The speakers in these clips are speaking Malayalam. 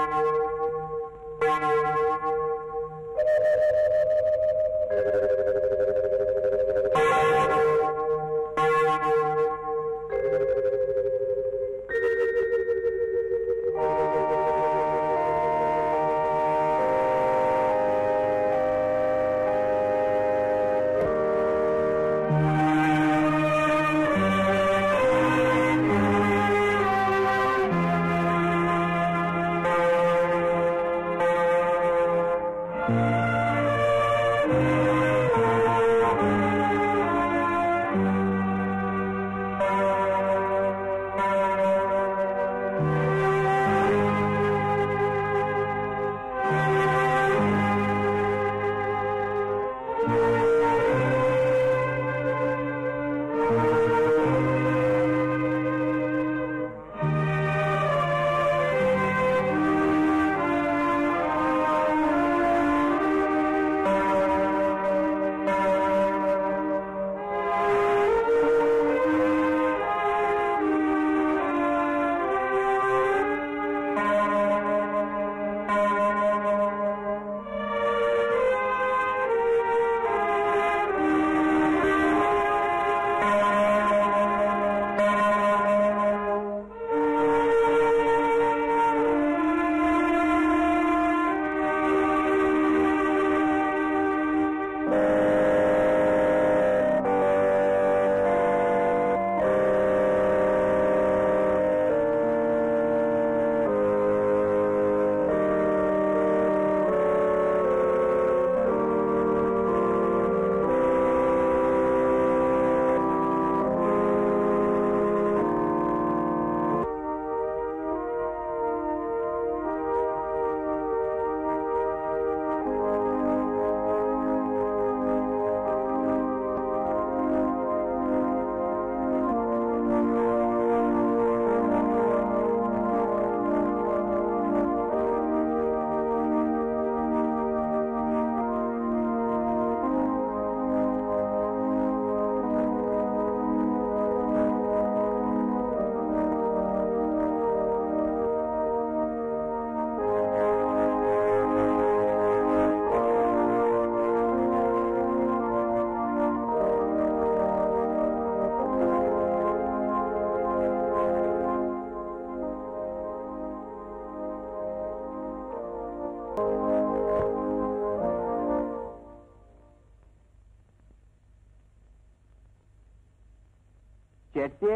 ചേട്ടിയെ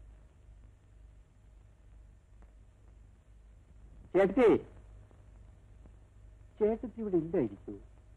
ചേട്ടത്തി ചേട്ടത്തി ഇവിടെ ഇല്ലായിരിക്കൂ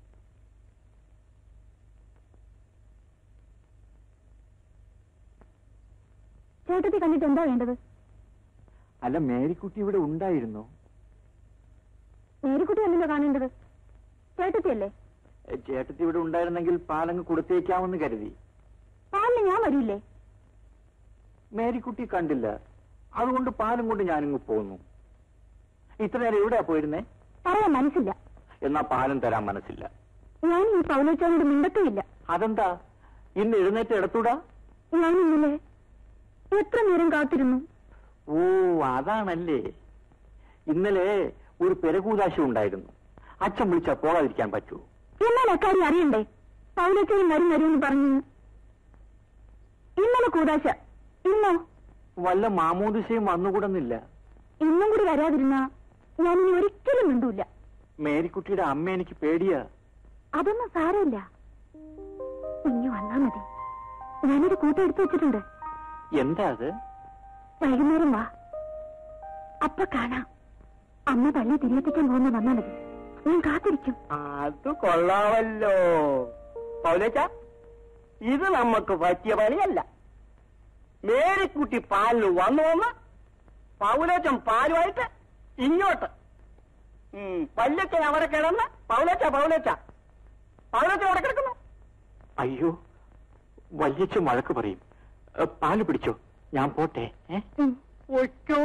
ചേട്ടത്തി കണ്ടിട്ട് എന്താ വേണ്ടത് അല്ല മേരിക്കുട്ടി ഇവിടെ ഉണ്ടായിരുന്നോ മേരിക്കുട്ടി അല്ലല്ലോ കാണേണ്ടത് ചേട്ടത്തി അല്ലേ ഏ, ചേട്ടത്തി ഇവിടെ ഉണ്ടായിരുന്നെങ്കിൽ പാലങ്ങ് കൊടുത്തേക്കാമെന്ന് കരുതി പാലിന് ഞാൻ വരില്ലേ മേരിക്കുട്ടി കണ്ടില്ല അതുകൊണ്ട് പാലും കൊണ്ട് ഞാനിങ്ങ് പോന്നു ഇത്ര നേരം എവിടെയാ പോയിരുന്നേ പറയാൻ മനസ്സില്ല എന്നാ പാലും തരാൻ മനസ്സില്ല ഞാൻ ഈ പൗലോച്ചാനോട് മിണ്ടത്തുമില്ല അതെന്താ ഇന്ന് എഴുന്നേറ്റ് എടുത്തൂടാ ഞാൻ ഇന്നലെ എത്ര നേരം കാത്തിരുന്നു ഓ അതാണല്ലേ ഇന്നലെ ഒരു പെരകൂതാശ ഉണ്ടായിരുന്നു അച്ഛൻ വിളിച്ചാ പോകാതിരിക്കാൻ പറ്റൂ എന്നാൽ അക്കാര്യം അറിയണ്ടേ പൗലോച്ചാനും വരും വരുമെന്ന് പറഞ്ഞു ഇന്നലെ കൂതാശ ഇന്നോ വല്ല മാമോദിശയും വന്നുകൂടുന്നില്ല ഇന്നും കൂടി വരാതിരുന്ന ഞാൻ ഇനി ഒരിക്കലും മിണ്ടൂല മേരിക്കുട്ടിയുടെ അമ്മ എനിക്ക് പേടിയാ അതൊന്നും സാരമില്ല കുഞ്ഞു വന്നാ മതി ഞാനൊരു കൂട്ടെടുത്ത് വെച്ചിട്ടുണ്ട് എന്താ അത് വൈകുന്നേരം വാ അപ്പൊ കാണാം അമ്മ പള്ളി തിരിയെത്തിക്കാൻ പോകുന്ന വന്നാ മതി ഞാൻ കാത്തിരിക്കും അത് കൊള്ളാമല്ലോ പൗലേച്ച ഇത് നമുക്ക് പറ്റിയ പണിയല്ല മേരിക്കുട്ടി പാലിന് വന്നു വന്ന് പൗലേച്ചൻ പാലുമായിട്ട് ഇങ്ങോട്ട് ഉം, പല്ലച്ചൻ അവിടെ കിടന്ന് പൗലേച്ച പൗലേച്ച പൗലേച്ച അവിടെ കിടക്കുന്നു അയ്യോ വല്യച്ഛൻ വഴക്ക് പറയും ഏ, പാല് പിടിച്ചോ ഞാൻ പോട്ടെ ഏ ഉം. ഒറ്റോ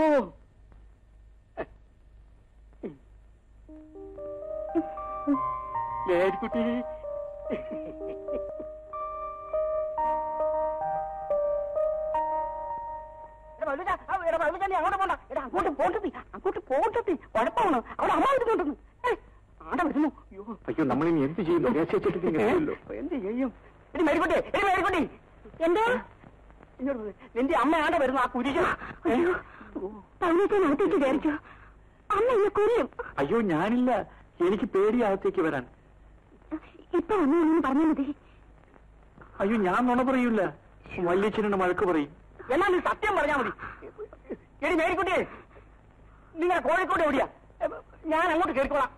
മേരിക്കുട്ടി പറഞ്ഞാൽ നീ അങ്ങോട്ട് പോണ്ട എടാ അങ്ങോട്ട് പോട്ടത്തി അങ്ങോട്ട് പോട്ടത്തി കുഴപ്പമാണ് അവിടെ അമ്മ വരുന്നുണ്ടെന്ന് ഏയ്, ആടെ വരുന്നു അയ്യോ അയ്യോ നമ്മളിനി എന്ത് ചെയ്യുന്നു ദേശിച്ചിട്ട് ഇങ്ങനെയല്ലോ ഏ, എന്ത് ചെയ്യും എടി മേരിക്കുട്ടി എടി മേരിക്കുട്ടി എന്തോ ഇങ്ങോട്ട് വരൂ. നിന്റെ അമ്മ ആടെ വരുന്നു ആ കുരിശ് അയ്യോ പൗലോസൻ അകത്തേക്ക് കയറിച്ചോ അമ്മ എന്നെ കൊല്ലും അയ്യോ ഞാനില്ല എനിക്ക് പേടിയകത്തേക്ക് വരാൻ ഇപ്പൊ വന്നു എന്ന് പറഞ്ഞാൽ മതി അയ്യോ ഞാൻ നുണ പറയൂല വല്യച്ഛനോട് വഴക്ക് പറയും എന്നാ നീ സത്യം പറഞ്ഞാ മതി എടി മേരിക്കുട്ടി നിങ്ങൾ കോഴിക്കോട് എവിടെയാ ഏ, ഞാൻ അങ്ങോട്ട് കേൾക്കോളാം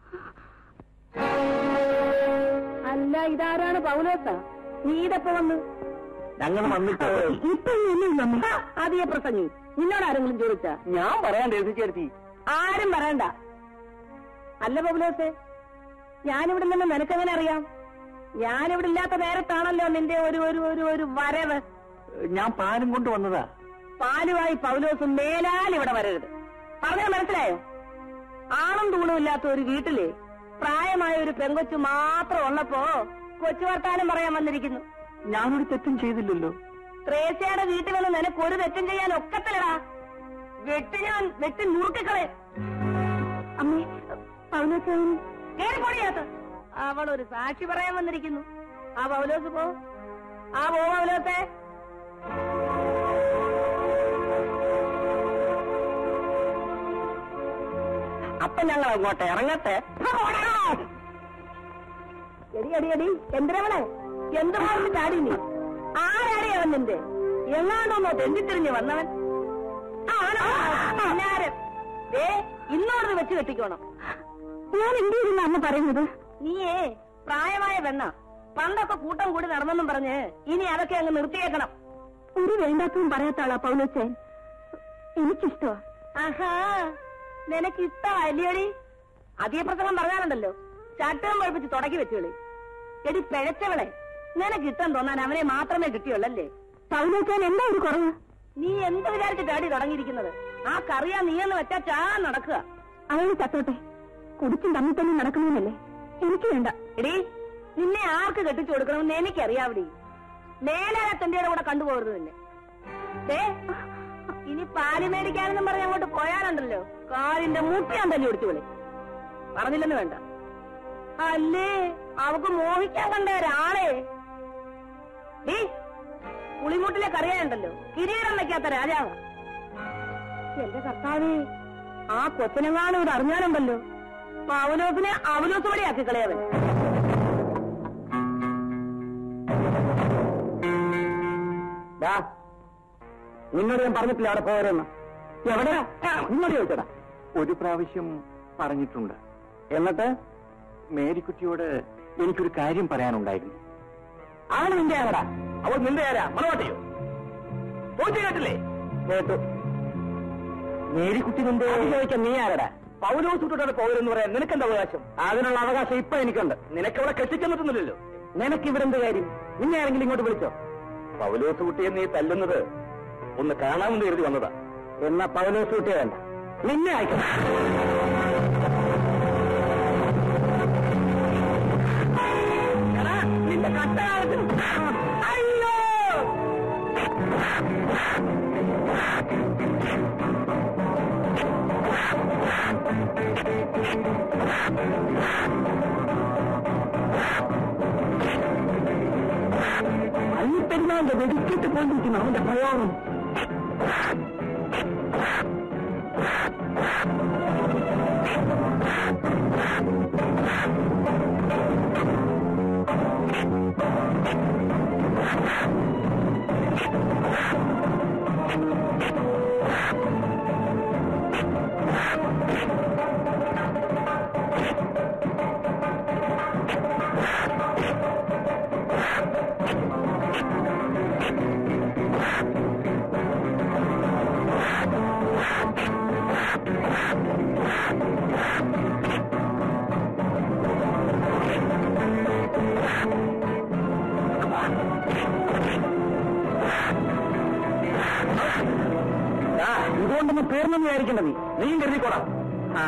അല്ല ഇതാരാണ് പൗലോസ നീ ഇതപ്പോ വന്ന് ഞങ്ങൾ വന്നിട്ട് ഇപ്പൊ ആദ്യ പ്രസംഗി നിന്നോട് ആരെങ്കിലും ചോദിച്ചാ ഞാൻ പറയാൻ രസിച്ചെടുത്തി ആരും പറയണ്ട അല്ല പൗലോസേ ഞാനിവിടെ നിന്ന് നിനക്കെങ്ങനെ അറിയാം ഞാനിവിടെ ഇല്ലാത്ത നേരത്താണല്ലോ നിന്റെ ഒരു ഒരു ഒരു ഒരു വരവ് ഞാൻ പാലും കൊണ്ട് വന്നതാ പാലുമായി പൗലോസ് മേലാൽ ഇവിടെ വരരുത് പറഞ്ഞാൽ മനസ്സിലായോ ആണും തൂണും ഇല്ലാത്ത ഒരു വീട്ടില് പ്രായമായ ഒരു പെങ്കൊച്ചു മാത്രം ഉള്ളപ്പോ കൊച്ചു വർത്താനം പറയാൻ വന്നിരിക്കുന്നു ഞാനൊരു തെറ്റും ചെയ്തില്ലല്ലോ ത്രേസ്യയുടെ വീട്ടിൽ വന്ന് നിനക്ക് ഒരു തെറ്റും ചെയ്യാൻ ഒക്കത്തില്ലടാ വെട്ടി ഞാൻ വെട്ടി നുറുക്കിക്കളെ അമ്മേ പൗലോസ് കേറി പൊടിയാത്ത അവൾ ഒരു സാക്ഷി പറയാൻ വന്നിരിക്കുന്നു ആ പൗലോസ് പോ ആ പോ പൗലോസേ അപ്പൊ ഞങ്ങൾ അങ്ങോട്ട് ഇറങ്ങട്ടെ എടി എടി എടി എന്തിനവളെ എന്തുമായിട്ട് ചാടി നീ ആരാടി അവൻ നിന്റെ എങ്ങാണ്ടൊന്നോ തെണ്ടിത്തിരിഞ്ഞ് വന്നവൻ ആണോ? പിന്നാരെ? ദേ, ഇന്നോടത് വെച്ച് കെട്ടിക്കോണം ഞാൻ എന്ത് അമ്മ പറയുന്നത് നീയേ പ്രായമായ പെണ്ണ പണ്ടൊക്കെ കൂട്ടം കൂടി നടന്നെന്നും പറഞ്ഞ് ഇനി അതൊക്കെ അങ്ങ് നിർത്തിയേക്കണം ഒരു വേണ്ടാത്തതും പറയാത്ത ആളാ പൗലോച്ചേ എനിക്കിഷ്ടമാ ആഹാ നിനക്ക് ഇഷ്ടമല്ലേടി അതേ പ്രസംഗം പറഞ്ഞാലുണ്ടല്ലോ ചട്ടം പഴിപ്പിച്ച് തുടക്കി വെച്ചോളി എടി പിഴച്ചവളെ നിനക്ക് ഇഷ്ടം തോന്നാൻ അവനെ മാത്രമേ കിട്ടിയുള്ളല്ലേ പൗലോച്ചാൻ എന്താ ഒരു കുറവ് നീ എന്ത് വിചാരിച്ച് ചാടി തുടങ്ങിയിരിക്കുന്നത് ആ കറിയാ നീയെന്ന് വെച്ചാ ചാ നടക്കുക അവന് ചത്തോട്ടെ കുടിച്ചും തമ്മിൽ തന്നെ നടക്കണമെന്നല്ലേ എനിക്ക് വേണ്ട എടി നിന്നെ ആർക്ക് കെട്ടിച്ചു കൊടുക്കണമെന്ന് എനിക്കറിയാവടി മേലായ തന്റെ കൂടെ കണ്ടുപോകരുത് നിന്നെ ദേ, ഇനി പാല് മേടിക്കാനെന്നും പറഞ്ഞ് അങ്ങോട്ട് പോയാലുണ്ടല്ലോ കാലിന്റെ മുട്ടിയാൻ തല്ലി ഒടിച്ചു വിളി പറഞ്ഞില്ലെന്ന് വേണ്ട അല്ലേ അവക്ക് മോഹിക്കാൻ കണ്ട ഒരാളെ ഡീ പുളിമുട്ടിലെ കറിയായുണ്ടല്ലോ കിരീടം വെക്കാത്ത രാജാവ് എന്റെ കർത്താവേ ആ കൊച്ചനെങ്ങാനും ഇത് അറിഞ്ഞാലുണ്ടല്ലോ അവലോസിനെ അവലോസ് വഴിയാക്കി കളയവൻ ദാ, നിന്നോട് ഞാൻ പറഞ്ഞിട്ടില്ല അവിടെ പോരെന്ന് എവിടെ നിന്നോട് ചോദിച്ചടാ ഒരു പ്രാവശ്യം പറഞ്ഞിട്ടുണ്ട് എന്നിട്ട് മേരിക്കുട്ടിയോട് എനിക്കൊരു കാര്യം പറയാനുണ്ടായിരുന്നു ആണ് നിന്റെ ആരടാ അവൾ നിന്റെ ആരാ മണവാട്ടിയോ ചോദിച്ചു കേട്ടില്ലേ കേട്ടു മേരിക്കുട്ടി നിന്റെ ചോദിക്കാൻ നീ ആരടാ പൗലോസ് കുട്ടിയോട് പോരെന്ന് പറയാൻ നിനക്കെന്താ അവകാശം അതിനുള്ള അവകാശം ഇപ്പൊ എനിക്കുണ്ട് നിനക്ക് അവളെ കെട്ടിച്ചെന്നിട്ടുന്നില്ലല്ലോ നിനക്ക് ഇവിടെ എന്ത് കാര്യം നിന്നെ ആരെങ്കിലും ഇങ്ങോട്ട് വിളിച്ചോ പൗലോസ് കുട്ടിയെ നീ തല്ലുന്നത് ഒന്ന് കാണാമെന്ന് കരുതി വന്നതാ എന്നാ പൗലോസ് കുട്ടിയെ വേണ്ട നിന്നെ അയക്കണം എടാ, നിന്റെ കട്ടകാലത്തിന് അയ്യോ അയ്യപ്പെരുന്നാളിന്റെ വെടിക്കെട്ട് കൊണ്ടിരിക്കുന്നു അവന്റെ പ്രയോഗം ഇതുകൊണ്ടൊന്നും തീർന്നെന്ന് വിചാരിക്കണ്ട നീ നീയും കരുതിക്കോടാ ആ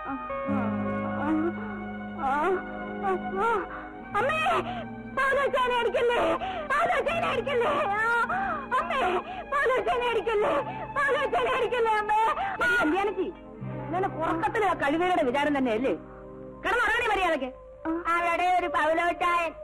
അമ്മേ പാലോചാനെ അടിക്കല്ലേ പാലോചാനെ അടിക്കല്ലേ അമ്മേ പാലോചാനെ അടിക്കല്ലേ പാലോചാനെ അടിക്കല്ലേ അമ്മേ കല്യാണിച്ചി ഇങ്ങനെ പുറക്കത്തിലെ കഴിവുകളുടെ വിചാരം തന്നെയല്ലേ കിടന്നുറങ്ങണേ മര്യാദക്ക് അവിടെ ഒരു പൗലോച്ചായൻ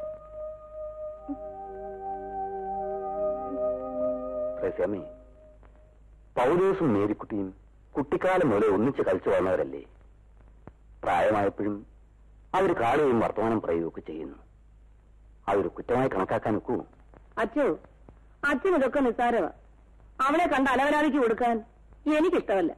റസ്യാമേ പൗലോസും മേരിക്കുട്ടിയും കുട്ടിക്കാലം മുതലേ ഒന്നിച്ച് കളിച്ചു വന്നവരല്ലേ പ്രായമായപ്പോഴും അവർ കാണുകയും വർത്തമാനം പറയുകയൊക്കെ ചെയ്യുന്നു അതൊരു കുറ്റമായി കണക്കാക്കാൻ ഒക്കൂ അച്ചു അച്ഛൻ ഇതൊക്കെ നിസ്സാരമാ അവളെ കണ്ട് അലവലാതിക്ക് കൊടുക്കാൻ എനിക്കിഷ്ടമല്ല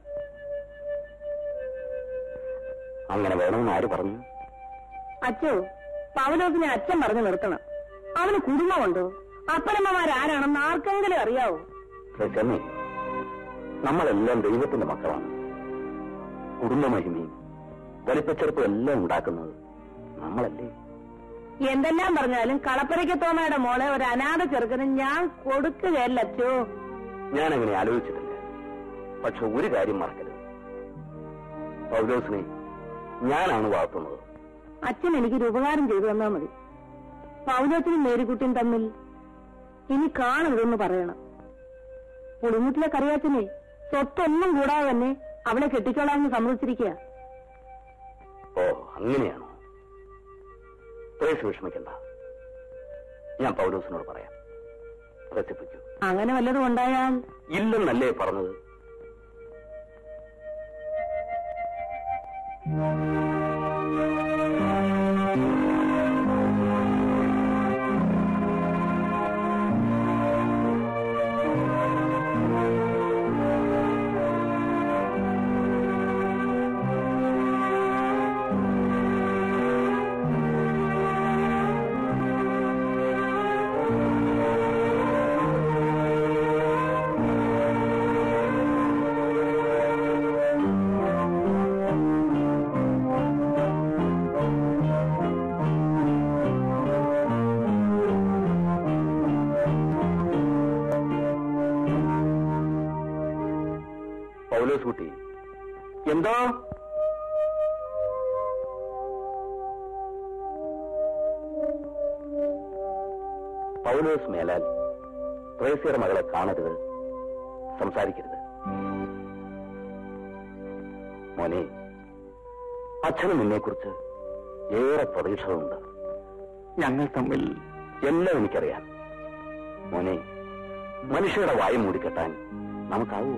അങ്ങനെ വേണമെന്ന് ആര് പറഞ്ഞു അച്ചു പൗലോസിനെ അച്ഛൻ പറഞ്ഞു നിർത്തണം അവന് കുടുംബമുണ്ടോ അപ്പനമ്മമാരാരാണെന്ന് ആർക്കെങ്കിലും അറിയാവോ റസ്യാമേ നമ്മളെല്ലാം ദൈവത്തിന്റെ മക്കളാണ് കുടുംബമഹിമയും വലിപ്പച്ചെറുപ്പും എല്ലാം ഉണ്ടാക്കുന്നത് നമ്മളല്ലേ എന്തെല്ലാം പറഞ്ഞാലും കളപ്പുരയ്ക്ക് തോമയുടെ മോളെ ഒരു അനാഥ ചെറുക്കന് ഞാൻ കൊടുക്കുകയല്ല അച്ചോ ഞാൻ അങ്ങനെ ആലോചിച്ചിട്ടില്ല പക്ഷെ ഒരു കാര്യം മറക്കരുത് പൗലോസിനെ ഞാനാണ് വളർത്തുന്നത് അച്ഛൻ എനിക്കൊരു ഉപകാരം ചെയ്തു തന്നാ മതി പൗലോച്ചനും മേരിക്കുട്ടിയും തമ്മിൽ ഇനി കാണരുതെന്ന് പറയണം പുളിമുട്ടിലെ കറിയാച്ചനെ സ്വത്തൊന്നും കൂടാതെ തന്നെ അവളെ കെട്ടിച്ചോളാമെന്ന് സമ്മതിച്ചിരിക്കുക ഓ അങ്ങനെയാണോ ത്രേസ് വിഷമിക്കണ്ട ഞാൻ പൗലോസിനോട് പറയാം ത്രസിപ്പിക്കൂ അങ്ങനെ വല്ലതും ഉണ്ടായാൽ ഇല്ലെന്നല്ലേ പറഞ്ഞത് പൗലോസ് കുട്ടി എന്തോ പൗലോസ് മേലാൽ ത്രേസ്യയുടെ മകളെ കാണരുത് സംസാരിക്കരുത് മോനെ അച്ഛനും നിന്നെക്കുറിച്ച് ഏറെ പ്രതീക്ഷകളുണ്ട് ഞങ്ങൾ തമ്മിൽ എല്ലാം എനിക്കറിയാം മോനെ മനുഷ്യരുടെ വായ മൂടിക്കെട്ടാൻ നമുക്കാവൂ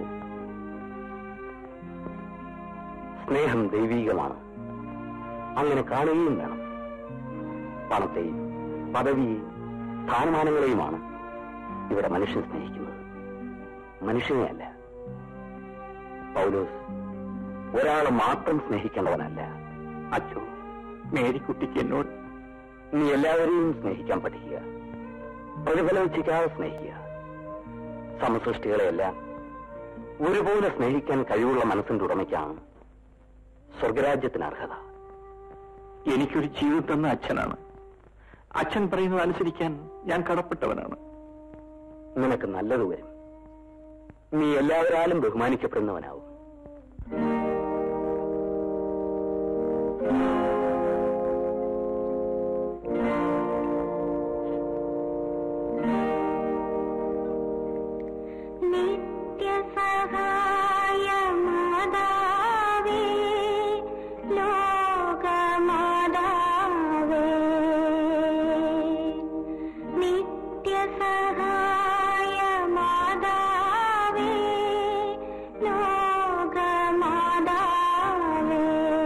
സ്നേഹം ദൈവീകമാണ് അങ്ങനെ കാണുകയും വേണം പണത്തെയും പദവിയെയും സ്ഥാനമാനങ്ങളെയുമാണ് ഇവിടെ മനുഷ്യൻ സ്നേഹിക്കുന്നത് മനുഷ്യനെയല്ല പൗലോസ് ഒരാളെ മാത്രം സ്നേഹിക്കേണ്ടവനല്ല അച്ചു മേരിക്കുട്ടിക്ക് എന്നോട് നീ എല്ലാവരെയും സ്നേഹിക്കാൻ പഠിക്കുക പ്രതിഫലം ഇച്ഛിക്കാതെ സ്നേഹിക്കുക സമസൃഷ്ടികളെയെല്ലാം ഒരുപോലെ സ്നേഹിക്കാൻ കഴിവുള്ള മനസ്സിന്റെ ഉടമയ്ക്കാണ് സ്വർഗരാജ്യത്തിന് അർഹത എനിക്കൊരു ജീവിതം തന്ന അച്ഛനാണ് അച്ഛൻ പറയുന്നത് അനുസരിക്കാൻ ഞാൻ കടപ്പെട്ടവനാണ് നിനക്ക് നല്ലത് വരും നീ എല്ലാവരാലും ബഹുമാനിക്കപ്പെടുന്നവനാവും നിത്യസഹായമാതാവേ ലോകമാതാവേ നിത്യസഹായമാതാവേ ലോകമാതാവേ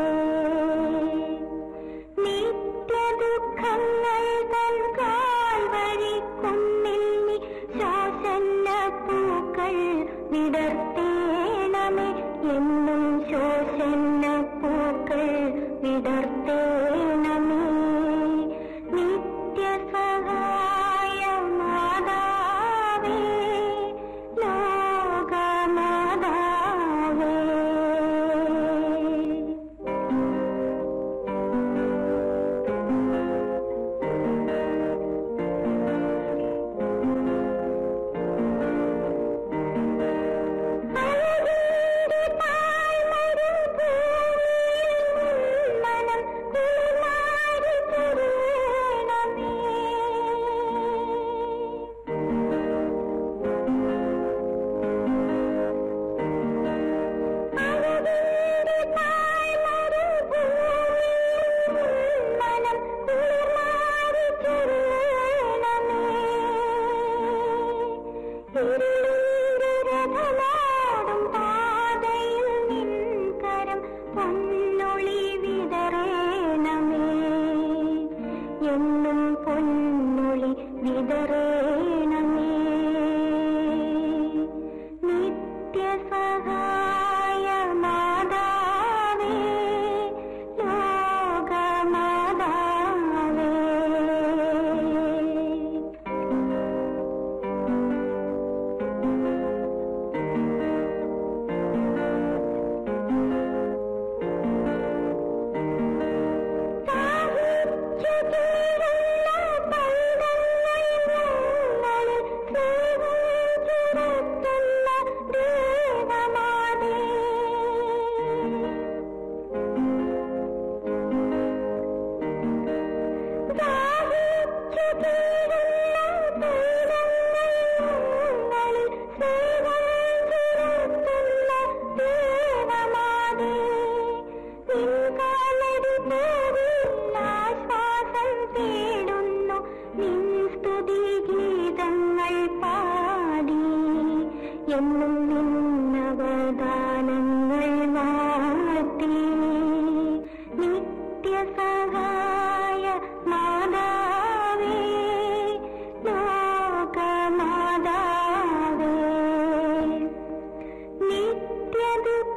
നിത്യദുഃഖങ്ങൾ തൻ കാൽവഴി കുന്നിൽ നീ ശാസന പൂക്കൾ വിടർത്തേണമേ എന്നും ശോഷന പൂക്കൾ വിടർത്തേണമേ നിത്യസഹായമാതാവേ ലോകമാതാവേ അഴകിന്റെ പാൽമരം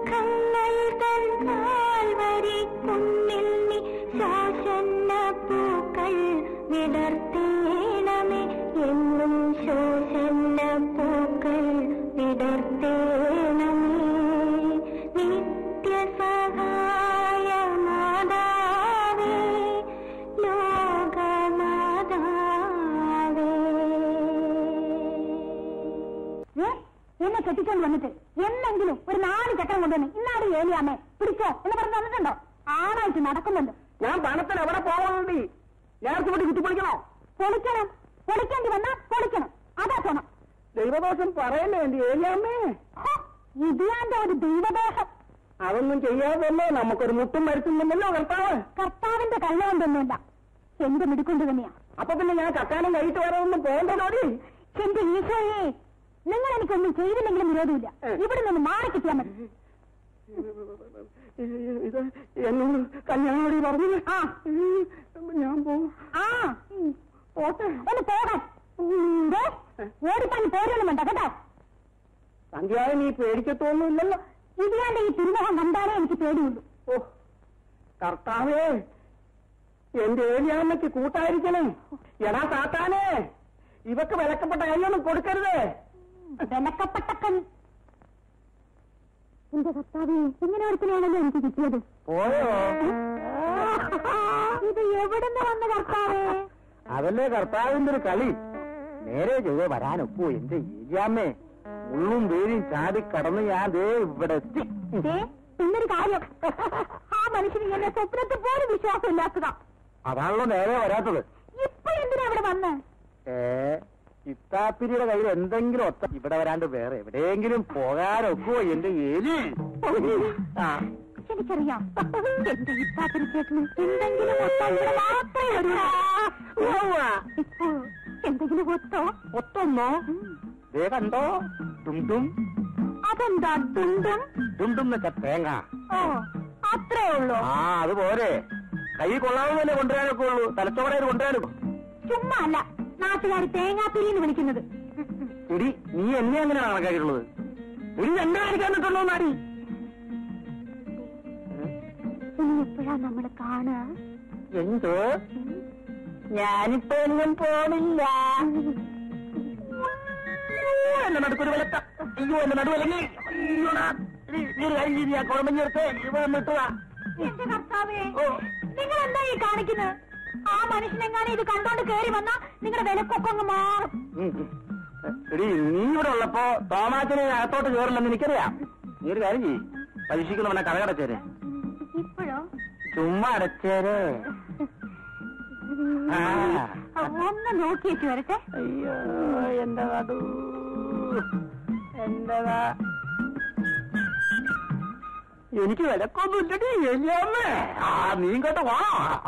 ദുഃഖങ്ങൾ തൻ കാൽവരി കുന്നിൽ നീ ശാസന പൂക്കൾ വിടർത്തേണമേ എന്നും ശോഷന പൂക്കൾ വിടർത്തേണമേ നിത്യസഹായമാതാവേ ലോകമാതാവേ എന്നെ കെട്ടിക്കൊണ്ട് വന്നിട്ട് എന്നെങ്കിലും ഒരു നാല് ചക്രം കൊണ്ടുവന്ന് ഇന്നാട് ഏലിയാമേ പിടിച്ചോ എന്ന് പറഞ്ഞ് തന്നിട്ടുണ്ടോ ആണായിട്ട് നടക്കുന്നുണ്ട് ഞാൻ പണത്തിന് എവിടെ പോകാനുണ്ട് ഞാൻ ഇവിടെ കുത്തിപ്പൊളിക്കണോ പൊളിക്കണം പൊളിക്കേണ്ടി വന്നാ പൊളിക്കണം അതാ ക്ഷണം ദൈവദോഷം പറയല്ലേ എന്റെ ഏരിയാമ്മേ ഹോ, ഇതിയാന്റെ ഒരു ദൈവദോഷം അതൊന്നും ചെയ്യാതല്ലേ നമുക്കൊരു മുട്ടും മരുത്തുന്നുണ്ടല്ലോ കർത്താവ് കർത്താവിന്റെ കള്ളകൊണ്ടൊന്നുമില്ല എന്റെ മിടുക്കൊണ്ട് തന്നെയാ അപ്പൊ പിന്നെ ഞാൻ കക്കാനും കൈയിട്ട് വരാനൊന്നും പോകണ്ടോടി എന്റെ ഈശോയെ നിങ്ങൾ എനിക്കൊന്നും ചെയ്തില്ലെങ്കിലും വിരോധമില്ല ഏ. ഇവിടെ നിന്ന് മാറി കിട്ടിയാൽ മതി ഇത് എന്നോട് കല്യാണോടി പറഞ്ഞത് ആ ഞാൻ പോകും ആ പോട്ടെ ഒന്ന് പോകാൻ ദേ, ഓടിപ്പാഞ്ഞ് പോരൊന്നും വേണ്ട കേട്ടോ സന്ധ്യാവ് നീ പേടിക്കത്തൊന്നുമില്ലല്ലോ ഇതിയാന്റെ ഈ തിരുമുഖം കണ്ടാലേ എനിക്ക് പേടിയുള്ളൂ ഓ കർത്താവേ എന്റെ ഏലിയാമ്മയ്ക്ക് കൂട്ടായിരിക്കണേ എടാ താത്താനേ ഇവക്ക് വിലക്കപ്പെട്ട അരിയൊന്നും കൊടുക്കരുതേ വിലക്കപ്പെട്ട കൺ എന്റെ കർത്താവേ ഇങ്ങനെ ഒരുത്തിനാണല്ലോ എനിക്ക് കിട്ടിയത് പോയോ ഇത് എവിടുന്ന് വന്ന കർത്താവേ അതല്ലേ കർത്താവിന്റെ ഒരു കളി നേരെ ചെയ്ത് വരാനൊപ്പോ എന്റെ ഏലിയാമ്മേ ഉള്ളും വേരും ചാടി കടന്ന് ഞാൻ ദേ ഇവിടെ എത്തി ദേ, പിന്നൊരു കാര്യം ആ മനുഷ്യന് എന്നെ സ്വപ്നത്തിൽ പോലും വിശ്വാസമില്ലാത്തതാ അതാണല്ലോ നേരെ വരാത്തത് ഇപ്പൊ എന്തിനാ ഇവിടെ വന്ന് ഏ ഇത്താപ്പിരിയുടെ കയ്യിൽ എന്തെങ്കിലും ഒത്ത ഇവിടെ വരാണ്ട് വേറെ എവിടെയെങ്കിലും പോകാനൊക്കുവോ എന്റെ ഏലി ആ എനിക്കറിയാം എന്റെ ഇത്താത്തിന് ചേട്ടന് എന്തെങ്കിലും ഒത്തോ ഇവിടെ മാത്രമേ വരൂ ഇപ്പോ എന്തെങ്കിലും ഒത്തോ ഒത്തൊന്നോ ദേ കണ്ടോ തുണ്ടും അതെന്താ ദുണ്ടം തുണ്ടും വെച്ച തേങ്ങ ഓ അത്രേ ഉള്ളൂ ആ അത് പോരെ കൈ കൊള്ളാവുന്നല്ലേ കൊണ്ടുവരാനൊക്കെ ഉള്ളൂ തലച്ചോറയിൽ കൊണ്ടുവരാനൊക്കെ ചുമ്മാ അല്ല നാട്ടുകാർ തേങ്ങാപ്പിരി എന്ന് വിളിക്കുന്നത് എടി നീ എന്നെ അങ്ങനെയാണ് കണക്കാക്കിയിട്ടുള്ളത് എടി എന്നെ കാണിക്കാൻ നിട്ടുണ്ടോ നാടി ഇനി എപ്പോഴാ നമ്മള് കാണുക എന്തോ ഞാനിപ്പോ എങ്ങും പോണില്ല എന്റെ നടുക്കൊരു വിലക്ക അയ്യോ എന്റെ നടുവല്ലെങ്കിൽ അയ്യോടാ നീ നീ ഒരു കാര്യം ചെയ്ത് ഞാൻ കുഴമ്പഞ്ഞെടുത്ത് ഇവ നിട്ടുക എന്റെ കർത്താവേ ഓ. നിങ്ങൾ എന്താ ഈ കാണിക്കുന്നത് ആ മനുഷ്യനെങ്ങാനും ഇത് കണ്ടോണ്ട് കേറി വന്നാ നിങ്ങളുടെ വിലക്കൊക്കെ അങ്ങ് മാറും എടി നീ ഇവിടെ ഉള്ളപ്പോ തോമാച്ചനെ അകത്തോട്ട് കയറില്ലെന്ന് എനിക്കറിയാം നീ ഒരു കാര്യം ചെയ്യ് പരീക്ഷിക്കുന്നവനെ കടകടച്ചേരെ ഇപ്പോഴോ ചുമ്മാ അടച്ചേരെ ആ. ഒന്ന് നോക്കിയേച്ചു വരട്ടെ അയ്യോ എന്റെ നടു എന്റെ എനിക്ക് വിലക്കൊന്നുമില്ലടി എലിയമ്മേ ആ നീ കേട്ടോ വാ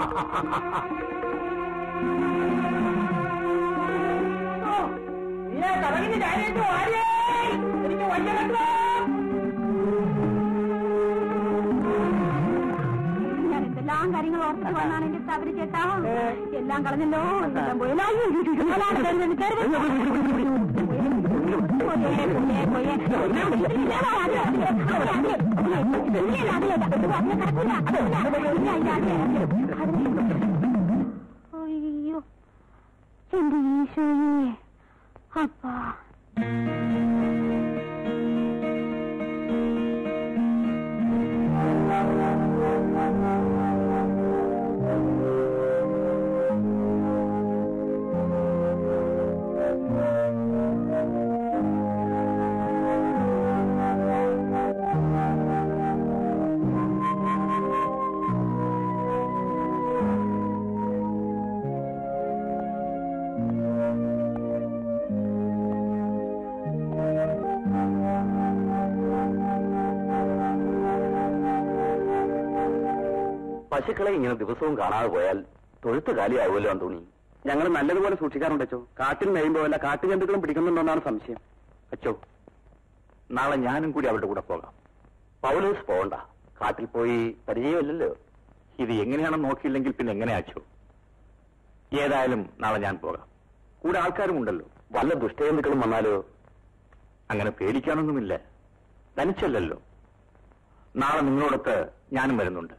എനിക്ക് വയ്യ കേട്ടോ ഞാൻ എന്തെല്ലാം കാര്യങ്ങൾ ഓർത്തിട്ട് വന്നാണ് എന്റെ തവര് ചേട്ടാ എല്ലാം കളഞ്ഞല്ലോ എല്ലാം പോയല്ലോ അയ്യോ, അയ്യോ, അയ്യോ, അതാണ് കരുതുന്നത്, കരുതുന്നത്. പോയേ, പോയേ, പോയേ. ഇല്ല, അത്, അത്, അത്, അത്, ഇല്ല, അത്, അത്, അത് നടക്കൂല. ഇല്ല, ഇല്ല, അത്, അത്. അയ്യോ എന്റെ ഈശോയെ അപ്പാ പശുക്കളെ ഇങ്ങനെ ദിവസവും കാണാതെ പോയാൽ തൊഴുത്ത് കാലിയാവുമല്ലോ തോന്നി ഞങ്ങൾ നല്ലതുപോലെ സൂക്ഷിക്കാറുണ്ട് അച്ചോ കാട്ടിൽ മേയുമ്പോ വല്ല കാട്ടുജന്തുക്കളും പിടിക്കുന്നുണ്ടോന്നാണ് സംശയം അച്ചോ നാളെ ഞാനും കൂടി അവരുടെ കൂടെ പോകാം പൗലോസ് പോകണ്ട കാട്ടിൽ പോയി പരിചയമില്ലല്ലോ ഇത് എങ്ങനെയാണെന്ന് നോക്കിയില്ലെങ്കിൽ പിന്നെ എങ്ങനെ അച്ചോ ഏതായാലും നാളെ ഞാൻ പോകാം കൂടെ ആൾക്കാരും ഉണ്ടല്ലോ വല്ല ദുഷ്ടജന്തുക്കളും വന്നാലോ അങ്ങനെ പേടിക്കാനൊന്നുമില്ല തനിച്ചല്ലല്ലോ നാളെ നിങ്ങളോടൊത്ത് ഞാനും വരുന്നുണ്ട്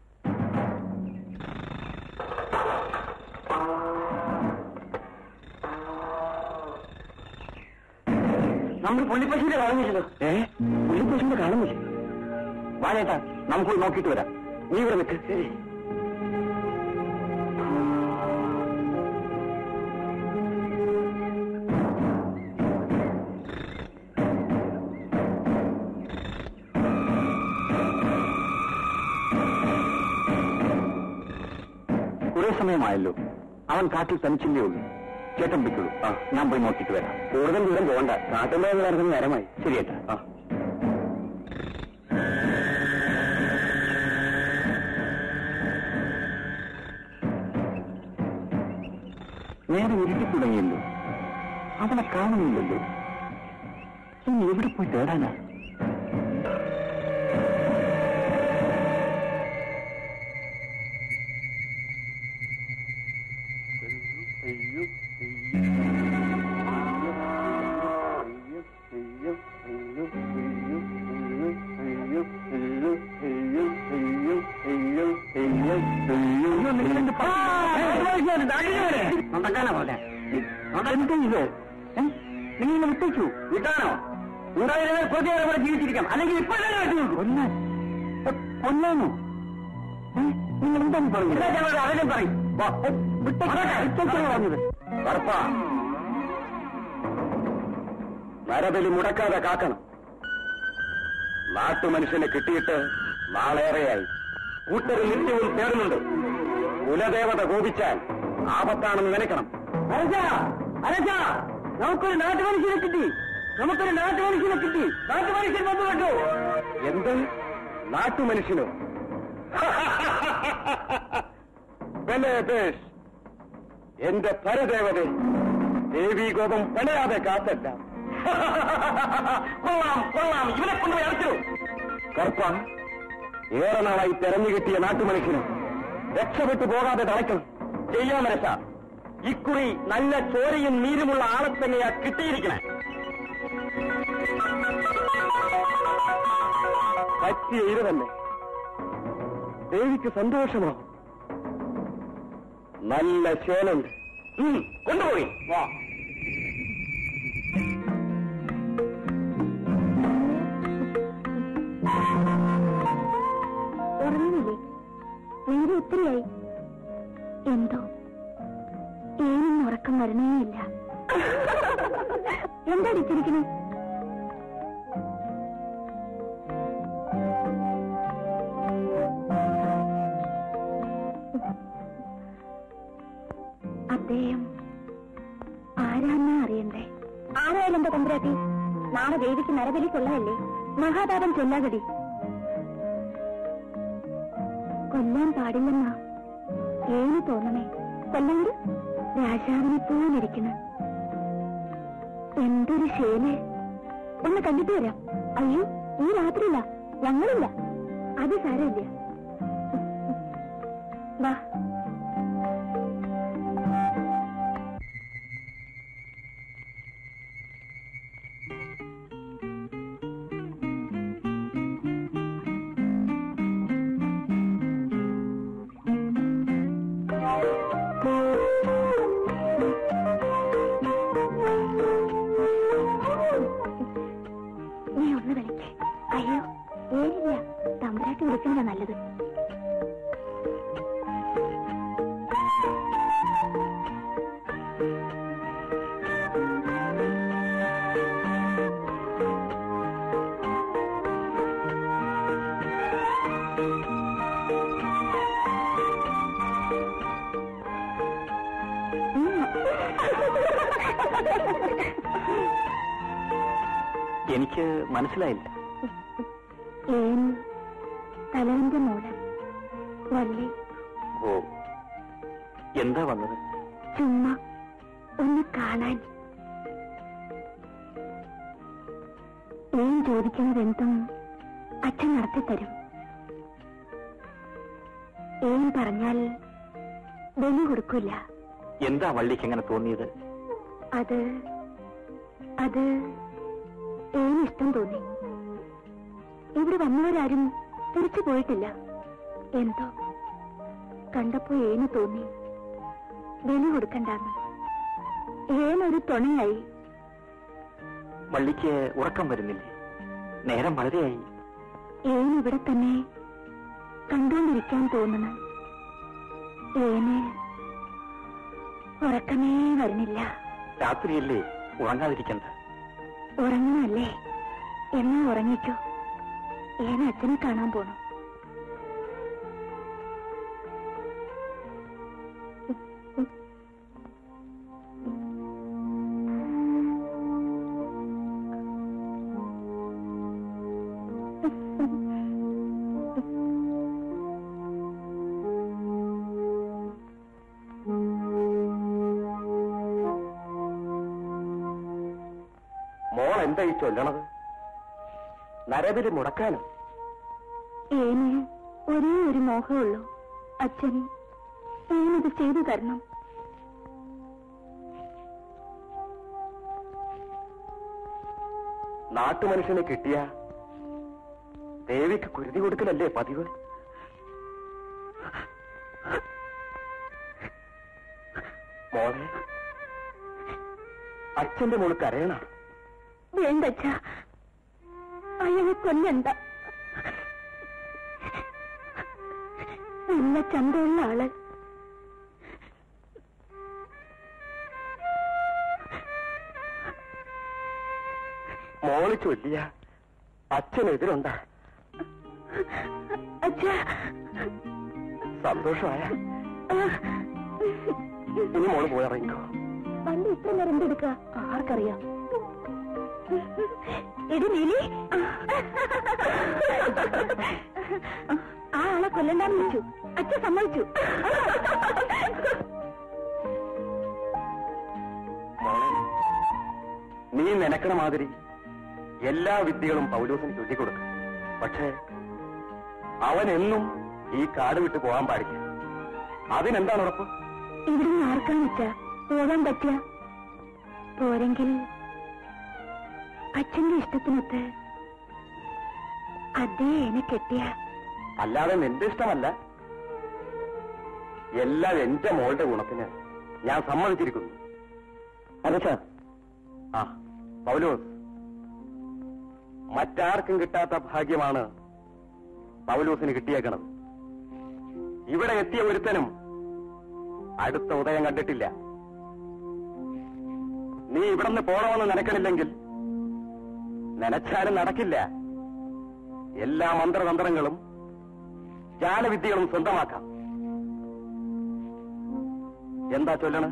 നമ്മൾ പുള്ളിപ്പശുവിനെ കാണുന്നില്ലല്ലോ ഏ പുള്ളിപ്പശുവിനെ കാണുന്നില്ലേ വാഴേട്ടാ നമുക്ക് പോയി നോക്കിയിട്ട് വരാം നീ ഇവിടെ നിൽക്ക് ശരി കുറെ സമയമായല്ലോ അവൻ കാട്ടിൽ തനിച്ചില്ലേ ഉള്ളൂ ചേട്ടൻ പിടിക്കുള്ളൂ ആ ഞാൻ പോയി നോക്കിയിട്ട് വരാം കൂടുതൽ ദൂരം പോകണ്ട കാട്ടിലെ നടക്കുന്ന നേരമായി ശരി ഏട്ടാ ആ നേരെ ഇരുട്ടി തുടങ്ങിയല്ലോ അവനെ കാണുന്നില്ലല്ലോ ഇനി എവിടെ പോയി തേടാനാ എന്താ ഇത് നിങ്ങൾ വിട്ടേച്ചു വിട്ടാണോ ഉണ്ടായിരുന്ന കുറച്ചു നേരം കൂടെ ജീവിച്ചിരിക്കാം അല്ലെങ്കിൽ ഇപ്പോഴേ കൊല്ലാൻ കൊല്ലാനോ ഏ? നിങ്ങൾ എന്താണ് പറഞ്ഞത് അവരും പറയും പറഞ്ഞത് കറുപ്പാ നരബലി മുടക്കാതെ കാക്കണം നാട്ടുമനുഷ്യനെ കിട്ടിയിട്ട് നാളേറെയായി കൂട്ടരും നിത്യവും തേടുന്നുണ്ട് കുലദേവത കോപിച്ചാൽ ആപത്താണെന്ന് നനയ്ക്കണം നമുക്കൊരു നാട്ടുമനുഷ്യനെ കിട്ടി നമുക്കൊരു നാട്ടുമനുഷ്യനെ കിട്ടി നാട്ടുമനുഷ്യൻ വന്നു കണ്ടു എന്ത് നാട്ടുമനുഷ്യനോ ബലേ ബേഷ് എന്റെ പരദേവത ദേവീ കോപം പണയാതെ കാത്തല്ല കൊള്ളാം കൊള്ളാം ഇവനെ കൊണ്ടുപോയി അടച്ചു കറുപ്പ ഏറെ നാളായി തെരഞ്ഞു കിട്ടിയ നാട്ടുമനുഷ്യന് രക്ഷപ്പെട്ടു പോകാതെ തളയ്ക്കണം ചെയ്യാമരശ ഇക്കുറി നല്ല ചോരയും നീരുമുള്ള ആളെ തന്നെയാ കിട്ടിയിരിക്കണേ പറ്റിയ ഇര തന്നെ ദേവിക്ക് സന്തോഷമാവും നല്ല ശേലുണ്ട് കൊണ്ടുപോയി വാ ഉറങ്ങുന്നില്ലേ നേരെ ഒത്തിരിയായി എന്തോ ഏനും ഉറക്കം വരണേയില്ല എന്താ ചിരിക്കണേ അദ്ദേഹം ആരാന്നാ അറിയണ്ടേ ആരായാലും എന്താ തമ്പുരാട്ടി നാളെ ദേവിക്ക് നരബലി കൊള്ളയല്ലേ മഹാതാപം ചൊല്ലാകടി കൊല്ലാൻ പാടില്ലെന്നാ ഏന് തോന്നണേ കൊല്ലാണ്ട് രാജാവിനെ പോലിരിക്കണം എന്തൊരു ശേല് ഒന്ന് കണ്ടിട്ട് വരാം അയ്യോ ഈ രാത്രിയില്ല ഞങ്ങളില്ല അത് സാരമില്ല വാ നീ ഒന്ന് കളിക്ക് അയ്യോ ഏനില്ല തമ്പുരാട്ടി വിളിക്കുന്നതാ നല്ലത് എനിക്ക് മനസ്സിലായില്ല ഏൻ തലവന്റെ മോള് വള്ളി ഓ എന്താ വന്നത് ചുമ്മാ ഒന്ന് കാണാൻ ഏൻ ചോദിക്കുന്നതെന്തും അച്ഛൻ നടത്തിത്തരും ഏൻ പറഞ്ഞാൽ ബലി കൊടുക്കില്ല എന്താ വള്ളിക്ക് എങ്ങനെ തോന്നിയത് അത് അത് ഏൻ ഇഷ്ടം തോന്നി ഇവിടെ വന്നവരാരും തിരിച്ചു പോയിട്ടില്ല എന്തോ കണ്ടപ്പോ ഏന് തോന്നി ബലി കൊടുക്കണ്ടെന്ന് ഏനൊരു തുണയായി വള്ളിക്ക് ഉറക്കം വരുന്നില്ലേ നേരം വളരെയായി ഏൻ ഇവിടെ തന്നെ കണ്ടുകൊണ്ടിരിക്കാൻ തോന്നുന്നു ഏന് ഉറക്കമേ വരുന്നില്ല രാത്രിയല്ലേ ഉറങ്ങാതിരിക്കണ്ട ഉറങ്ങണല്ലേ എന്നാ ഉറങ്ങിക്കോ ഏന അച്ഛനെ കാണാൻ പോണം മോൾ എന്താ ഈ ചൊല്ലണത് നരബലി മുടക്കാനും ഏന് ഒരേ ഒരു മോഹമുള്ളൂ അച്ഛൻ ഏനത് ചെയ്തു തരണം നാട്ടുമനുഷ്യനെ കിട്ടിയ ദേവിക്ക് കുരുതി കൊടുക്കലല്ലേ പതിവ് മോളെ അച്ഛന്റെ മോള് കരയണ വേണ്ട അച്ഛ അയാളെ കൊല്ലണ്ട നല്ല ചന്തയുള്ള ആള് മോള് ചൊല്ലിയ അച്ഛനെതിരുണ്ടാ അച്ഛ സന്തോഷമായ ഇനി മോള് പോയിറങ്ങിക്കോ വണ്ടി ഇത്ര നേരം എന്തെടുക്ക ആർക്കറിയാം എടി നീലി ആ ആളെ കൊല്ലണ്ടാന്ന് വെച്ചു അച്ഛൻ സമ്മതിച്ചു മോളെ നീ നിനക്കണ മാതിരി എല്ലാ വിദ്യകളും പൗലോസിന് ചൊല്ലിക്കൊടുക്കും പക്ഷേ അവൻ എന്നും ഈ കാട് വിട്ട് പോകാൻ പാടില്ല അതിനെന്താണ് ഉറപ്പ് ഇവിടുന്ന് ആർക്കാന്ന് വെച്ചാ പോകാൻ പറ്റുക പോരെങ്കിൽ അച്ഛന്റെ ഇഷ്ടത്തിനൊത്ത് അതേ എന്നെ കെട്ടിയ അല്ലാതെ നിന്റെ ഇഷ്ടമല്ല എല്ലാം എന്റെ മോളുടെ ഗുണത്തിന് ഞാൻ സമ്മതിച്ചിരിക്കുന്നു അതെ സാർ ആ പൗലോസ് മറ്റാർക്കും കിട്ടാത്ത ഭാഗ്യമാണ് പൗലോസിന് കിട്ടിയേക്കണത് ഇവിടെ എത്തിയ ഒരുത്തനും അടുത്ത ഉദയം കണ്ടിട്ടില്ല നീ ഇവിടുന്ന് പോണമെന്ന് നിനക്കണില്ലെങ്കിൽ നനച്ചാലും നടക്കില്ല എല്ലാ മന്ത്രതന്ത്രങ്ങളും ജാലവിദ്യകളും സ്വന്തമാക്കാം എന്താ ചൊല്ലണ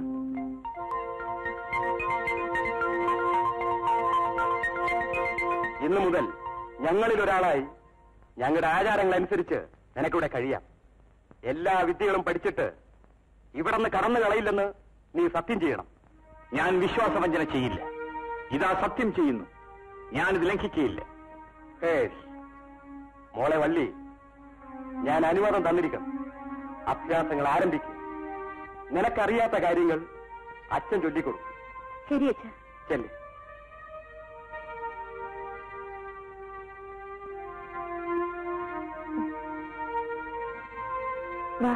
ഇന്നു മുതൽ ഞങ്ങളിൽ ഒരാളായി ഞങ്ങളുടെ ആചാരങ്ങൾ അനുസരിച്ച് നിനക്കിവിടെ കഴിയാം എല്ലാ വിദ്യകളും പഠിച്ചിട്ട് ഇവിടുന്ന് കടന്നു കളയില്ലെന്ന് നീ സത്യം ചെയ്യണം ഞാൻ വിശ്വാസവഞ്ചന ചെയ്യില്ല ഇതാ സത്യം ചെയ്യുന്നു ഞാനിത് ലംഘിക്കുകയില്ല ഹേഷ്. മോളെ വള്ളി ഞാൻ അനുവാദം തന്നിരിക്കണം അഭ്യാസങ്ങൾ ആരംഭിക്കും നിനക്കറിയാത്ത കാര്യങ്ങൾ അച്ഛൻ ചൊല്ലിക്കൊടുക്കും ശരി അച്ഛ ചെല്ലേ വാ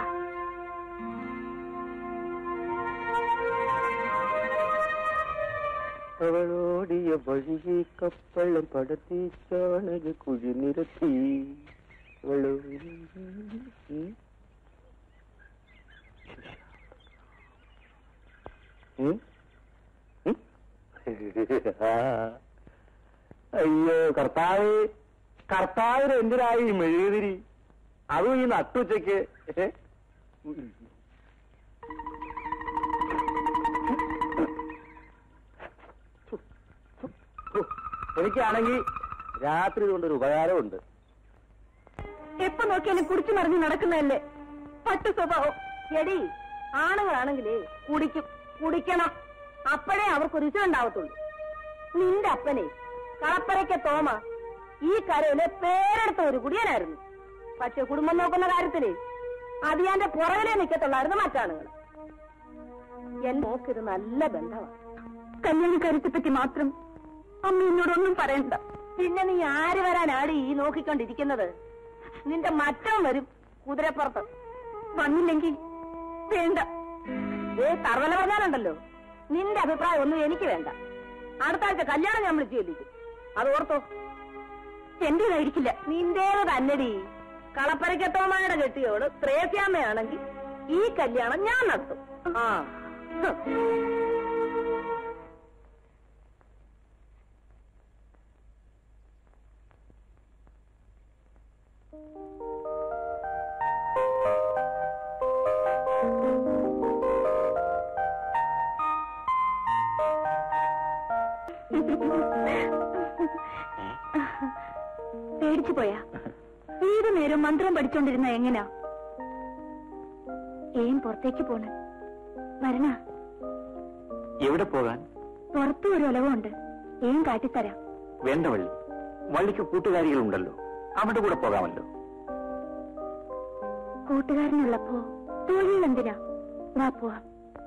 അവളോടിയ വഴിയെ കപ്പളം പടത്തി ചാണക കുഴി നിരത്തി അവളോ ഉം? ഉം? അയ്യോ കർത്താവ് കർത്താവിന് എന്തിനായി ഈ മെഴുകുതിരി അതും ഈ നട്ടുച്ചയ്ക്ക് ഏ? എനിക്കാണെങ്കിൽ രാത്രി കൊണ്ടൊരു ഉപകാരമുണ്ട് എപ്പോ നോക്കിയാലും കുടിച്ചു മറിഞ്ഞ് നടക്കുന്നതല്ലേ പട്ടു സ്വഭാവം എടി ആണുങ്ങളാണെങ്കിലേ കുടിക്കും കുടിക്കണം അപ്പോഴേ അവർക്കൊരു രുചി ഉണ്ടാവത്തുള്ളൂ നിന്റെ അപ്പനെ കളപ്പരയ്ക്ക തോമ ഈ കരയിലെ പേരെടുത്ത ഒരു കുടിയനായിരുന്നു പക്ഷെ കുടുംബം നോക്കുന്ന കാര്യത്തില് അതിയാന്റെ പുറകിലേ നിൽക്കത്തുള്ളായിരുന്നു മറ്റാണുങ്ങൾ എൻ മോക്കിത് നല്ല ബന്ധമാണ് കല്യാണക്കാര്യത്തെ പറ്റി മാത്രം അമ്മ എന്നോടൊന്നും പറയണ്ട പിന്നെ നീ ആര് വരാനാടി ഈ നോക്കിക്കൊണ്ടിരിക്കുന്നത് നിന്റെ മറ്റം വരും കുതിരപ്പുറത്ത് വന്നില്ലെങ്കിൽ വേണ്ട ഏ തറവല പറഞ്ഞാലുണ്ടല്ലോ നിന്റെ അഭിപ്രായം ഒന്നും എനിക്ക് വേണ്ട അടുത്ത ആഴ്ച കല്യാണം ഞാൻ വിളിച്ചു ചെല്ലിക്കും അത് ഓർത്തോ എന്റേതായിരിക്കില്ല നിന്റേത് തന്നെടി കളപ്പരക്കത്തോമായുടെ കെട്ടിയോട് ത്രേസ്യാമ്മയാണെങ്കിൽ ഈ കല്യാണം ഞാൻ നടത്തും ആ ഹ്. പേടിച്ചു പോയാ ഏത് നേരം മന്ത്രം പഠിച്ചോണ്ടിരുന്ന എങ്ങനാ ഏം പുറത്തേക്ക് പോണ് വരണ എവിടെ പോകാൻ പുറത്ത് ഒരു ഒലവുണ്ട് ഏം കാട്ടിത്തരാം വേണ്ട വള്ളി വള്ളിക്ക് കൂട്ടുകാരികളുണ്ടല്ലോ അവിടെ കൂടെ പോകാമല്ലോ കൂട്ടുകാരനുള്ളപ്പോ തൊഴിൽ എന്തിനാ വാ പോവാം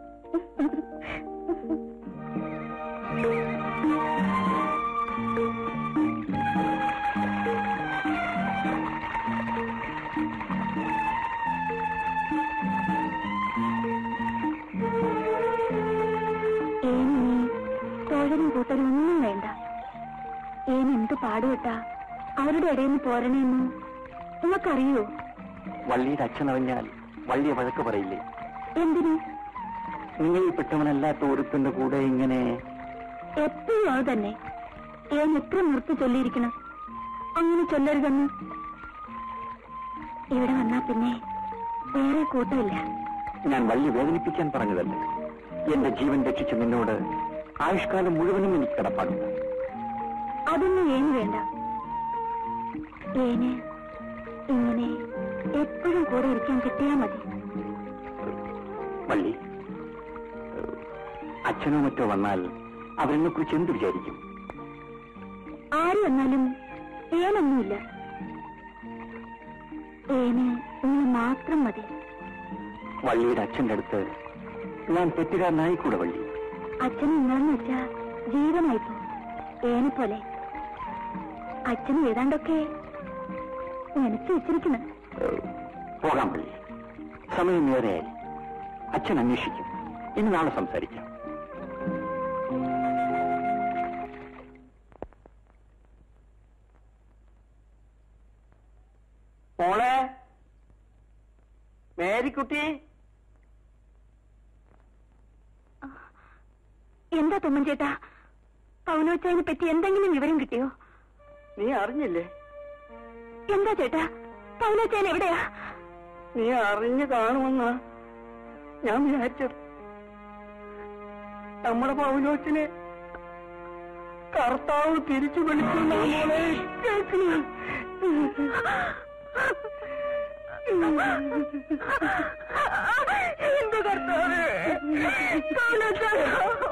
ഏനി തോഴനും കൂട്ടനും ഒന്നും വേണ്ട ഏൻ എന്ത് പാടുപെട്ടാ അവരുടെ ഇടയിൽ നിന്ന് പോരണേന്ന് നിങ്ങൾക്കറിയോ വള്ളിയുടെ അച്ഛൻ അറിഞ്ഞാൽ വള്ളിയെ വഴക്ക് പറയില്ലേ എന്തിനു നിങ്ങളിൽ പെട്ടവനല്ലാത്ത ഒരുത്തിന്റെ കൂടെ ഇങ്ങനെ എപ്പോഴും അത് തന്നെ ഏൻ എത്ര നിർത്തി ചൊല്ലിയിരിക്കണം അങ്ങനെ ചൊല്ലരുതെന്ന് ഇവിടെ വന്നാ പിന്നെ വേറെ കൂട്ടമില്ല ഞാൻ വള്ളി വേദനിപ്പിക്കാൻ പറഞ്ഞതല്ലേ എന്റെ ജീവൻ രക്ഷിച്ച നിന്നോട് ആയുഷ്കാലം മുഴുവനും എനിക്ക് കടപ്പാടുണ്ട് അതൊന്നും ഏന് വേണ്ട ഏന് ഇങ്ങനെ എപ്പോഴും കൂടെ ഇരിക്കാൻ കിട്ടിയാ മതി വള്ളി അച്ഛനോ മറ്റോ വന്നാൽ അവരെന്നെ കുറിച്ച് എന്ത് വിചാരിക്കും ആര് വന്നാലും ഏനൊന്നുമില്ല ഏന് ഇങ്ങനെ മാത്രം മതി വള്ളിയുടെ അച്ഛന്റെ അടുത്ത് ഞാൻ തെറ്റുകാരനായി കൂടെ വള്ളി അച്ഛൻ ഇന്നാന്ന് വെച്ചാ ജീവനായിപ്പോ ഏനെ പോലെ അച്ഛൻ ഏതാണ്ടൊക്കെ നനച്ചു വെച്ചിരിക്കണം ഏഹ്, പോകാം വള്ളി സമയം ഏറെയായി അച്ഛൻ അന്വേഷിക്കും ഇനി നാളെ സംസാരിക്കാം മോളെ മേരിക്കുട്ടി എന്താ തുമ്മൻ ചേട്ടാ പൗലോച്ചായനെ പറ്റി എന്തെങ്കിലും വിവരം കിട്ടിയോ നീ അറിഞ്ഞില്ലേ എന്താ ചേട്ടാ പൗലോച്ചായൻ എവിടെയാ നീ അറിഞ്ഞു കാണുമെന്നാ ഞാൻ വിചാരിച്ചത് നമ്മുടെ പൗലോച്ചിനെ കർത്താവ് തിരിച്ചു വിളിക്കുന്ന മോളെ കേൾക്കുന്നു എന്ത് കർത്താവ് പൗലോച്ചായ.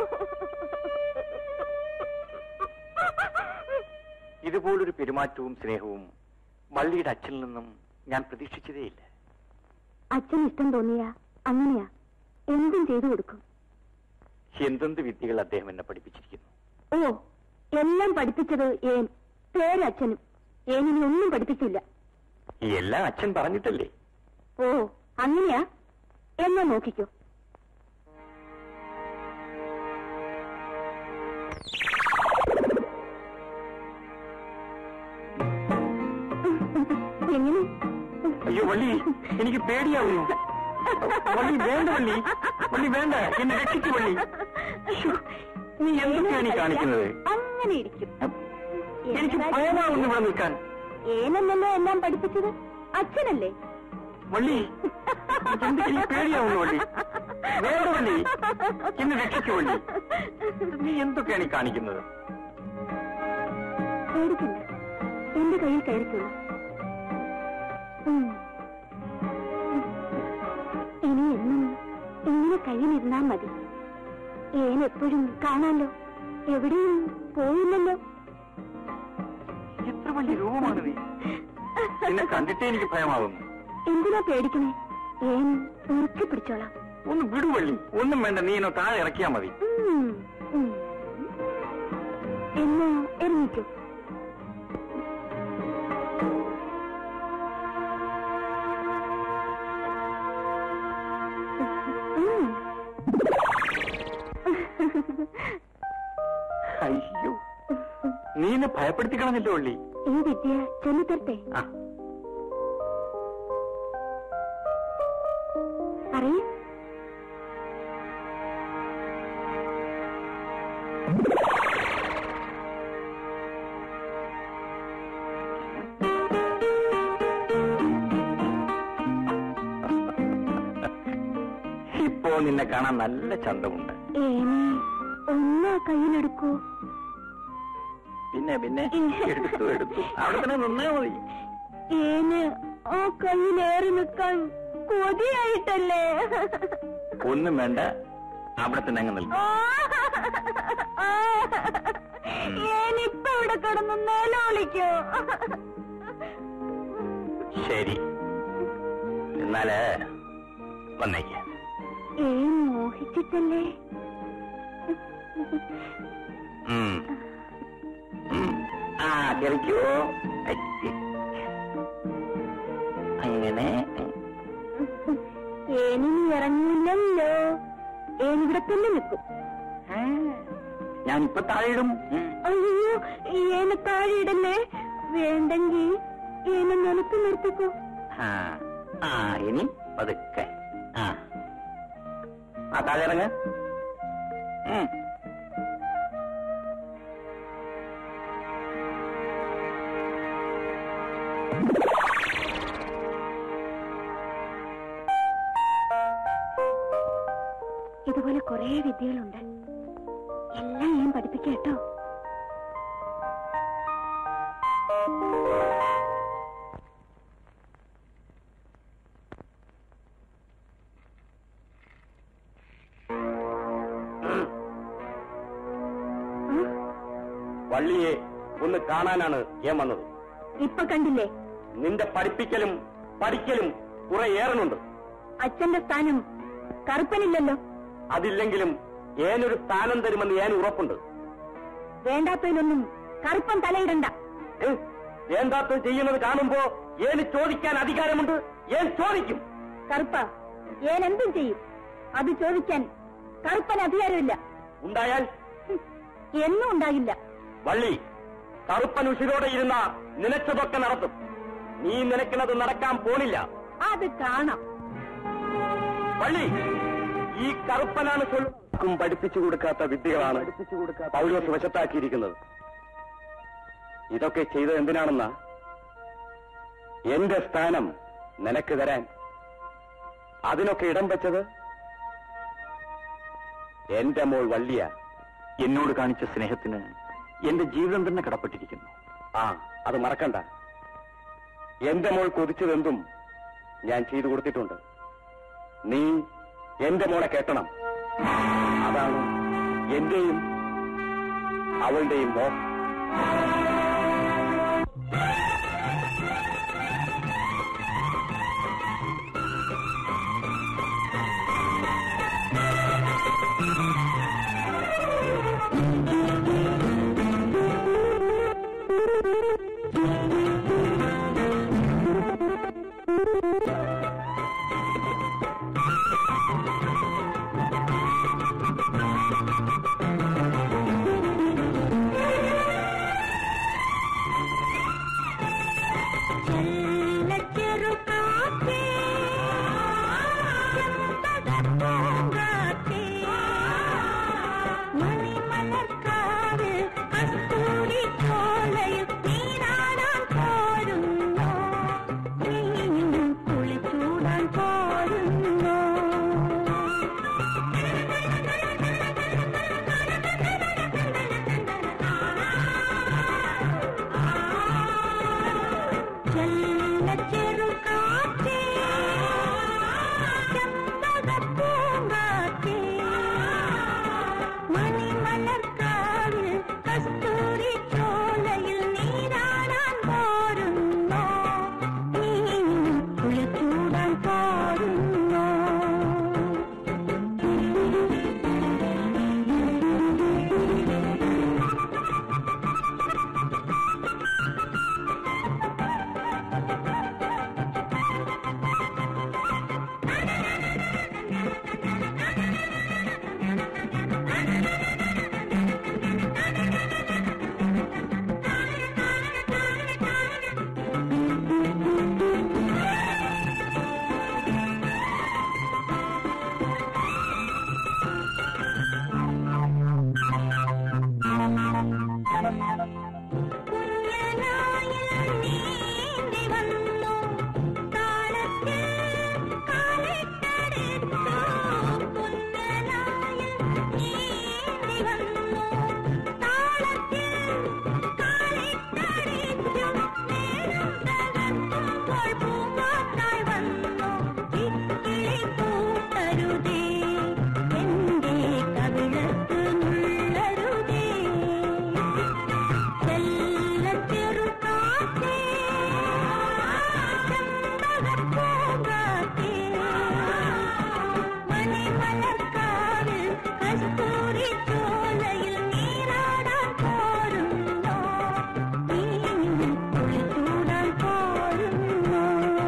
ഇതുപോലൊരു പെരുമാറ്റവും സ്നേഹവും വള്ളിയുടെ അച്ഛനിൽ നിന്നും ഞാൻ പ്രതീക്ഷിച്ചതേയില്ല അച്ഛൻ ഇഷ്ടം തോന്നിയാ അങ്ങനെയാ എന്തും ചെയ്തു കൊടുക്കും എന്തെന്ത് വിദ്യകൾ അദ്ദേഹം എന്നെ പഠിപ്പിച്ചിരിക്കുന്നു ഓ എല്ലാം പഠിപ്പിച്ചത് ഏൻ പേരച്ഛനും ഏനിനെ ഒന്നും പഠിപ്പിച്ചില്ല ഈ എല്ലാം അച്ഛൻ പറഞ്ഞിട്ടല്ലേ ഓ അങ്ങനെയാ എന്നാ നോക്കിക്കോ എങ്ങനെ അയ്യോ വള്ളി എനിക്ക് പേടിയാവുന്നു വള്ളി വേണ്ട വള്ളി വള്ളി വേണ്ട എന്നെ രക്ഷിച്ചു വള്ളി ശ്ശോ, നീ എന്തൊക്കെയാണ് ഈ കാണിക്കുന്നത് അങ്ങനെ ഇരിക്കും എനിക്ക് ഭയമാവുന്നു ഇവിടെ നിൽക്കാൻ ഏനല്ലല്ലോ എല്ലാം പഠിപ്പിച്ചത് അച്ഛനല്ലേ വള്ളി എനിക്ക് എനിക്ക് പേടിയാവുന്നു വള്ളി വേണ്ട വള്ളി എന്നെ രക്ഷിച്ചു വള്ളി നീ എന്തൊക്കെയാണ് ഈ കാണിക്കുന്നത് പേടിക്കണ്ട എന്റെ കയ്യിൽ കയറിക്കുള്ളൂ ഉം. ഇനി എന്നും ഇങ്ങനെ കയ്യിലിരുന്നാ മതി ഏൻ എപ്പോഴും കാണാലോ എവിടെയും പോയില്ലല്ലോ എത്ര വലിയ രൂപമാണ് നീ നിന്നെ കണ്ടിട്ടേ എനിക്ക് ഭയമാകുന്നു എന്തിനാ പേടിക്കണേ ഏൻ ഉറുക്കി പിടിച്ചോളാം ഒന്ന് വിടുവള്ളി ഒന്നും വേണ്ട നീ എന്നെ താഴെ ഇറക്കിയാ മതി ഉം. ഉം. എന്നാ ഇറങ്ങിക്കോ എന്നെ ഭയപ്പെടുത്തിക്കണമെന്നില്ല വള്ളി ഈ വിദ്യ ചൊല്ലിത്തരട്ടെ ആ പറയൂ ഇപ്പോ നിന്നെ കാണാൻ നല്ല ചന്തമുണ്ട് ഏനെ ഒന്നാ കയ്യിലെടുക്കൂ പിന്നെ പിന്നെ എടുത്തു എടുത്തു അവിടെ തന്നെ നിന്നേ മതി ഏന് ആ കയ്യിലേറി നിൽക്കാൻ കൊതിയായിട്ടല്ലേ ഒന്നും വേണ്ട അവിടെ തന്നെ അങ്ങ് നിൽക്കും ഏനിപ്പ ഇവിടെ കിടന്ന് നിലവിളിക്കോ ശരി എന്നാല് വന്നേക്ക് ഏൻ മോഹിച്ചിട്ടല്ലേ ഉം. ഉം. ആ ചെറിക്കൂ അങ്ങനെ ഏനിനി ഇറങ്ങില്ലല്ലോ ഏനിവിടെ തന്നെ നിൽക്കും ഞാനിപ്പൊ താഴെയിടും ഉം. അയ്യോ ഏനെ താഴെയിടല്ലേ വേണ്ടെങ്കി ഏനെ നിലത്ത് നിർത്തിക്കോ ആ ആ ഇനി പതുക്കെ ആ ആ താഴെ ഇറങ്ങ ഉം. ഇതുപോലെ കുറേ വിദ്യകളുണ്ട് എല്ലാം ഞാൻ പഠിപ്പിക്കട്ടോ വള്ളിയെ ഒന്ന് കാണാനാണ് ഞാൻ വന്നത് ഇപ്പൊ കണ്ടില്ലേ നിന്റെ പഠിപ്പിക്കലും പഠിക്കലും കുറെ ഏറനുണ്ട് അച്ഛന്റെ സ്ഥാനം കറുപ്പനില്ലല്ലോ അതില്ലെങ്കിലും ഏനൊരു സ്ഥാനം തരുമെന്ന് ഞാൻ ഉറപ്പുണ്ട് വേണ്ടാത്തതിലൊന്നും കറുപ്പൻ തലയിടണ്ട ഏ? വേണ്ടാത്തത് ചെയ്യുന്നത് കാണുമ്പോ ഏന് ചോദിക്കാൻ അധികാരമുണ്ട് ഏൻ ചോദിക്കും കറുപ്പ ഏൻ എന്തും ചെയ്യും അത് ചോദിക്കാൻ കറുപ്പൻ അധികാരമില്ല ഉണ്ടായാൽ ഹും, എന്നും ഉണ്ടാകില്ല വള്ളി കറുപ്പൻ ഉഷിരോടെ ഇരുന്ന നിനച്ചതൊക്കെ നടത്തും നീ നിനക്കുന്നത് നടക്കാൻ പോണില്ല അത് കാണാം വള്ളി ഈ കറുപ്പനാണ് ചൊല്ലും പഠിപ്പിച്ചു കൊടുക്കാത്ത വിദ്യകളാണ് പൗലോസ് വശത്താക്കിയിരിക്കുന്നത് ഇതൊക്കെ ചെയ്തത് എന്തിനാണെന്ന എന്റെ സ്ഥാനം നിനക്ക് തരാൻ അതിനൊക്കെ ഇടം വെച്ചത് എന്റെ മോൾ വള്ളിയ എന്നോട് കാണിച്ച സ്നേഹത്തിന് എന്റെ ജീവിതം തന്നെ കടപ്പെട്ടിരിക്കുന്നു ആ അത് മറക്കണ്ട എന്റെ മോൾ കൊതിച്ചതെന്തും ഞാൻ ചെയ്തു കൊടുത്തിട്ടുണ്ട് നീ എന്റെ മോളെ കെട്ടണം അതാണ് എന്റെയും അവളുടെയും മോഹം പൂങ്കാറ്റായി വന്നു ഇക്കിളി പൂട്ടരുതേ എന്റെ കവിളത്ത് നുള്ളരുതേ ചെല്ലച്ചെറുകാറ്റേ ചെമ്പകപ്പൂങ്കാറ്റേ മണിമലർക്കാവിൽ കസ്തൂരി ചോലയിൽ നീരാടാൻ പോരുന്നോ നീയും കുളിച്ചൂടാൻ പോരുന്നോ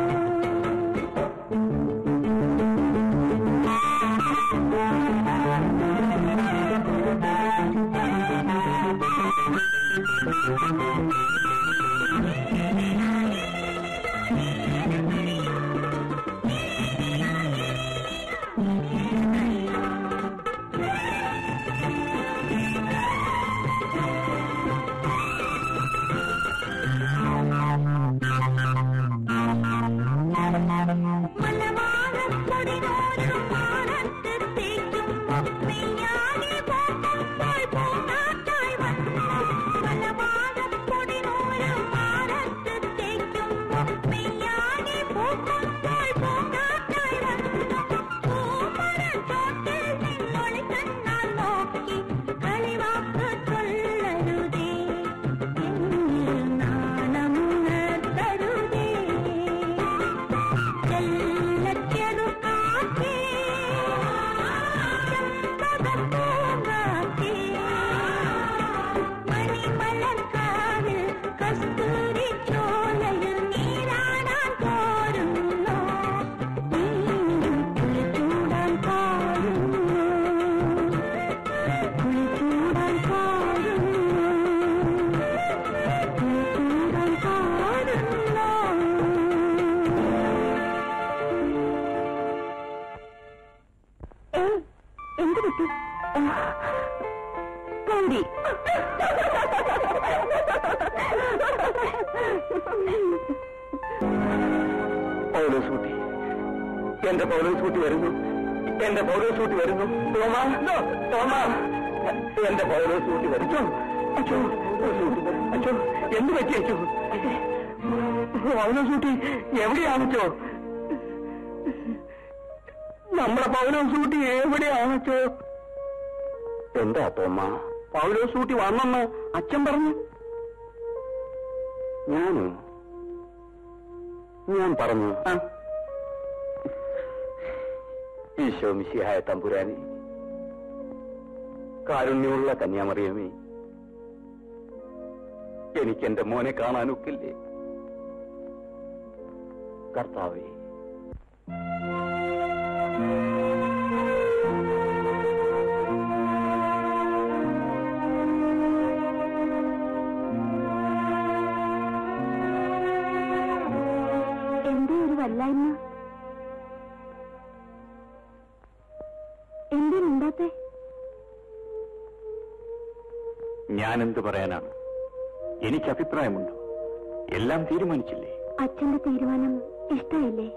മലവാഴക്കൊടിനോരം മാനത്ത് തേക്കുമ്പോൾ നെയ്യാകെ പോകുമ്പോൾ പൂങ്കാറ്റായി വന്നു. മലവാഴക്കൊടിനോരം മാനത്ത് തേക്കുമ്പോൾ നെയ്യാകെ പോകുമ്പോൾ പൂങ്കാറ്റായി വന്നു. പൂമരച്ചോട്ടിൽ നിന്നൊളി കണ്ണാൽ നോക്കി കളിവാക്ക് ചൊല്ലരുതേ എന്നിൽ നാണമുണർത്തരുതേ ചെല്ലച്ചെറുകാറ്റേ ചെമ്പകപ്പൂങ്കാറ്റേ മണിമലർക്കാവിൽ കസ്തൂരി ചോലയിൽ നീരാടാൻ പോരുന്നോ നീയും കുളിച്ചൂടാൻ പോരുന്നോ കുളിച്ചൂടാൻ പോരുന്നോ കുളിച്ചൂടാൻ പോരുന്നോ ഏയ് എന്ത് പറ്റി പോണ്ടി പൗലോസ് കുട്ടി എന്റെ പൗലോസ് കുട്ടി വരുന്നു എന്റെ പൗലോസ് കുട്ടി വരുന്നു തോമാ തോമാ എന്റെ പൗലോസ് കുട്ടി വരുന്നു അച്ചോ അച്ചോ എന്ത് പറ്റി അച്ചോ പൗലോസ് കുട്ടി എവിടെയാണച്ചോ നമ്മുടെ പൗലോസ് കുട്ടി എവിടെയാണച്ചോ എന്താ തോമ്മ പൗലോസ് കുട്ടി വന്നെന്ന് അച്ഛൻ പറഞ്ഞു ഞാനോ ഞാൻ പറഞ്ഞു ഈശോ മിശിഹായ തമ്പുരാനെ കാരുണ്യമുള്ള കന്യാമറിയമേ എനിക്ക് എന്റെ മോനെ കാണാനൊക്കില്ലേ കർത്താവേ എന്തേ ഒരു വല്ലായ്മ എന്തേ മിണ്ടാത്തെ ഞാനെന്ത് പറയാനാണ് എനിക്ക് അഭിപ്രായമുണ്ട് എല്ലാം തീരുമാനിച്ചില്ലേ അച്ഛന്റെ തീരുമാനം ഇഷ്ടമില്ലേ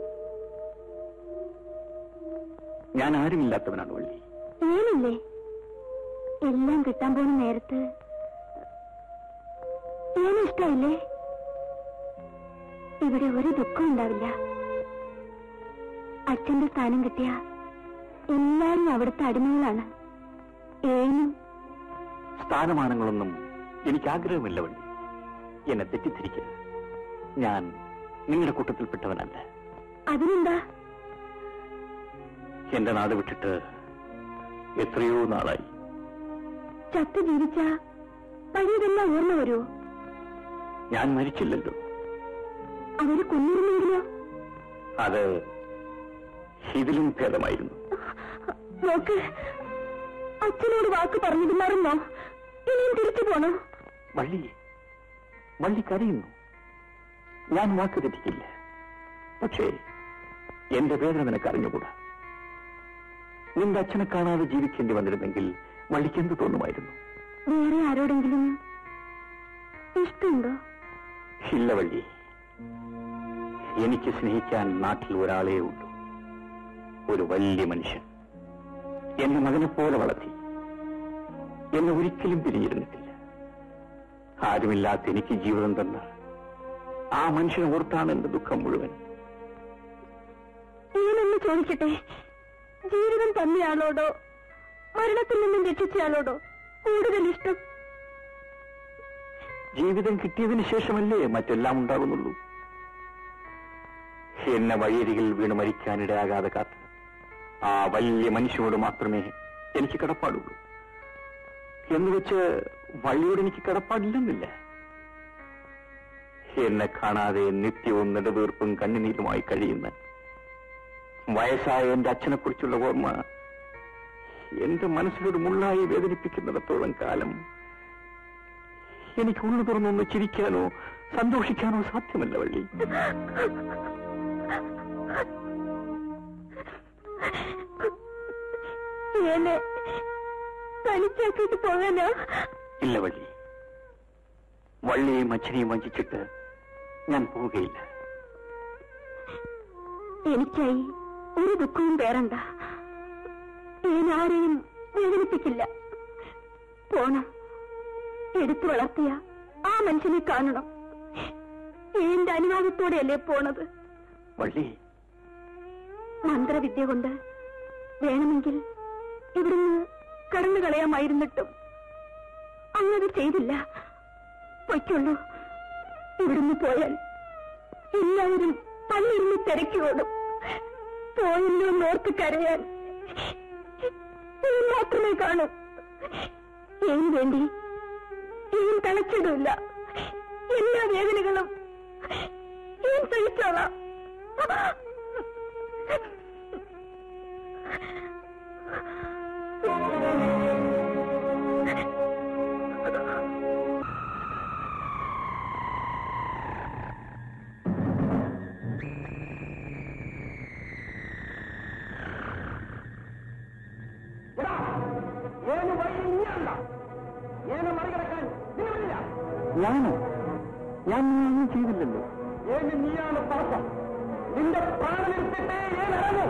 ഞാൻ ആരുമില്ലാത്തവനാണ് വള്ളി ഏനില്ലേ എല്ലാം കിട്ടാൻ പോകുന്ന നേരത്ത് ഏനും ഇഷ്ടമില്ലേ ഇവിടെ ഒരു ദുഃഖം ഉണ്ടാവില്ല അച്ഛന്റെ സ്ഥാനം കിട്ടിയ എല്ലാരും അവിടുത്തെ അടിമകളാണ് ഏനും സ്ഥാനമാനങ്ങളൊന്നും എനിക്ക് ആഗ്രഹമില്ല വള്ളി എന്നെ തെറ്റിദ്ധരിക്കരുത് ഞാൻ നിങ്ങളുടെ കൂട്ടത്തിൽപ്പെട്ടവനല്ല അതിനെന്താ എന്റെ നാട് വിട്ടിട്ട് എത്രയോ നാളായി ചത്ത് ജീവിച്ച പഴയതെല്ലാം ഓർമ്മ വരുമോ ഞാൻ മരിച്ചില്ലല്ലോ അവര് കൊന്നിരുന്നെങ്കിലോ അത് ഇതിലും ഭേദമായിരുന്നു നോക്ക് അച്ഛനോട് വാക്ക് പറഞ്ഞത് മറന്നോ ഇനിയും തിരിച്ചു പോണോ വള്ളി വള്ളി കരയുന്നു ഞാൻ വാക്ക് തെറ്റിക്കില്ല പക്ഷേ എന്റെ വേദന നിനക്ക് അറിഞ്ഞുകൂടാ നിന്റെ അച്ഛനെ കാണാതെ ജീവിക്കേണ്ടി വന്നിരുന്നെങ്കിൽ വള്ളിക്ക് എന്ത് തോന്നുമായിരുന്നു വേറെ ആരോടെങ്കിലും ഇഷ്ടമുണ്ടോ ഇല്ല വള്ളി എനിക്ക് സ്നേഹിക്കാൻ നാട്ടിൽ ഒരാളേ ഉള്ളൂ ഒരു വലിയ മനുഷ്യൻ എന്നെ മകനെ പോലെ വളർത്തി എന്നെ ഒരിക്കലും പിരിഞ്ഞിരുന്നിട്ടില്ല ആരുമില്ലാത്ത എനിക്ക് ജീവിതം തന്ന ആ മനുഷ്യനെ ഓർത്താണ് എന്റെ ദുഃഖം മുഴുവൻ ഞാനൊന്ന് ചോദിക്കട്ടെ ജീവിതം തന്നെയാളോടോ മരണത്തിൽ നിന്നും രക്ഷിച്ചയാളോടോ കൂടുതൽ ഇഷ്ടം ജീവിതം കിട്ടിയതിന് ശേഷമല്ലേ മറ്റെല്ലാം ഉണ്ടാകുന്നുള്ളൂ എന്നെ വഴിയരികിൽ വീണ് മരിക്കാനിടയാകാതെ കാത്ത് ആ വലിയ മനുഷ്യനോട് മാത്രമേ എനിക്ക് കടപ്പാടുള്ളൂ എന്ന് വെച്ച് വഴിയോട് എനിക്ക് കടപ്പാടില്ലെന്നില്ല എന്നെ കാണാതെ നിത്യവും നെടുവീർപ്പും കണ്ണുനീരുമായി കഴിയുന്ന വയസ്സായ എന്റെ അച്ഛനെക്കുറിച്ചുള്ള ഓർമ്മ എന്റെ മനസ്സിലൊരു മുള്ളായി വേദനിപ്പിക്കുന്നിടത്തോളം കാലം എനിക്ക് ഉള്ളു തുറന്നൊന്ന് ചിരിക്കാനോ സന്തോഷിക്കാനോ സാധ്യമല്ല വള്ളി എന്നെ തനിച്ചാക്കിയിട്ട് പോകാനോ ഇല്ല വള്ളി വള്ളിയെയും അച്ഛനെയും വഞ്ചിച്ചിട്ട് ഞാൻ പോവുകയില്ല എനിക്കായി ഒരു ദുഃഖവും പേരണ്ട ഞാൻ ആരെയും വേദനിപ്പിക്കില്ല പോണം എടുത്തു വളർത്തിയ ആ മനുഷ്യനെ കാണണം എന്റെ അനുവാദത്തോടെയല്ലേ പോണത് വള്ളി മന്ത്രവിദ്യ കൊണ്ട് വേണമെങ്കിൽ ഇവിടുന്ന് കടന്നു കളയാമായിരുന്നിട്ടും അങ്ങനെ ചെയ്തില്ല പൊയ്ക്കുള്ളൂ ഇവിടുന്ന് പോയാൽ എല്ലാവരും പള്ളിയിരുന്ന് തിരക്കിയോടും പോയല്ലോ നോർത്ത് കരയാൻ നീ മാത്രമേ കാണൂ ഏന് വേണ്ടി ഏൻ തളച്ചിടില്ല എല്ലാ വേദനകളും ഏൻ സഹിച്ചോളാം ഞാനോ ഞാൻ ഒന്നും ചെയ്തില്ലല്ലോ നീയാണ് പാപം നിന്റെ പ്രാണനെടുത്തിട്ടേ ഞാൻ ഇറങ്ങും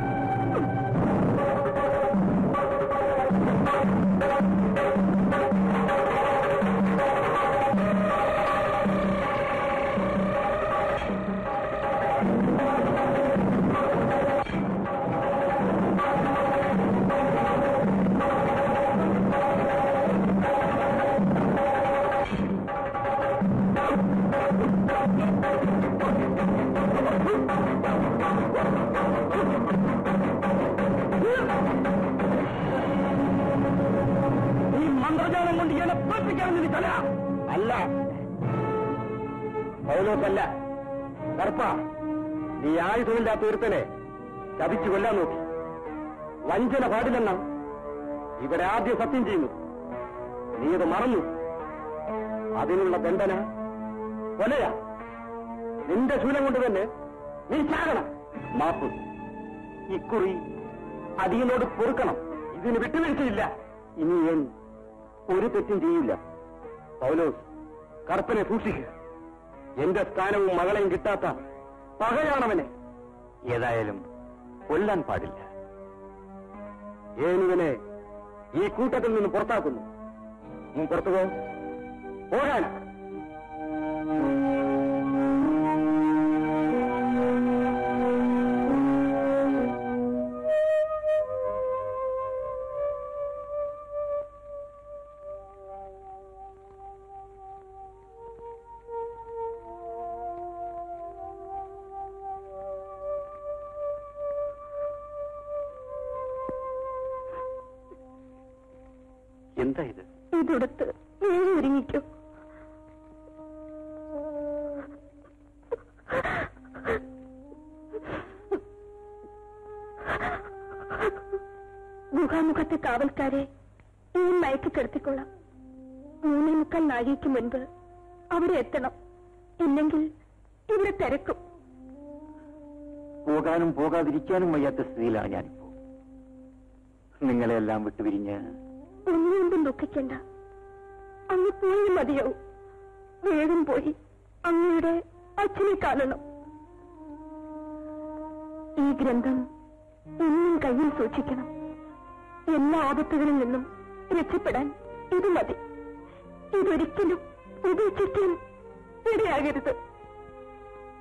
ഈ മന്ത്രജാലം കൊണ്ട് ഇയാളെ തോൽപ്പിക്കാൻ നിൽക്കല അല്ല പൗലോസല്ല കറുപ്പ നീ ആയുധമില്ലാത്ത ഒരുത്തനെ ചതിച്ചു കൊല്ലാൻ നോക്കി വഞ്ചന പാടില്ലെന്ന ഇവിടെ ആദ്യം സത്യം ചെയ്യുന്നു നീ ഇത് മറന്നു അതിനുള്ള ദണ്ഡന കൊലയാ നിന്റെ ശൂലം കൊണ്ട് തന്നെ നീ ചാകണം മാപ്പ് ഇക്കുറി അടിയനോട് പൊറുക്കണം ഇതിന് വിട്ടുവീഴ്ചയില്ല ഇനി ഞാൻ ഒരു തെറ്റും ചെയ്യില്ല പൗലോസ് കറുപ്പനെ സൂക്ഷിക്കുക എന്റെ സ്ഥാനവും മകളെയും കിട്ടാത്ത പകയാണവനെ ഏതായാലും കൊല്ലാൻ പാടില്ല ഏനുവിനെ ഈ കൂട്ടത്തിൽ നിന്ന് പുറത്താക്കുന്നു നീ പുറത്തു പോ പോകാൻ എന്താ ഇത് ഇതെടുത്ത് വേഗം ഒരുങ്ങിക്കോ മുഖാമുഖത്തെ കാവൽക്കാരെ ഈ മയക്കി കിടത്തിക്കൊള്ളാം മൂന്നേ മുക്കാൽ നാഴികയ്ക്ക് മുൻപ് അവിടെ എത്തണം ഇല്ലെങ്കിൽ ഇവിടെ തിരക്കും പോകാനും പോകാതിരിക്കാനും വയ്യാത്ത സ്ഥിതിയിലാണ് ഞാനിപ്പോ നിങ്ങളെല്ലാം വിട്ടുപിരിഞ്ഞ് ഒന്നുകൊണ്ടും ദുഃഖിക്കണ്ട അങ്ങ് പോയി മതിയാവും വേഗം പോയി അങ്ങയുടെ അച്ഛനെ കാണണം ഈ ഗ്രന്ഥം എന്നും കയ്യിൽ സൂക്ഷിക്കണം എല്ലാ ആപത്തുകളിൽ നിന്നും രക്ഷപ്പെടാൻ ഇത് മതി ഇതൊരിക്കലും ഉപേക്ഷിക്കാൻ ഇടയാകരുത്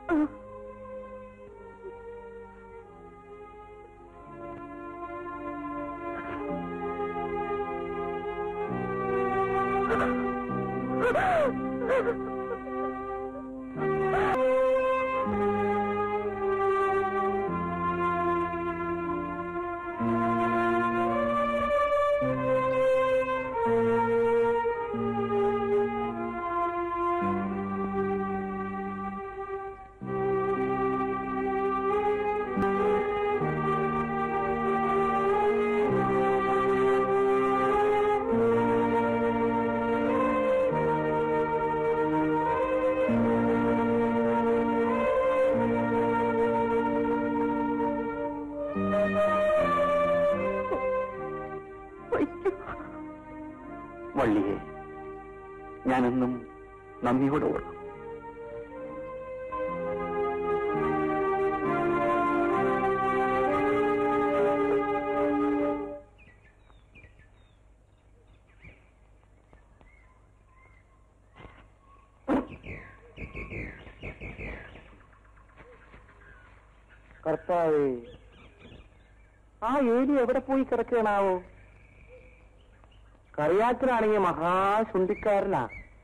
വള്ളിയെ ഞാനെന്നും നന്ദിയോടെ ഓർക്കും കർത്താവേ ആ ഏരിയ എവിടെ പോയി കിടക്കണാവോ കറിയാച്ചനാണെങ്കിൽ മഹാശുണ്ടിക്കാരനാ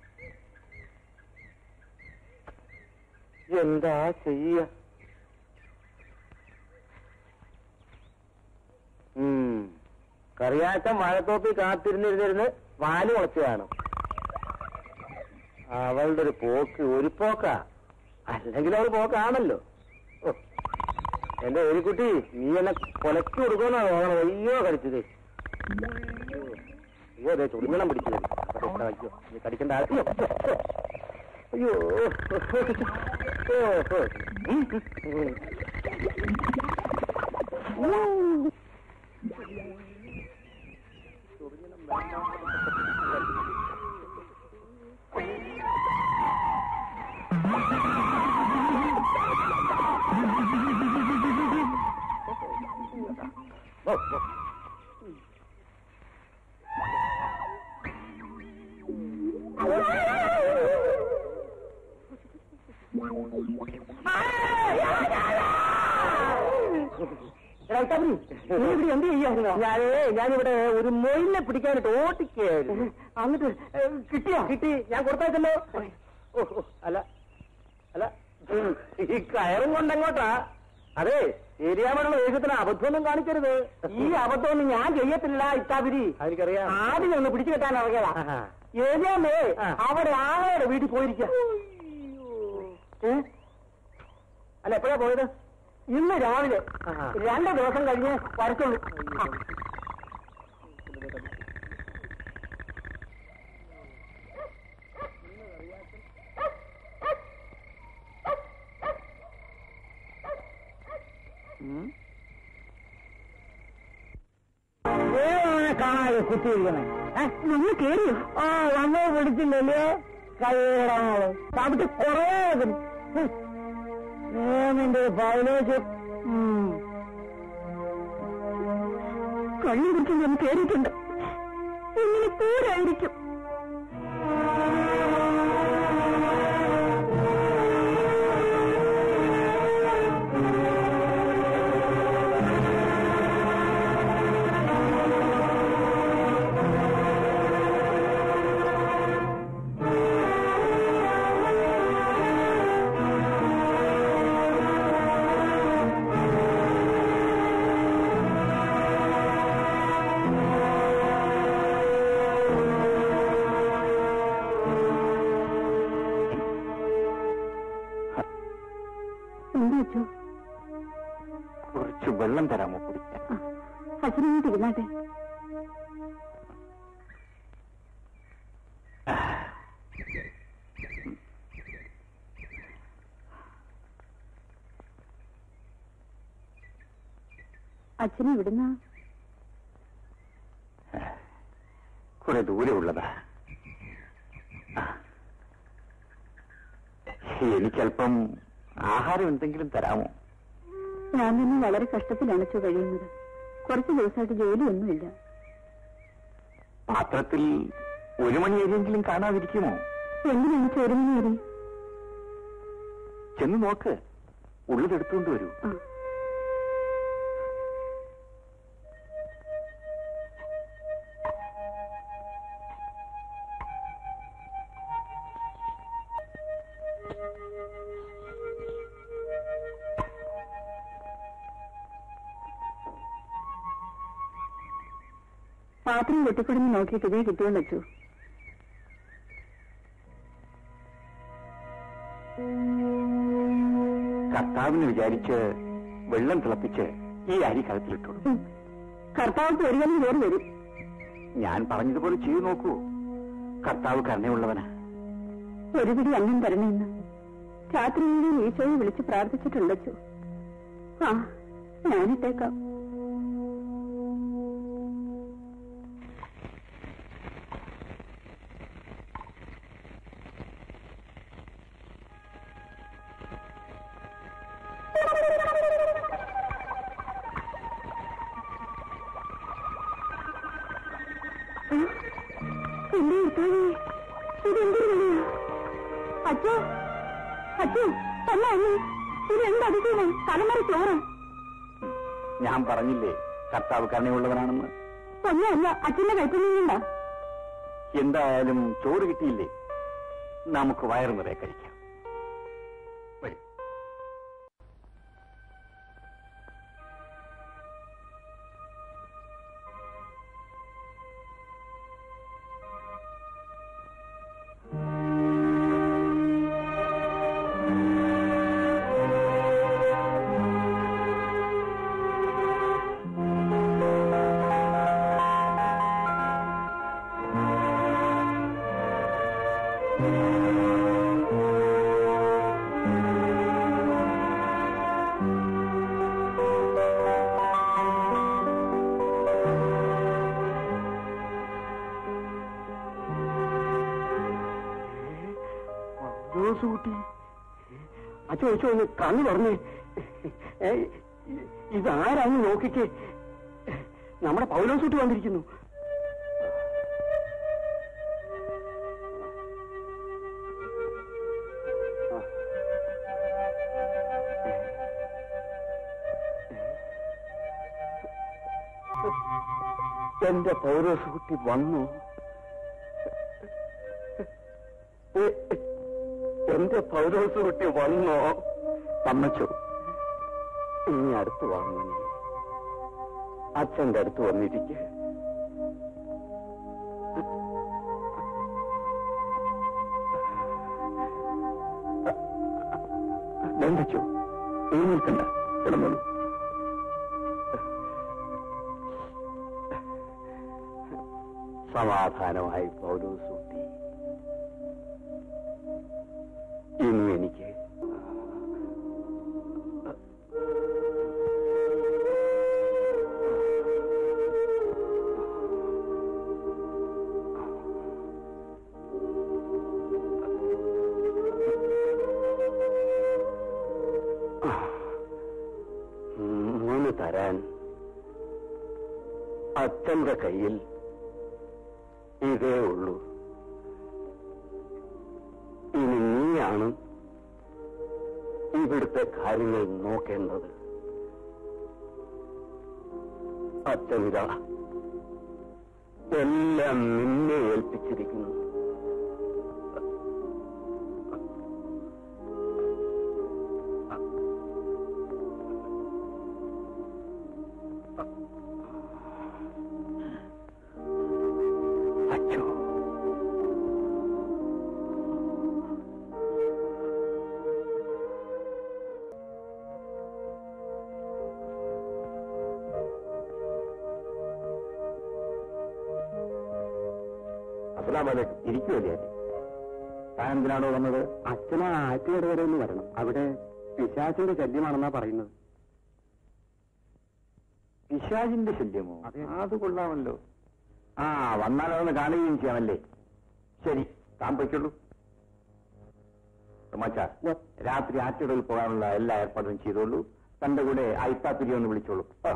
എന്താ ചെയ്യ ഉം. കറിയാച്ചൻ മഴത്തോപ്പി കാത്തിരുന്നിരുന്നിരുന്ന് വാല് മുളച്ചു കാണും അവളുടെ ഒരു പോക്ക് ഒരു പോക്കാ അല്ലെങ്കിൽ അവൾ പോക്കാണല്ലോ ഓ എന്റെ ഒരു കുട്ടി നീ എന്നെ കൊലച്ചു കൊടുക്കുമെന്നാ തോന്നണം അയ്യോ കടിച്ചത് അയ്യോ അതെ ചുടുങ്ങണം പിടിച്ചത് അയ്യോ നീ കടിക്കണ്ട ആൾ- അയ്യോ അയ്യോ ഓ, ഓ. ഉം, ഉം. ഉം. ഓ, ഓ. എടാ, ഇത്താപ്പി, നീ ഇവിടെ എന്ത് ചെയ്യായിരുന്നു ഞാനേ ഞാനിവിടെ ഒരു മൊയിലിനെ പിടിക്കാനായിട്ട് ഓട്ടിക്കായിരുന്നു എന്നിട്ട് ഏ, കിട്ടിയോ കിട്ടി ഞാൻ കൊടുത്തേക്കല്ലോ ഓ, ഓ, അല്ല അല്ല ഉം, ഈ കയറും കൊണ്ടെങ്ങോട്ടാ അതെ ശരിയാവുള്ള വേഗത്തിന് അബദ്ധമൊന്നും കാണിക്കരുത് ഈ അബദ്ധമൊന്നും ഞാൻ ചെയ്യത്തില്ല ഇത്താപിരി എനിക്കറിയാം ആദ്യം ഒന്ന് പിടിച്ചു കെട്ടാൻ ഇറങ്ങിയതാ ഏരിയാമേ അവിടെ ആളുടെ വീട്ടിൽ പോയിരിക്ക ഏ? അല്ല എപ്പോഴാ പോയത് ഇന്ന് രാവിലെ രണ്ട് ദിവസം കഴിഞ്ഞ് വരത്തുള്ളൂ ആ. കാണാതെ കുത്തിയിരിക്കണേ വന്ന് കേറിയോ ആ വന്നോ പിടിച്ചില്ലല്ലേ കൈയിടാമോള് അവിടെ കുറേ നിന്റെ പതിനേച്ച് കള്ളി കുറിച്ച് ഞാൻ കേറിയിട്ടുണ്ട് ഇങ്ങനെ പൂരായിരിക്കും എന്താ അച്ഛോ കുറച്ച് വെള്ളം തരാമോ കുടിക്കാൻ അച്ഛനോട്ട് ഇരുന്നാട്ടെ അച്ഛനെ ഇവിടുന്ന കുറെ ദൂരെ ഉള്ളതാ എനിക്കല്പം ആഹാരം എന്തെങ്കിലും തരാമോ ഞാൻ തന്നെ വളരെ കഷ്ടത്തിലാണ് അച്ഛോ കഴിയുന്നത് കുറച്ച് ദിവസമായിട്ട് ജോലിയൊന്നുമില്ല പാത്രത്തിൽ ഒരു മണി അരിയെങ്കിലും കാണാതിരിക്കുമോ എന്തിനാണ് ചോരുന്ന വരെ ചെന്ന് നോക്ക് ഉള്ളതെടുത്തുകൊണ്ട് വരൂ പാത്രം വെട്ടിക്കൊടുന്ന് നോക്കിയിട്ട് ഇതേ കിട്ടുമെന്ന് വെച്ചു കർത്താവിന് വിചാരിച്ച് വെള്ളം തിളപ്പിച്ച് ഈ അരി കഴുത്തിലിട്ടോളൂ കർത്താവർക്ക് ഒരു കലം ചോറ് വരും ഞാൻ പറഞ്ഞതുപോലെ ചെയ്തു നോക്കൂ കർത്താവ് കരുണയുള്ളവനാ ഒരു പിടി അന്നം തരണമെന്ന് രാത്രി മുഴുവൻ ഈശോയെ വിളിച്ച് പ്രാർത്ഥിച്ചിട്ടുണ്ടച്ചു ആ ഞാനിട്ടേക്കാം എന്റെ കർത്താവേ, ഇതെന്തൊരു വിളിയാ? അച്ഛോ അച്ഛോ അല്ല അല്ല ഇത് എന്ത് അതിശയം തലമുറ ചോറ് ഞാൻ പറഞ്ഞില്ലേ കർത്താവ് കരുണയുള്ളവനാണെന്ന് ഒന്നും അല്ല അച്ഛന്റെ കൈപ്പുണ്യണ്ട എന്തായാലും ചോറ് കിട്ടിയില്ലേ നമുക്ക് വയറു നിറയെ കഴിക്കാം വരൂ. ജോസ് കുട്ടി അച്ഛൻ അച്ഛൻ ഒന്ന് കണ്ണു പറഞ്ഞേ ഏ, ഇതാരാന്ന് നോക്കിക്കേ നമ്മുടെ പൗലോസ് കുട്ടി വന്നിരിക്കുന്നു എന്റെ പൗലോസ് കുട്ടി വന്നു ഏ, എന്റെ പൗലോസ് കുട്ടി വന്നോ സമ്മതിച്ചു ഇനി അടുത്ത് വാങ്ങുന്നു അച്ഛന്റെ അടുത്ത് വന്നിരിക്കെ ബന്ധിച്ചു എഴുന്നേൽക്കണ്ട കിടന്നോളൂ സമാധാനമായി പൗലോസ് കുട്ടി ഇനി എനിക്ക് മൂന്ന് തരാൻ അച്ഛന്റെ കയ്യിൽ ഇതേ ഉള്ളൂ ഇനി നീയാണ് ഇവിടുത്തെ കാര്യങ്ങൾ നോക്കേണ്ടത് അച്ഛനിതാ എല്ലാം നിന്നെ ഏൽപ്പിച്ചിരിക്കുന്നു അച്ഛോ അസ്ലാമലൈക്കും ഇരിക്കുമല്ലേ താൻ എന്തിനാണോ വന്നത് അച്ഛനാ ആറ്റുകട വരെ ഒന്ന് വരണം അവിടെ പിശാചിന്റെ ശല്യമാണെന്നാ പറയുന്നത് പിശാചിന്റെ ശല്യമോ അതെ. അത് കൊള്ളാമല്ലോ ആ വന്നാൽ അതൊന്ന് കാണുകയും ചെയ്യാമല്ലേ ശരി താൻ പൊയ്ക്കുള്ളൂ മച്ചാ ഉവ്വ്. രാത്രി ആറ്റുകളിൽ പോകാനുള്ള എല്ലാ ഏർപ്പാടും ചെയ്തോളൂ തന്റെ കൂടെ ഐത്താത്തിരി ഒന്ന് വിളിച്ചോളൂ ആ.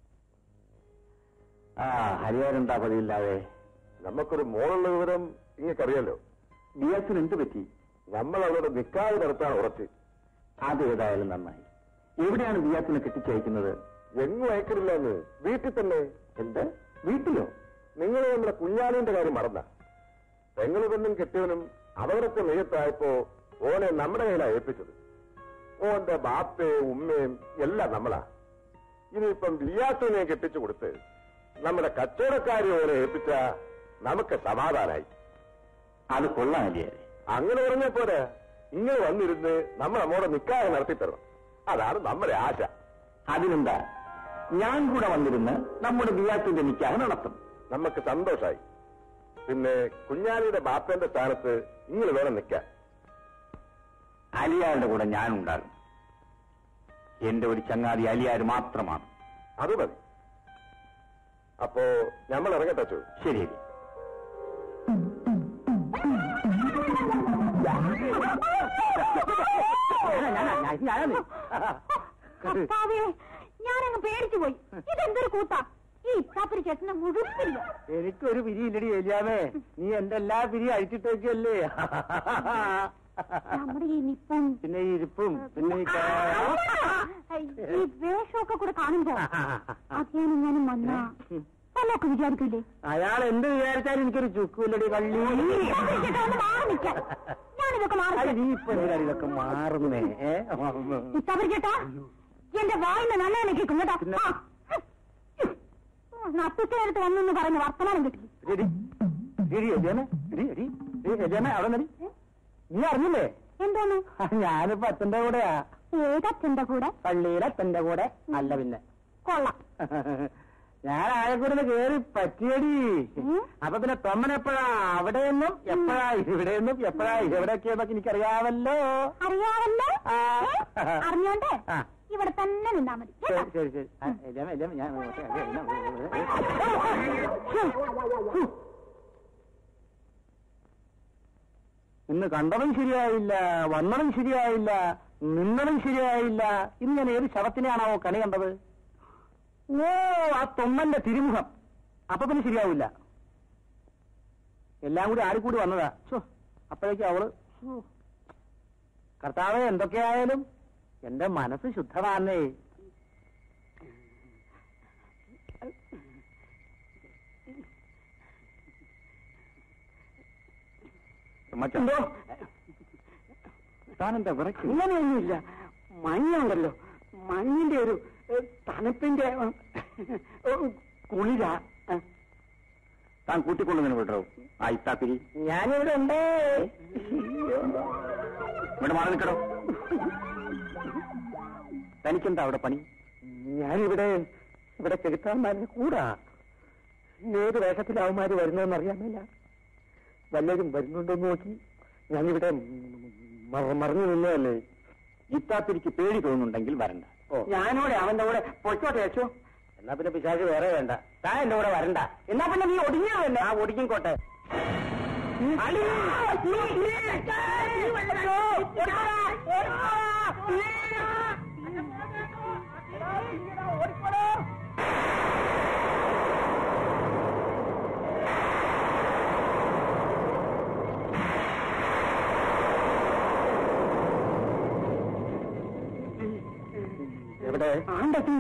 ആ ഹരിഹരണ്ടാ പതിവില്ലാതെ നമുക്കൊരു മോളുള്ള വിവരം ഇങ്ങക്കറിയാലോ ബിയാസിന് എന്ത് പറ്റി നമ്മൾ അവരോട് നിക്കാതെ നടത്താൻ ഉറച്ച് അത് ഏതായാലും നന്നായി എവിടെയാണ് ബിയാത്തിനെ കെട്ടിച്ചയക്കുന്നത് എങ്ങും അയക്കണില്ലെന്ന് വീട്ടിൽ തന്നെ എന്ത് വീട്ടിലോ നിങ്ങൾ നമ്മുടെ കുഞ്ഞാലിന്റെ കാര്യം മറന്ന പെങ്ങള് പെണ്ണും കെട്ടിയവനും അവരൊക്കെ നെയ്യത്തായപ്പോ ഓനെ നമ്മുടെ കയ്യിലാ ഏൽപ്പിച്ചത് ഓന്റെ ബാപ്പയും ഉമ്മയും എല്ലാം നമ്മളാ ഇനിയിപ്പം ബിയാത്തിനെ കെട്ടിച്ചു കൊടുത്ത് നമ്മുടെ കച്ചവടക്കാരി ഓനെ ഏൽപ്പിച്ച നമുക്ക് സമാധാനായി അത് കൊള്ളാമല്ലേ അങ്ങനെ പറഞ്ഞ പോരെ ഇങ്ങനെ വന്നിരുന്ന് നമ്മൾ നമ്മോടെ നിക്കാതെ നടത്തിത്തരണം അതാണ് നമ്മുടെ ആശ അതിനെന്താ ഞാൻ കൂടെ വന്നിരുന്ന് നമ്മുടെ ബിയാത്തിന്റെ നിക്കാഹ് നടത്തും നമുക്ക് സന്തോഷായി പിന്നെ കുഞ്ഞാലിയുടെ ബാപ്പന്റെ സ്ഥാനത്ത് നിങ്ങൾ വേണം നിൽക്കാൻ അലിയാരുടെ കൂടെ ഞാനുണ്ടാകും എന്റെ ഒരു ചങ്ങാതി അലിയാർ മാത്രമാണ് അത് മതി അപ്പോ നമ്മൾ ഇറങ്ങട്ടെ അച്ചു ശരി കർത്താവേ ഞാനങ്ങ് പേടിച്ചു പോയി ഇതെന്തൊരു കൂത്താ ഈ ഇത്താപ്പരി ചേട്ടനെ മുഴുപ്പില്ല എനിക്കൊരു പിരിയില്ലടി എലിയാമേ നീ എന്റെ എല്ലാ പിരി അഴിച്ചിട്ടേക്കല്ലേ നമ്മുടെ ഈ നിപ്പും പിന്നെ ഈ ഇരിപ്പും പിന്നെ ഈ കാ- ഈ വേഷമൊക്കെ കൂടെ കാണുമ്പോ അധ്യാനം ഞാനും വന്നാ വല്ലൊക്കെ വിചാരിക്കില്ലേ അയാൾ എന്ത് വിചാരിച്ചാലും എനിക്കൊരു ചുക്കുമില്ലടി കള്ളി ഒന്ന് മാറി നിൽക്കാൻ ഞാനിതൊക്കെ അല്ല, മാറി നീ ഇപ്പൊ എന്തിനാ ഇതൊക്കെ മാറുന്നേ ഏ? ഇത്താപ്പരി ചേട്ടാ എന്റെ വായിന്ന് നല്ല കേൾക്കും കേട്ടോ പിന്നെ? അത്തുച്ചേരത്ത് വന്നെന്ന് പറഞ്ഞ് വർത്തമാനം കിട്ടി എടി, എടി, എലിയാമേ, എടി, എടി, എടി, എലിയാമേ, അവിടെ നിന്നെടി. നീ അറിഞ്ഞില്ലേ എന്തോന്ന് ആ, ഞാനിപ്പോ അച്ഛന്റെ കൂടെയാ ഏതച്ഛന്റെ കൂടെ പള്ളിയിലെ അച്ഛന്റെ കൂടെ അല്ല പിന്നെ കൊള്ളാം ഞാൻ ആയക്കൂടെ കേറി പറ്റിയടി ഉം. അപ്പൊ പിന്നെ തൊമ്മനെപ്പോഴാ അവിടെയൊന്നും എപ്പോഴാ ഇവിടെയൊന്നും എപ്പോഴാ എവിടെയൊക്കെയെന്നൊക്കെ എനിക്കറിയാമല്ലോ അറിയാവല്ലോ ആ. ഏ? അറിഞ്ഞോണ്ട് ആ. ഇവിടെ തന്നെ നിന്നാ മതി കേട്ടോ? ശരി ശരി ശരി ആ, എലിയാമേ, എലിയാമേ, ഞാൻ ഇങ്ങോട്ട് എലിയാമേ, ഇന്ന് കണ്ടതും ശരിയായില്ല വന്നതും ശരിയായില്ല നിന്നതും ശരിയായില്ല ഇന്ന് ഞാൻ ഏത് ശവത്തിനെയാണോ കണി കണ്ടത് ഓ ആ തൊമ്മന്റെ തിരുമുഖം അപ്പൊ പിന്നെ ശരിയാവില്ല എല്ലാം കൂടി ആരും കൂടി വന്നതാ ഛോ, അപ്പോഴേക്കും അവള് ഛോ. കർത്താവെ എന്തൊക്കെയായാലും എന്റെ മനസ്സ് ശുദ്ധമാണേ എന്തോ താനെന്താ വിറയ്ക്കും ഇങ്ങനെയൊന്നുമില്ല മഞ്ഞുണ്ടല്ലോ മഞ്ഞിന്റെ ഒരു ഏ, തണുപ്പിന്റെ ഏ, കുളിര ഏ. താൻ കൂട്ടിക്കൊള്ളുന്നതിന് വിട്ടോ ആ ഇത്താപ്പിരി ഞാനിവിടെ ഉണ്ട് ഇവിടെ മാറി നിൽക്കണോ തനിക്കെന്താ അവിടെ പണി ഞാനിവിടെ ഇവിടെ ചെകുത്താന്മാരുടെ കൂടാ ഏത് വേഷത്തിലാവന്മാര് വരുന്നതെന്ന് അറിയാമല്ല വല്ലതും വരുന്നുണ്ടോന്ന് നോക്കി ഞാനിവിടെ മ- മറഞ്ഞു നിന്നതല്ലേ ഇത്താപ്പിരിക്ക് പേടി തോന്നുന്നുണ്ടെങ്കിൽ വരണ്ട ഞാനോടെ അവന്റെ കൂടെ പൊയ്ക്കോട്ടെ അച്ചു എന്നാ പിന്നെ പിശാച് വേറെ വേണ്ട താൻ എന്റെ കൂടെ വരണ്ട എന്നാ പിന്നെ നീ ഒടിഞ്ഞതല്ലേ ആ ഒടിഞ്ഞിക്കോട്ടെ അളി! നീ, നീ, നീ വല്ലതോ! ഓടിക്കോടാ! ഓടിക്കോടാ! ഓടിക്കോടാ! എവിടെ ആണ്ടത്തി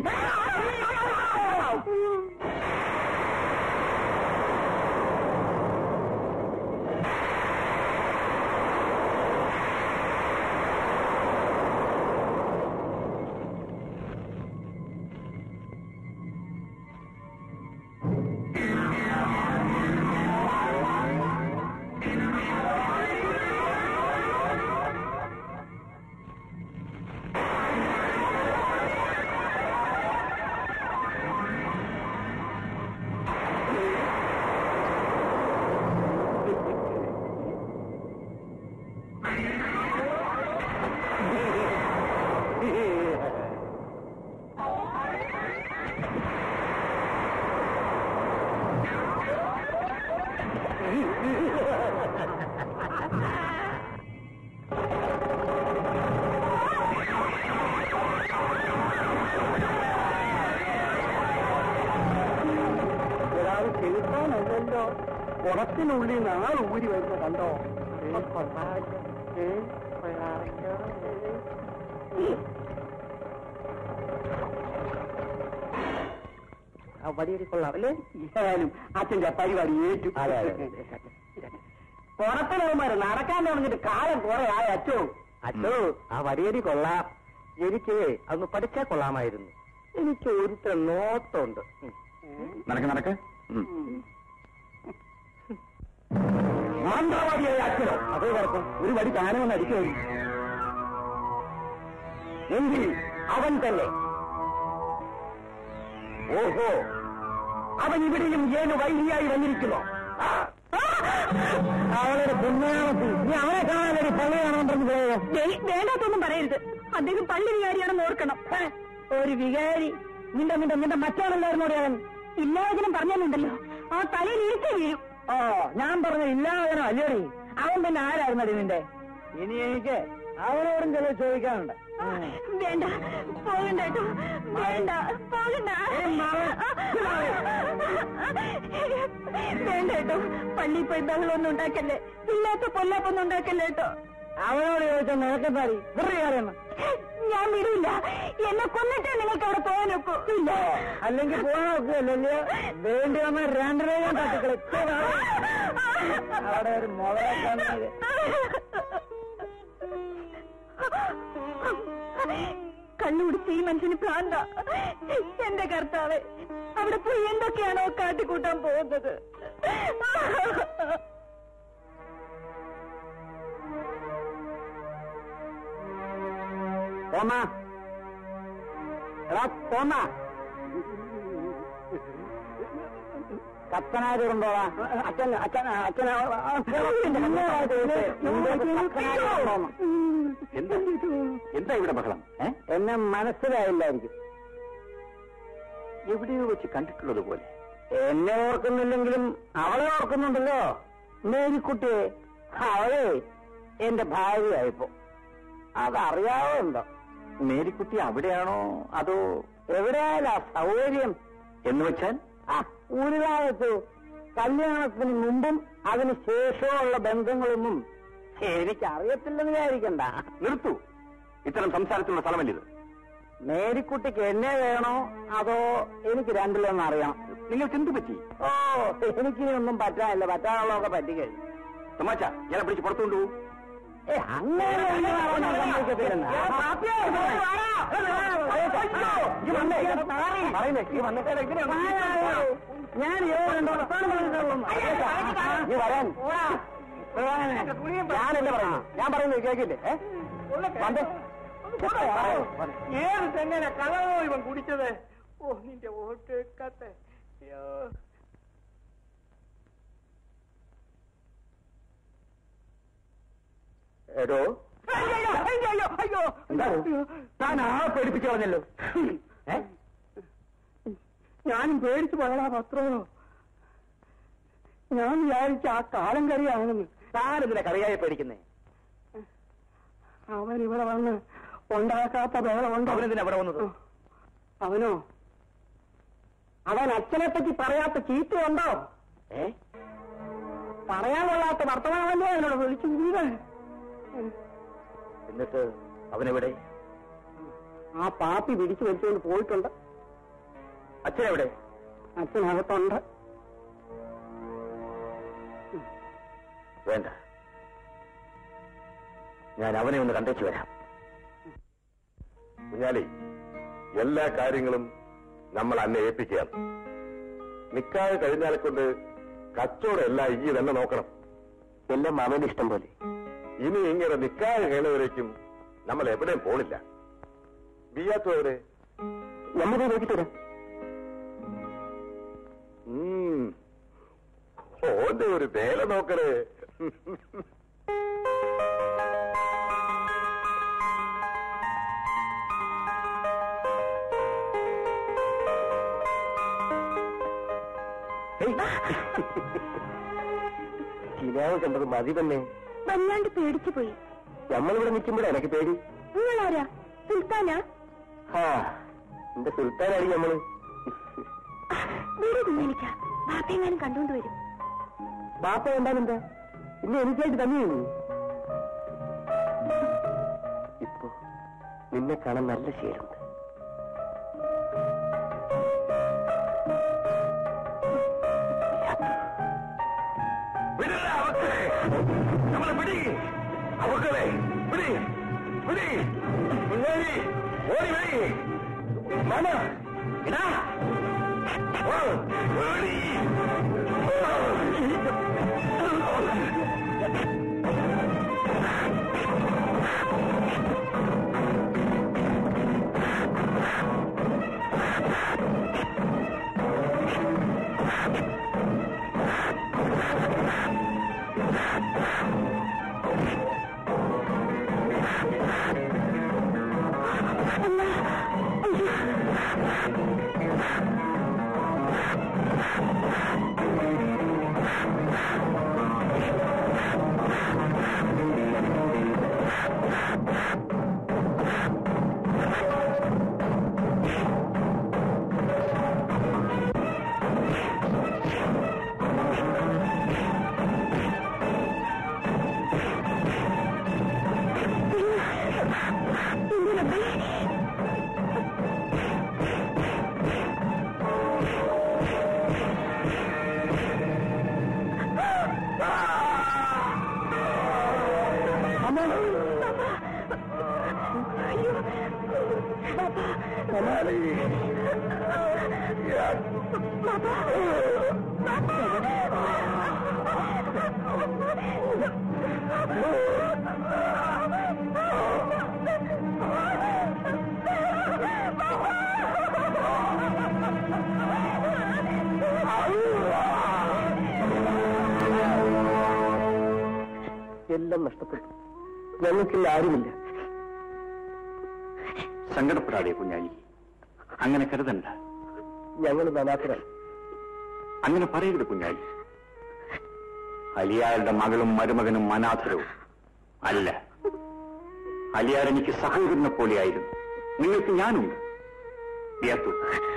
ഒരാൾ ചെലുത്താനല്ലല്ലോ കുടത്തിനുള്ളിൽ നിന്ന് ആൾ ഊരി വരുന്ന കണ്ടോ ഏ, കൊള്ളാം. ഏ, കൊള്ളാം. ആ വടിയടി കൊള്ളാം അല്ലേ ഏതായാലും അച്ഛന്റെ പരിപാടി ഏറ്റു അതെ, അതെ, പുറത്തിലവന്മാര് നടക്കാൻ തുടങ്ങിട്ട് കാലം കുറെ ആയ അച്ഛോ അച്ഛോ ആ വടിയടി കൊള്ളാം എനിക്ക് അതൊന്ന് പഠിച്ചാൽ കൊള്ളാമായിരുന്നു എനിക്ക് ഒരുത്ത നോട്ടുണ്ട് ഉം. നടക്ക് നടക്ക് മന്ത്രവാദിയായ അച്ഛനോ അതേ കുഴപ്പം ഒരു വടി താനമൊന്ന് അടിക്കുമോ എങ്കിൽ അവൻ തന്നെ ഓഹോ അവൻ ഇവിടെയും ഏഴ് വൈകിയായി വന്നിരിക്കുന്നു അവളുടെ പുണ്യാമത്തി നീ അവനെ കാണാനൊരു പള്ളി കാണാൻ പറഞ്ഞു പോയോ വേണ്ടാത്തൊന്നും പറയരുത് അദ്ദേഹം പള്ളി വികാരിയാണെന്ന് ഓർക്കണം ഒരു വികാരി നിന്റെ നിന്റെ നിന്റെ മറ്റാണല്ലായിരുന്നു അവൻ ഇല്ലാതിനും പറഞ്ഞാലുണ്ടല്ലോ ആ തലയിൽ ഇരിച്ചു വീഴും ഓ ഞാൻ പറഞ്ഞ ഇല്ലാതനോ അല്ലേടി അവൻ പിന്നെ ആരായിരുന്നടി നിന്റെ ഇനി എനിക്ക് അവനോടും ചില ചോദിക്കാനുണ്ട് ഉം. വേണ്ട പോകണ്ട കേട്ടോ വേണ്ട പോകണ്ട വേണ്ട കേട്ടോ പള്ളിയിൽ പോയി ബഹളമൊന്നും ഉണ്ടാക്കല്ലേ ഇല്ലാത്ത പൊല്ലാപ്പൊന്നും ഉണ്ടാക്കല്ലേ കേട്ടോ അവനോട് ചോദിച്ചാൽ നിനക്കെന്താടി വെറുതെ അറിയണം ഞാൻ വിടില്ല എന്നെ കൊന്നിട്ടേ നിങ്ങൾക്ക് അവിടെ പോകാൻ ഒക്കൂ ഇല്ല അല്ലെങ്കിൽ പോകാൻ നോക്കുകയല്ലേ വേണ്ടി വന്ന രണ്ടര ഞാൻ തട്ടിക്കളെ അവിടെ ഒരു മുളകെ കാണുന്നത് കണ്ണുപിടിച്ച് ഈ മനുഷ്യന് ഭ്രാന്ത എന്റെ കർത്താവ് അവിടെ പോയി എന്തൊക്കെയാണോ കാട്ടിക്കൂട്ടാൻ പോകുന്നത് പോന്ന എടാ പോന്ന കത്തനാര് കൊണ്ടോടാ അച്ഛൻ അച്ഛൻ അച്ഛൻ എന്താ എന്താ ഇവിടെ ബഹളം ഏ? എന്നെ മനസ്സിലായില്ലായിരിക്കും എവിടെയോ വെച്ച് കണ്ടിട്ടുള്ളത് പോലെ എന്നെ ഓർക്കുന്നില്ലെങ്കിലും അവളെ ഓർക്കുന്നുണ്ടല്ലോ മേരിക്കുട്ടിയെ അവളെ എന്റെ ഭാര്യയായിപ്പോ അതറിയാവുണ്ടോ മേരിക്കുട്ടി അവിടെയാണോ അതോ എവിടെയായാലും ആ സൗകര്യം എന്ന് വെച്ചാൽ ആ ഒരു കാലത്ത് കല്യാണത്തിന് മുമ്പും അതിന് ശേഷമുള്ള ബന്ധങ്ങളൊന്നും എനിക്ക് അറിയത്തില്ലെന്ന് വിചാരിക്കണ്ട നിർത്തൂ ഇത്തരം സംസാരത്തിലുള്ള സ്ഥലമല്ലിത് മേരിക്കുട്ടിക്ക് എന്നെ വേണോ അതോ എനിക്ക് രണ്ടിലൊന്നും അറിയണം നിങ്ങൾക്ക് എന്ത് പറ്റി ഓ എനിക്കിനി ഒന്നും പറ്റാനില്ല പറ്റാനുള്ളതൊക്കെ പറ്റിക്കഴിഞ്ഞു തമാച്ച ഇയാളെ പിടിച്ച് പുറത്തു കൊണ്ടുപോകും ഏ അങ്ങനെ ഒന്നും നടക്കാൻ സമ്മതിക്കത്തില്ലെന്ന്. ഞാൻ ഏഴുണ്ടോ നീ വരാൻ ഞാനല്ലേ പറഞ്ഞു ഞാൻ പറയുന്നത് കേക്കില്ലേ ഏ? വന്ന്. ഏത് തെങ്ങനെ കളവോ ഇവൻ കുടിച്ചത് ഓ നിന്റെ വോട്ട് കത്തെ അയ്യോ എടോ അയ്യോ അയ്യോ അയ്യോ എന്താ താൻ ആ പേടിപ്പിച്ചു കളഞ്ഞല്ലോ ഏ? ഞാനും പേടിച്ചു പോയടാ പത്രോ ഞാൻ വിചാരിച്ച ആ കാലം കറിയാണെന്ന് താനെന്തിനാ കറിയായി പേടിക്കുന്നേ അവൻ ഇവിടെ വന്ന് ഉണ്ടാക്കാത്ത ബഹളമുണ്ടോ അവനെന്തിനാ അവിടെ വന്നത് അവനോ അവൻ അച്ഛനെ പറ്റി പറയാത്ത ചീത്തയുണ്ടോ ഏ പറയാൻ കൊള്ളാത്ത വർത്തമാനമല്ലേ അവനോട് വിളിച്ചു കൂടെ എന്നിട്ട് അവനെവിടെ ആ പാപ്പി പിടിച്ചു വലിച്ചുകൊണ്ട് പോയിട്ടുണ്ട് അച്ഛനെവിടെ അച്ഛനകത്തുണ്ട് വേണ്ട ഞാൻ അവനെ ഒന്ന് കണ്ടേച്ചു വരാം കുഞ്ഞാലി എല്ലാ കാര്യങ്ങളും നമ്മൾ അന്നെ ഏൽപ്പിക്കുകയാണ് നിക്കാതെ കഴിഞ്ഞാലെ കൊണ്ട് കച്ചവടം എല്ലാം ഈ തന്നെ നോക്കണം എല്ലാം അവന്റെ ഇഷ്ടം പോലെ ഇനി ഇങ്ങനെ നിക്കാതെ കഴിയുന്നവരേക്കും നമ്മൾ എവിടെയും പോണില്ല ബിയാത്തവരെ നമ്മൾ നോക്കിട്ട് വരാം ഉം. ഓന്റെ ഒരു വേല നോക്കണേ ചിലാവ് കണ്ടത് മതി തന്നെ വല്ലാണ്ട് പേടിച്ചു പോയി നമ്മളിവിടെ നിൽക്കുമ്പോഴേ എനിക്ക് പേടി നിങ്ങളാരാ സുൽത്താനാ ആ എന്റെ സുൽത്താനാണ് നമ്മള് വീട് കുഞ്ഞാലിക്ക ബാപ്പയെങ്ങാനും കണ്ടോണ്ട് വരും ബാപ്പ എന്താണെന്താ ഇന്ന് എനിക്കായിട്ട് തന്നെയാണ് ഇപ്പൊ നിന്നെ കാണാൻ നല്ല ശീലമുണ്ട് വിടില്ല അവക്കളെ നമ്മളെ പിടി അവക്കളെ പിടി പിടി മുന്നേറി ഓടി വരി മന ഇടാ ഓ, ഓടി. എല്ലാം നഷ്ടപ്പെട്ടു ഞങ്ങൾക്കില്ല ആരുമില്ല സങ്കടപ്പെടാതെ കുഞ്ഞാലി അങ്ങനെ കരുതണ്ട ഞങ്ങൾ അനാഥരാണ് അങ്ങനെ പറയരുത് കുഞ്ഞാലി അലിയാരുടെ മകളും മരുമകനും അനാഥരവും അല്ല അലിയാർ എനിക്ക് സഹോദരനെ പോലെയായിരുന്നു നിങ്ങൾക്ക് ഞാനുണ്ട് വിയർത്തു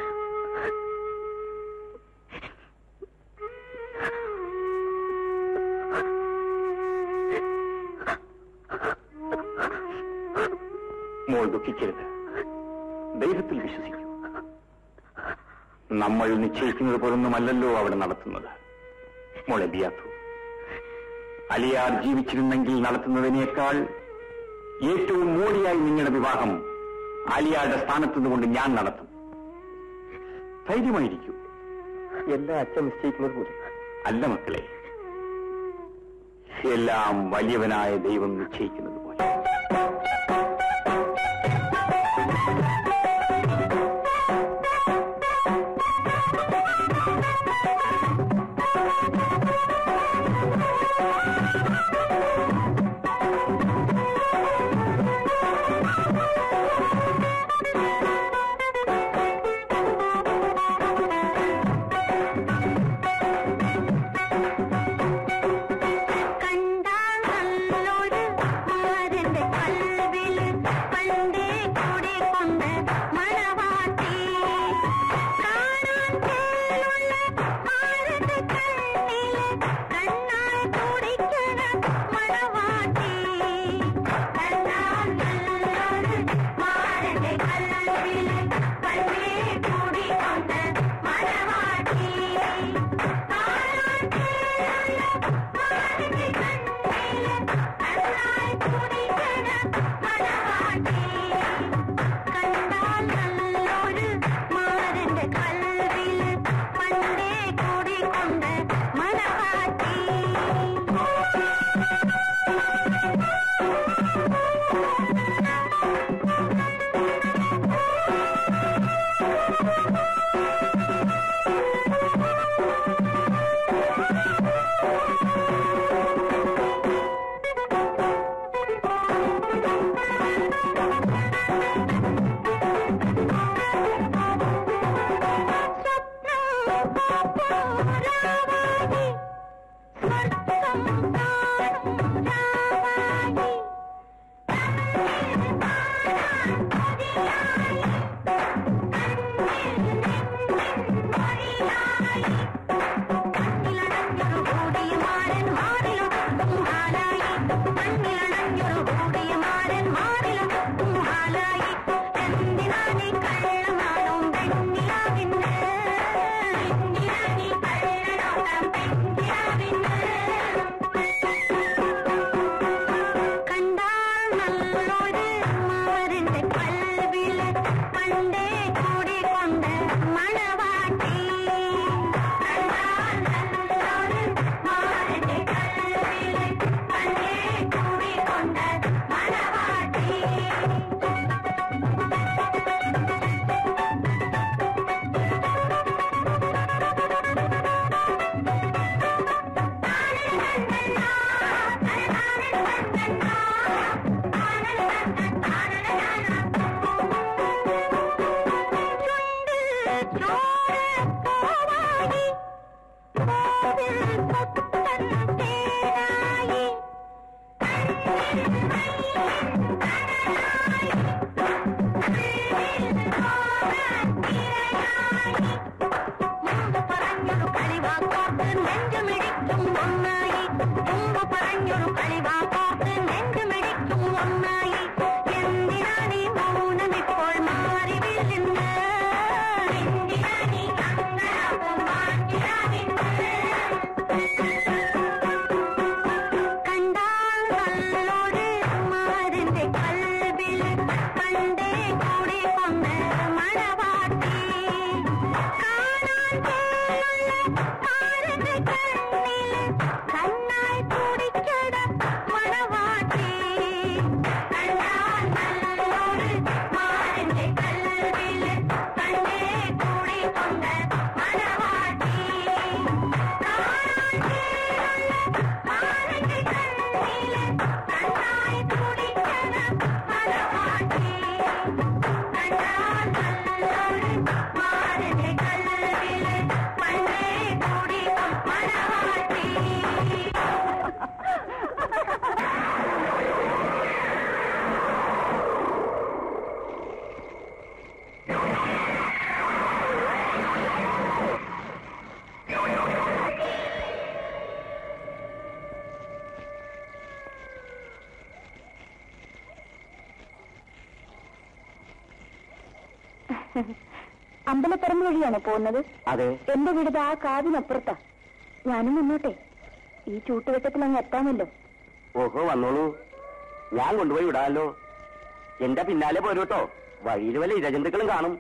മോൾ ദുഃഖിക്കരുത് ദൈവത്തിൽ വിശ്വസിക്കൂ നമ്മൾ നിശ്ചയിക്കുന്നത് പോലൊന്നുമല്ലല്ലോ അവിടെ നടത്തുന്നത് മോളെ ബിയാത്തു അലിയാർ ജീവിച്ചിരുന്നെങ്കിൽ നടത്തുന്നതിനേക്കാൾ ഏറ്റവും മോടിയായി നിങ്ങളുടെ വിവാഹം അലിയാരുടെ സ്ഥാനത്ത് നിന്നുകൊണ്ട് ഞാൻ നടത്തും ധൈര്യമായിരിക്കൂ എല്ലാം അച്ഛൻ നിശ്ചയിക്കുന്നത് പോലെ അല്ല മക്കളെ എല്ലാം വലിയവനായ ദൈവം നിശ്ചയിക്കുന്നത് പോലെ കണ്ടാൽ നല്ലൊരു മാരന്റെ കൽവില് പണ്ടേ കൂടി കൊണ്ട് മണവാട്ടി കാണാൻ ചേലുള്ള മാരന്റെ കണ്ണില് കണ്ണായി കുടിക്കണ മണവാട്ടി കണ്ടാൽ നല്ലൊരു മാരന്റെ കൽവില് പണ്ടേ കൂടി കൊണ്ട് മണവാട്ടി കാണാൻ ചേലുള്ള കണ്ടാൽ നല്ലൊരു മാരന്റെ കൽവില് പണ്ടേ കൂടിക്കൊണ്ട് മണവാട്ടി അമ്പലപ്പറമ്പ് വഴിയാണോ പോകുന്നത് അതെ എന്റെ വീട് ആ കാവിനപ്പുറത്താ ഞാനും മുന്നോട്ടെ ഈ ചൂട്ടുവെട്ടത്തിൽ അങ്ങ് എത്താമല്ലോ ഓഹോ വന്നോളൂ ഞാൻ കൊണ്ടുപോയി വിടാമല്ലോ എന്റെ പിന്നാലെ പോരും കേട്ടോ വഴിയിൽ വല്ല ഇരജന്തുക്കളും കാണും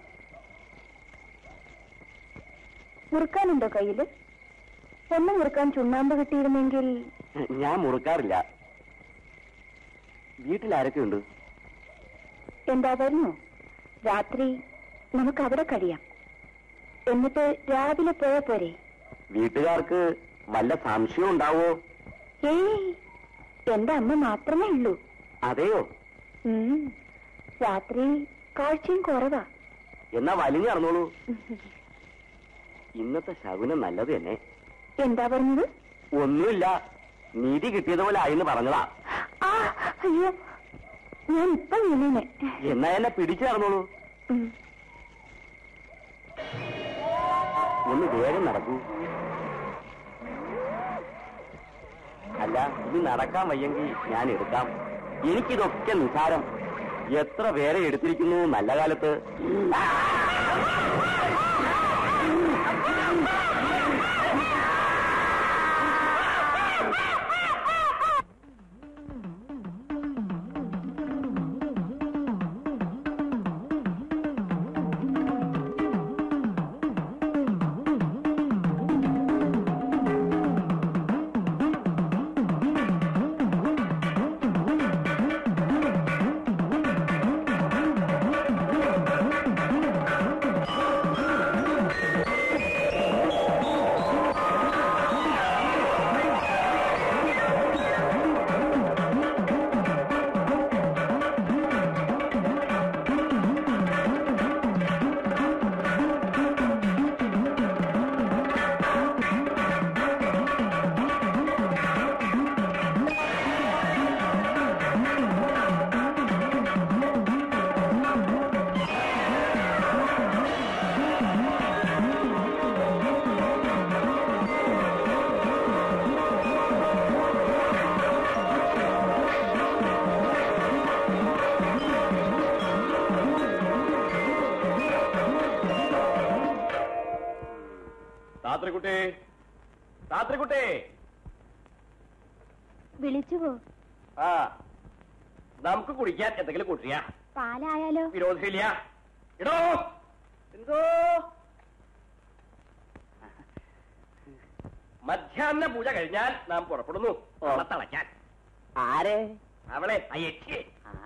മുറുക്കാനുണ്ടോ കയ്യില് ഒന്ന് മുറുക്കാൻ ചുണ്ണാമ്പ് കിട്ടിയിരുന്നെങ്കിൽ ഞാൻ മുറുക്കാറില്ല വീട്ടിൽ ആരൊക്കെയുണ്ട് എന്താ വരുന്നു രാത്രി നമുക്ക് അവിടെ കഴിയാം എന്നിട്ട് രാവിലെ പോയാ പോരെ വീട്ടുകാർക്ക് വല്ല സംശയം ഉണ്ടാവോ ഏയ് എന്റെ അമ്മ മാത്രമേ ഉള്ളൂ അതെയോ ഉം. രാത്രി കാഴ്ചയും കുറവാ എന്നാ വലിഞ്ഞു നടന്നോളൂ ഇന്നത്തെ ശകുനം നല്ലത് തന്നെ എന്താ പറഞ്ഞത് ഒന്നുമില്ല നീതി കിട്ടിയതുപോലെ ആയിന്ന് പറഞ്ഞതാ ആ അയ്യോ ഞാൻ ഇപ്പൊ വീണേനെ എന്നാ എന്നെ പിടിച്ചു നടന്നോളൂ ഉം. ഒന്ന് വേഗം നടക്കൂ അല്ല ഇനി നടക്കാൻ വയ്യെങ്കിൽ ഞാൻ എടുക്കാം എനിക്കിതൊക്കെ നിസാരം എത്ര പേരെ എടുത്തിരിക്കുന്നു നല്ല കാലത്ത് താത്രിക്കുട്ടി താത്രിക്കുട്ടി വിളിച്ചുവോ ആ നമുക്ക് കുടിക്കാൻ എന്തെങ്കിലും കുട്ടിയാ പാലായാലോ വിരോധമില്ല ഇടോ എന്തോ മധ്യാഹ്ന പൂജ കഴിഞ്ഞാൽ നാം പുറപ്പെടുന്നു അവളെ തളയ്ക്കാൻ ആരെ അവളെ അയച്ചേ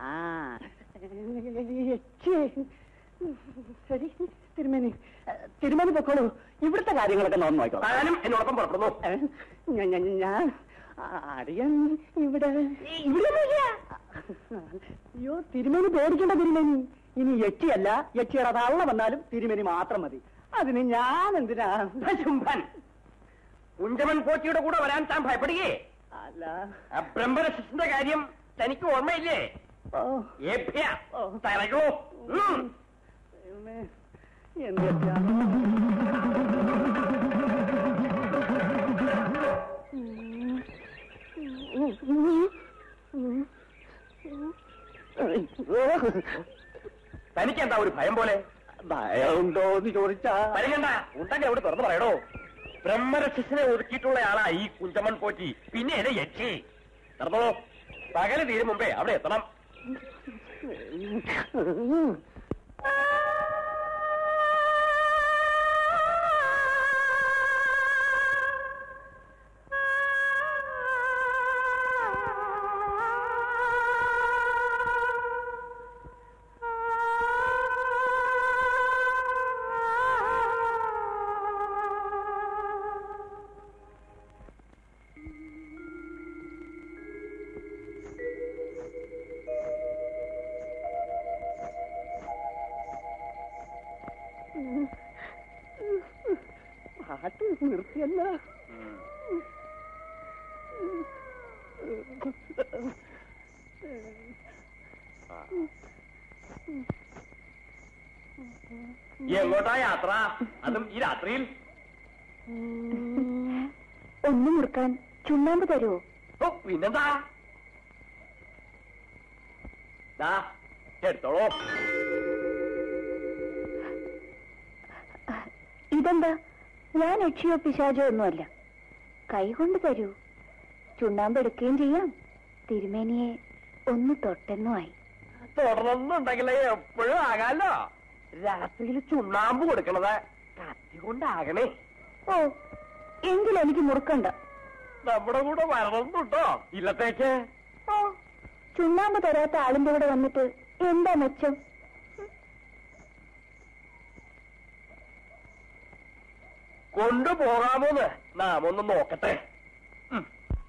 ശരി തിരുമേനി തിരുമേനി പൊക്കോളൂ ഇവിടുത്തെ കാര്യങ്ങളൊക്കെ നോന്ന് നോക്കോളാം താനും എന്നോടൊപ്പം പുറപ്പെടുന്നു ഏ? ഞ- ഞ- ഞാൻ അടിയൻ ഇവിടെ ഇവിടെ അയ്യോ തിരുമേനി പേടിക്കേണ്ട തിരുമേനി ഇനി യക്ഷിയല്ല യക്ഷിയുടെ തള്ള വന്നാലും തിരുമേനി മാത്രം മതി അതിന് ഞാൻ എന്തിനാ ശുംഭൻ കുഞ്ചമൻ പോറ്റിയുടെ കൂടെ വരാൻ താൻ ഭയപ്പെടുകേ അല്ല ആ ബ്രഹ്മരക്ഷസിന്റെ കാര്യം തനിക്ക് ഓർമ്മയില്ലേ ഓ ഏഭ്യ തറകൂ ദൈവമേ, എന്തൊക്കെയാ തനിക്ക് എന്താ ഒരു ഭയം പോലെ ഭയമുണ്ടോ എന്ന് ചോദിച്ചാ പരിഗണ്ട ഉണ്ടെങ്കിൽ അവിടെ തുറന്നു പറയടോ ബ്രഹ്മരക്ഷസിനെ ഒതുക്കിയിട്ടുള്ള ആളാ ഈ കുഞ്ചമൻ പോറ്റി പിന്നെ എന്നെ യക്ഷി നടന്നോളൂ പകല് തീരും മുമ്പേ അവിടെ എത്തണം പാട്ട് നിർത്തിയല്ല എങ്ങോട്ടാ യാത്ര അതും ഈ രാത്രിയിൽ ഒന്ന് മുറുക്കാൻ ചുണ്ണാമ്പ് തരുവോ ഓ പിന്നെന്താ ദാ എടുത്തോളൂ ഇതെന്താ ഞാൻ യക്ഷിയോ പിശാചോ ഒന്നുമല്ല കൈകൊണ്ട് തരൂ ചുണ്ണാമ്പ് എടുക്കുകയും ചെയ്യാം തിരുമേനിയെ ഒന്ന് തൊട്ടെന്നുമായി തുടർന്നുണ്ടെങ്കിലേ എപ്പോഴും ആകാലോ രാത്രിയിൽ ചുണ്ണാമ്പ് കൊടുക്കണത് കത്തി കൊണ്ടാകണേ ഓ എങ്കിൽ എനിക്ക് മുറുക്കണ്ട നമ്മുടെ കൂടെ വരണം കേട്ടോ ഇല്ലത്തേക്ക് ഓ ചുണ്ണാമ്പ് തരാത്ത ആളിന്റെ കൂടെ വന്നിട്ട് എന്താ മെച്ചം കൊണ്ടുപോകാമോന്ന് നാം ഒന്ന് നോക്കട്ടെ ഉം.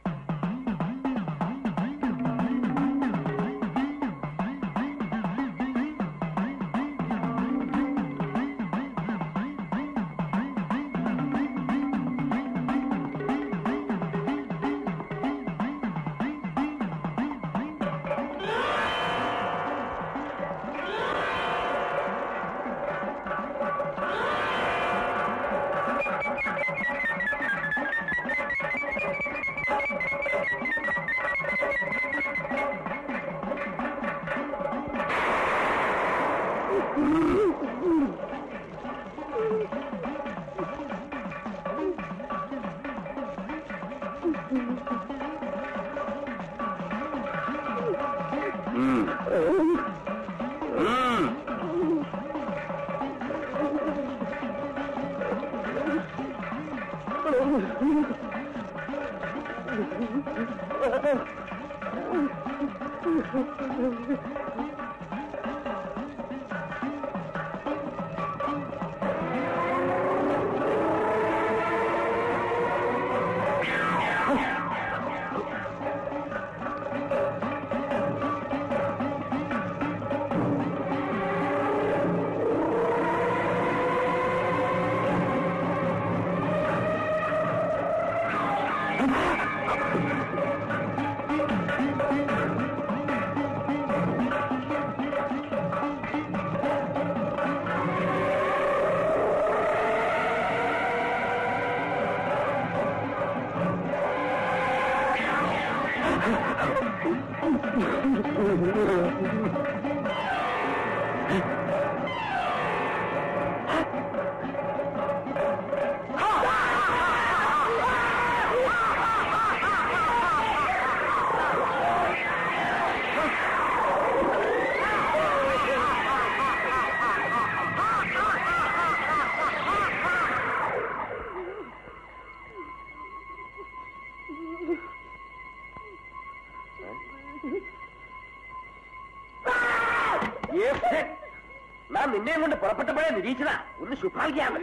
ഏ, നാം നിന്നെയും കൊണ്ട് പുറപ്പെട്ടപ്പോഴേ നിരീക്ഷണ ഒന്ന് ശുഭാഗ്യാണ്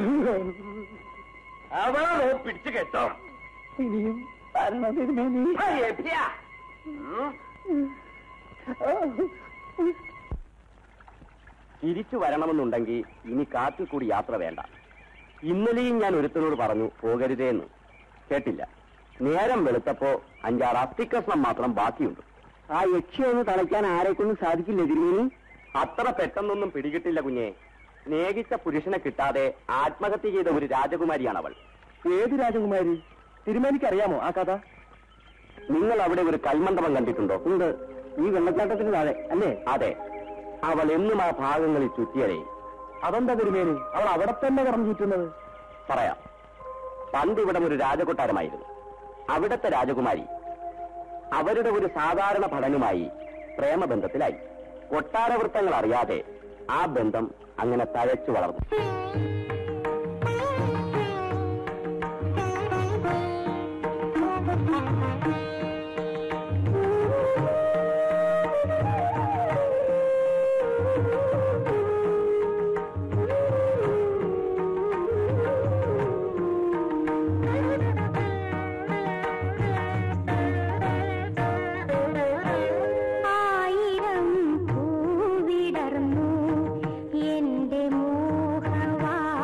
അവളെ നോ പിടിച്ചു കേട്ടോ ഇനിയും തരണം തിരുമേനി ആ, ഏപ്പിയാ. ഉം. തിരിച്ചു വരണമെന്നുണ്ടെങ്കിൽ ഇനി കാട്ടിൽ കൂടി യാത്ര വേണ്ട ഇന്നലെയും ഞാൻ ഒരുത്തനോട് പറഞ്ഞു പോകരുതേന്ന് കേട്ടില്ല നേരം വെളുത്തപ്പോ അഞ്ചാറ് അസ്ഥിക്കഷ്ണം മാത്രം ബാക്കിയുണ്ട് ആ യക്ഷി ഒന്ന് തളയ്ക്കാൻ ആരെക്കൊണ്ടും സാധിക്കില്ല തിരുമേനി അത്ര പെട്ടെന്നൊന്നും പിടികിട്ടില്ല കുഞ്ഞെ സ്നേഹിച്ച പുരുഷനെ കിട്ടാതെ ആത്മഹത്യ ചെയ്ത ഒരു രാജകുമാരിയാണ് അവൾ ഏത് രാജകുമാരി തിരുമേനിക്ക് അറിയാമോ ആ കഥ നിങ്ങൾ അവിടെ ഒരു കൽമണ്ഡപം കണ്ടിട്ടുണ്ടോ ഉണ്ട് ഈ വെള്ളച്ചാട്ടത്തിന് താഴെ അല്ലേ അതെ അവൾ എന്നും ആ ഭാഗങ്ങളിൽ ചുറ്റിയതേ അതെന്താ തിരുമേനി അവൾ അവിടെ തന്നെ കറന്നു ചുറ്റുന്നത് പറയാം പണ്ട് ഇവിടം ഒരു രാജകൊട്ടാരമായിരുന്നു അവിടത്തെ രാജകുമാരി അവരുടെ ഒരു സാധാരണ ഭടനുമായി പ്രേമബന്ധത്തിലായി കൊട്ടാരവൃത്തങ്ങൾ അറിയാതെ ആ ബന്ധം അങ്ങനെ തഴച്ചു വളർന്നു ആയിരം പൂവിടർന്നു എന്റെ മോഹവാ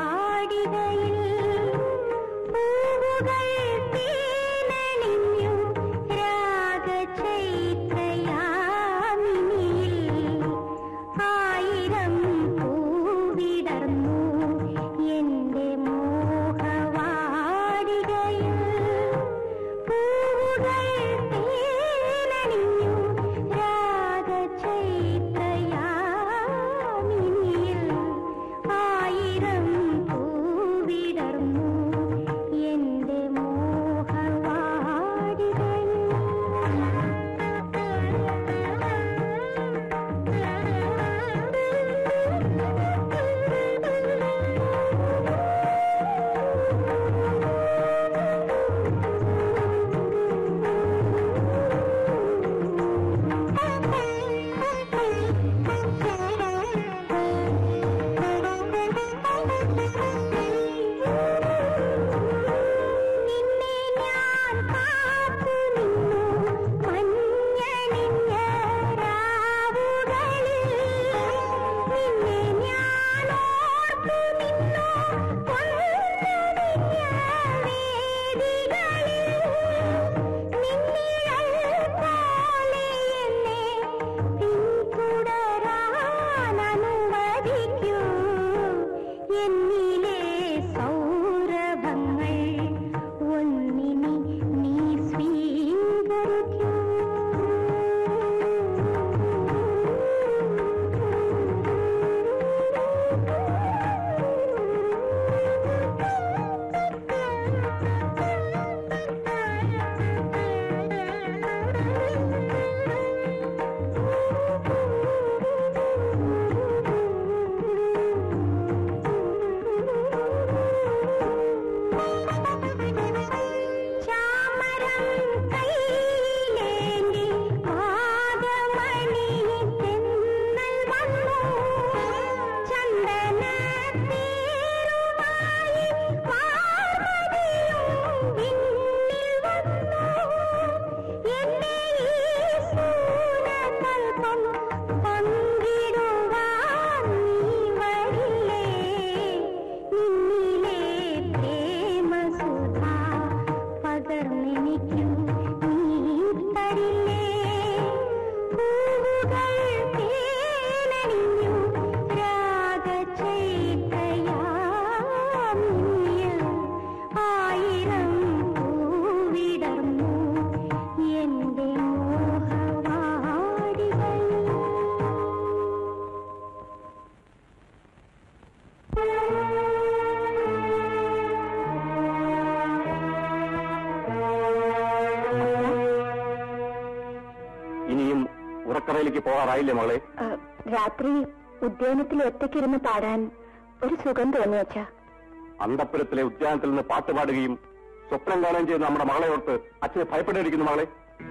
അന്തപുരത്തിലേക്ക് പോകാറായില്ലേ മകളെ ആ, രാത്രി ഉദ്യാനത്തിൽ ഒറ്റയ്ക്കിരുന്ന് പാടാൻ ഒരു സുഖം തോന്നി അച്ഛാ അന്തപുരത്തിലെ ഉദ്യാനത്തിൽ നിന്ന് പാട്ട് പാടുകയും സ്വപ്നം കാണുകയും ചെയ്യുന്ന നമ്മുടെ മകളെ ഓർത്ത് അച്ഛനെ ഭയപ്പെട്ടിരിക്കുന്നു മകളെ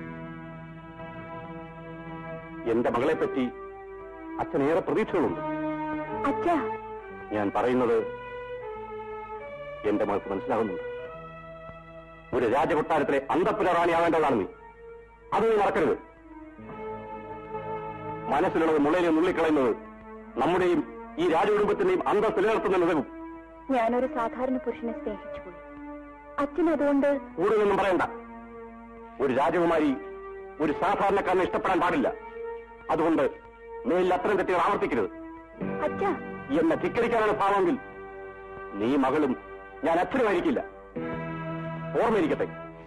എന്റെ മകളെ പറ്റി അച്ഛനേറെ പ്രതീക്ഷകളുണ്ട് അച്ഛാ ഞാൻ പറയുന്നത് എന്റെ മനസ്സ് മനസ്സിലാകുന്നുണ്ട് ഒരു രാജകൊട്ടാരത്തിലെ അന്തപ്പുര റാണിയാവേണ്ടതാണ് നീ അത് നീ മറക്കരുത് മനസ്സിലുള്ളത് മുളയിലെ നുള്ളിക്കളയുന്നത് നമ്മുടെയും ഈ രാജകുടുംബത്തിന്റെയും അന്തസ് നിലനിർത്തുന്നതും ഞാനൊരു സാധാരണ പുരുഷനെ സ്നേഹിച്ചു പോയി അച്ഛൻ അതുകൊണ്ട് കൂടുതലൊന്നും പറയണ്ട ഒരു രാജകുമാരി ഒരു സാധാരണക്കാരനെ ഇഷ്ടപ്പെടാൻ പാടില്ല അതുകൊണ്ട് മേലിൽ അത്തരം തെറ്റുകൾ ആവർത്തിക്കരുത് അച്ഛാ എന്നെ ധിക്കരിക്കാനാണ് ഭാവമെങ്കിൽ നീ മകളും ഞാൻ അച്ഛനുമായിരിക്കില്ല ഓർമ്മയിരിക്കട്ടെ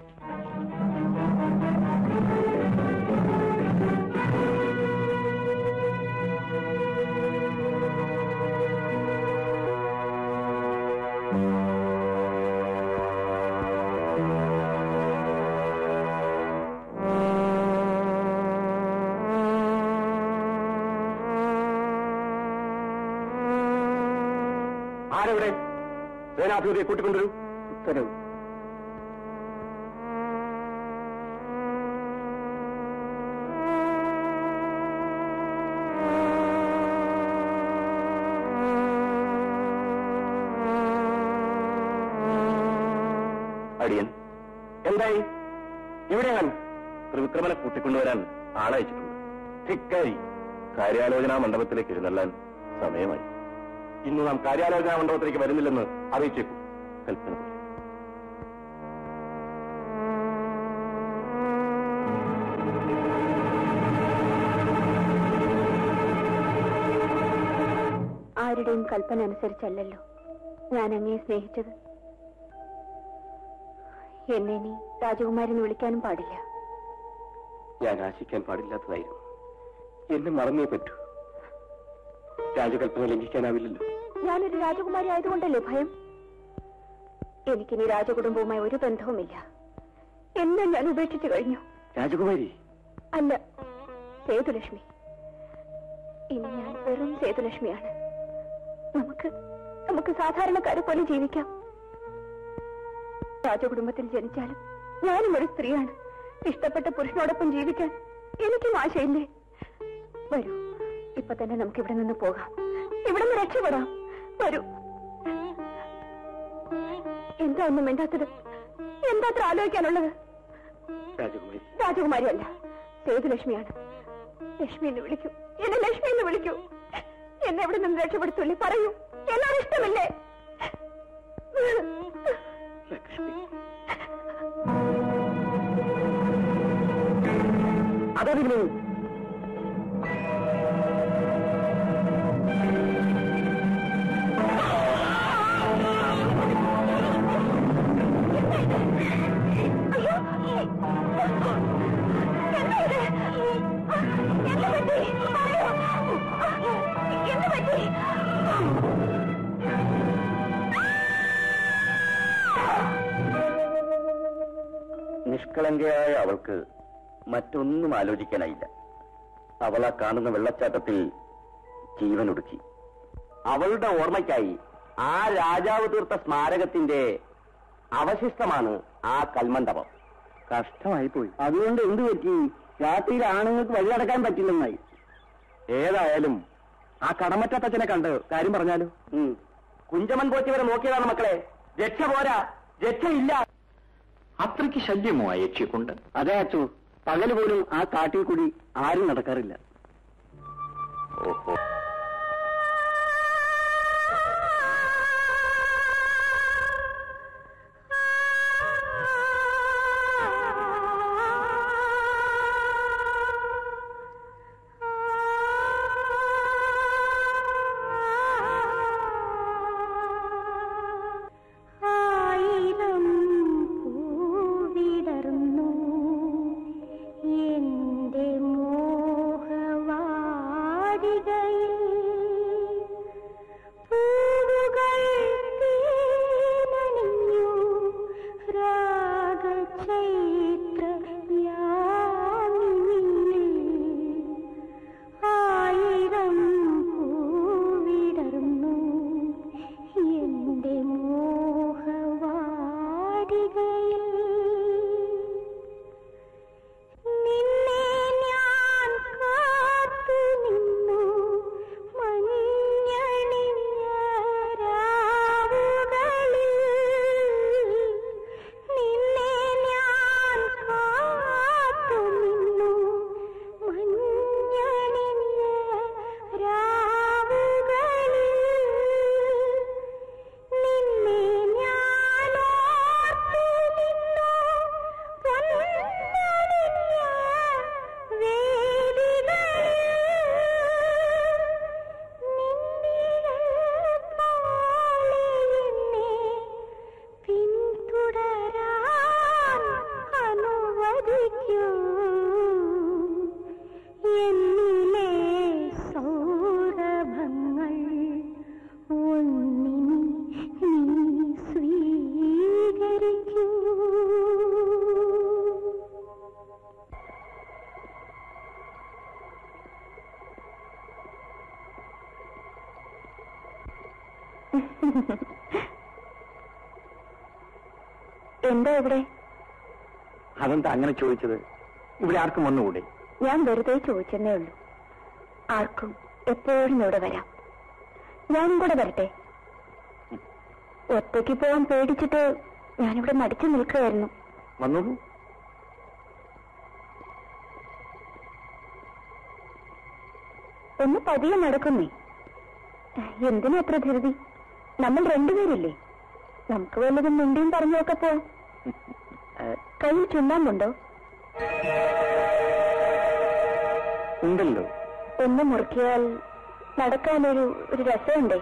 ആരെവിടെ സേനാധിപതിയെ കൂട്ടിക്കൊണ്ടുവരൂ ഉത്തരവ് അടിയൻ എന്തായി ഇവിടെയാണ് ത്രിവിക്രമനെ കൂട്ടിക്കൊണ്ടുവരാൻ ആളയച്ചിട്ടുണ്ട് ധിക്കാരി കാര്യാലോചനാ മണ്ഡപത്തിലേക്ക് എഴുന്നള്ളാൻ സമയമായി ഇന്ന് നാം കാര്യാലോചനാ മണ്ഡപത്തിലേക്ക് വരുന്നില്ലെന്ന് അറിയിച്ചേക്കും കൽപ്പന പോലെ. ആരുടെയും കൽപ്പന അനുസരിച്ചല്ലല്ലോ ഞാൻ അങ്ങയെ സ്നേഹിച്ചത് എന്നെ ഇനി രാജകുമാരി എന്ന് വിളിക്കാനും പാടില്ല ഞാൻ ആശിക്കാൻ പാടില്ലാത്തതായിരുന്നു എന്നെ മറന്നേ പറ്റൂ രാജകൽപ്പന ലംഘിക്കാനാവില്ലല്ലോ ഞാനൊരു രാജകുമാരി ആയതുകൊണ്ടല്ലേ ഭയം എനിക്കിനി രാജകുടുംബവുമായി ഒരു ബന്ധവുമില്ല എന്നെ ഞാൻ ഉപേക്ഷിച്ചു കഴിഞ്ഞു രാജകുമാരി അല്ല സേതുലക്ഷ്മി ഇനി ഞാൻ വെറും സേതുലക്ഷ്മിയാണ് നമുക്ക് നമുക്ക് സാധാരണക്കാരെ പോലെ ജീവിക്കാം രാജകുടുംബത്തിൽ ജനിച്ചാലും ഞാനും ഒരു സ്ത്രീയാണ് ഇഷ്ടപ്പെട്ട പുരുഷനോടൊപ്പം ജീവിക്കാൻ എനിക്കും ആശയില്ലേ വരൂ ഇപ്പൊ തന്നെ നമുക്ക് ഇവിടെ നിന്ന് പോകാം ഇവിടെ നിന്ന് രക്ഷപ്പെടാം വരൂ എന്താ ഒന്നും വേണ്ടാത്തത് എന്താ അത്ര ആലോചിക്കാനുള്ളത് രാജകുമാരി രാജകുമാരി അല്ല സേതുലക്ഷ്മിയാണ് ലക്ഷ്മി എന്ന് വിളിക്കൂ എന്നെ ലക്ഷ്മി എന്ന് വിളിക്കൂ എന്നെ എവിടെ നിന്ന് രക്ഷപ്പെടുത്തൂല്ലേ പറയൂ എന്നോട് ഇഷ്ടമില്ലേ അതതിന് എന്താ ഇത്? എന്ത് പറ്റി? പറയൂ. എന്ത് പറ്റി? നിഷ്കളങ്കയായ അവൾക്ക് മറ്റൊന്നും ആലോചിക്കാനായില്ല അവൾ ആ കാണുന്ന വെള്ളച്ചാട്ടത്തിൽ ജീവനൊടുക്കി അവളുടെ ഓർമ്മയ്ക്കായി ആ രാജാവ് തീർത്ത സ്മാരകത്തിന്റെ അവശിഷ്ടമാണ് ആ കൽമണ്ഡപം കഷ്ടമായി പോയി അതുകൊണ്ട് എന്തു പറ്റി രാത്രിയിൽ ആണുങ്ങൾക്ക് വഴി നടക്കാൻ പറ്റില്ലെന്നായി ഏതായാലും ആ കടമറ്റത്തച്ഛനെ കണ്ട് കാര്യം പറഞ്ഞാലോ കുഞ്ചമൻ പോറ്റി വരെ നോക്കിയതാണ് മക്കളെ രക്ഷ പോരാ രക്ഷയില്ല അത്രയ്ക്ക് ശല്യമോ ആ യക്ഷിയെ കൊണ്ട് അതെ അച്ചു പകല് പോലും ആ കാട്ടിൽ കൂടി ആരും നടക്കാറില്ല ഓഹോ ആയിരം പൂവിടർന്നു എന്റെ മോഹവാടികയിൽ പൊന്നിനി നീ സ്വീകരിക്കൂ എന്താ ഇവിടെ അതെന്താ അങ്ങനെ ചോദിച്ചത് ഇവിടെ ആർക്കും വന്നുകൂടെ ഞാൻ വെറുതെ ചോദിച്ചെന്നേ ഉള്ളൂ ആർക്കും എപ്പോഴും ഇവിടെ വരാം ഞാനും കൂടെ വരട്ടെ ഒറ്റയ്ക്ക് പോകാൻ പേടിച്ചിട്ട് ഞാനിവിടെ മടിച്ചു നിൽക്കുകയായിരുന്നു വന്നോളൂ ഒന്ന് പതിയെ നടക്കുന്നേ എന്തിനാ അത്ര ധൃതി നമ്മൾ രണ്ടുപേരില്ലേ നമുക്ക് വല്ലതും മിണ്ടിയും പറഞ്ഞൊക്കെ പോവാം ഏഹ്, കയ്യിൽ ചുണ്ണാമ്പുണ്ടോ ഉണ്ടല്ലോ ഒന്ന് മുറുക്കിയാൽ നടക്കാനൊരു ഒരു രസമുണ്ടേ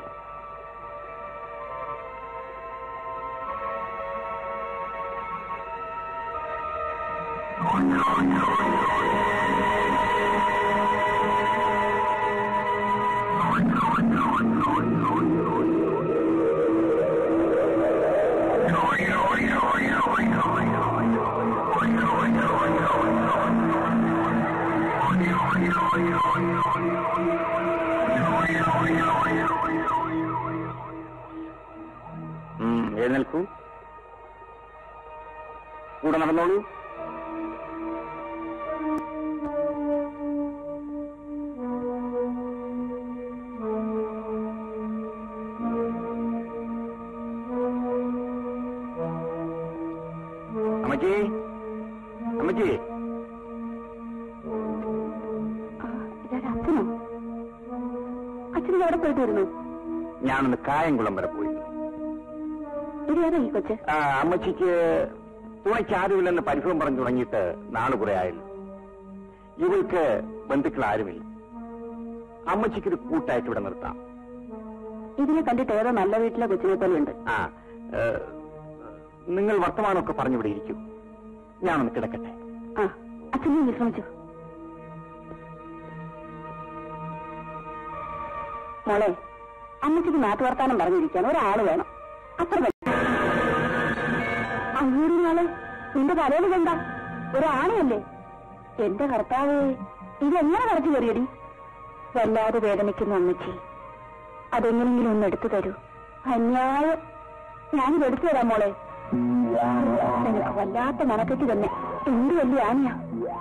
ഉം, എഴുന്നേൽക്കൂ കൂടെ നടന്നോളൂ അമ്മച്ചി അമ്മച്ചി ആ, ഇതാരാ അച്ഛനോ അച്ഛൻ എവിടെ പോയിട്ട് വരുന്നു ഞാനൊന്ന് കായംകുളം വരെ പോയി ഇതേതാ ഈ കൊച്ച് ആ, അമ്മച്ചിക്ക് തുണയ്ക്ക് ആരുമില്ലെന്ന് പരിഭവം പറഞ്ഞു തുടങ്ങിയിട്ട് നാള് കുറെ ആയല്ലോ ഇവൾക്ക് ബന്ധുക്കൾ ആരുമില്ല അമ്മച്ചിക്കൊരു കൂട്ടായിട്ട് ഇവിടെ നിർത്താം ഇതിനെ കണ്ടിട്ട് ഏതോ നല്ല വീട്ടിലെ കൊച്ചിനെ പോലെ ഉണ്ട് ആ ഏ, നിങ്ങൾ വർത്തമാനമൊക്കെ പറഞ്ഞിവിടെ ഇരിക്കൂ ഞാനൊന്ന് കിടക്കട്ടെ ആ അച്ഛനെ വിശ്രമിച്ചു മോളെ അമ്മച്ചിക്ക് നാട്ടുവർത്താനം പറഞ്ഞിരിക്കാൻ ഒരാള് വേണം അത്ര മതി. അയ്യൂരി നാളെ നിന്റെ തലയിൽ കണ്ട ഒരാണയല്ലേ എന്റെ കർത്താവ് ഇതെങ്ങനെ കടച്ചു കയറിയടി വല്ലാതെ വേദനിക്കുന്നു അമ്മച്ചി അതെങ്ങനെങ്കിലും ഒന്ന് എടുത്തു തരൂ അന്യായം ഞാനിത് എടുത്തു തരാം മോളെ നിനക്ക് വല്ലാത്ത മനക്കെട്ടി തന്നെ എന്ത് വലിയ ആനയാ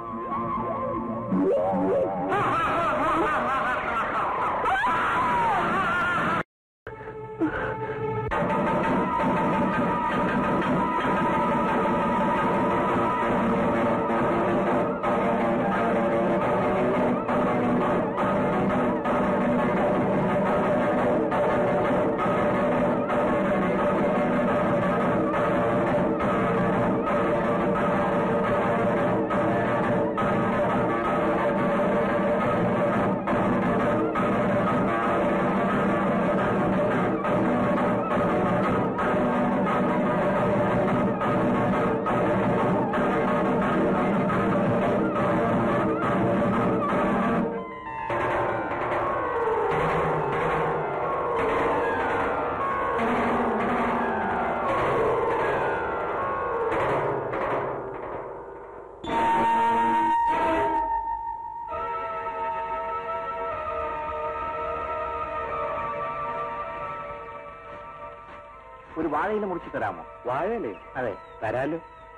ഒരു വാഴയില മുറിച്ച് തരാമോ വാഴയിലേ അതെ തരാലോ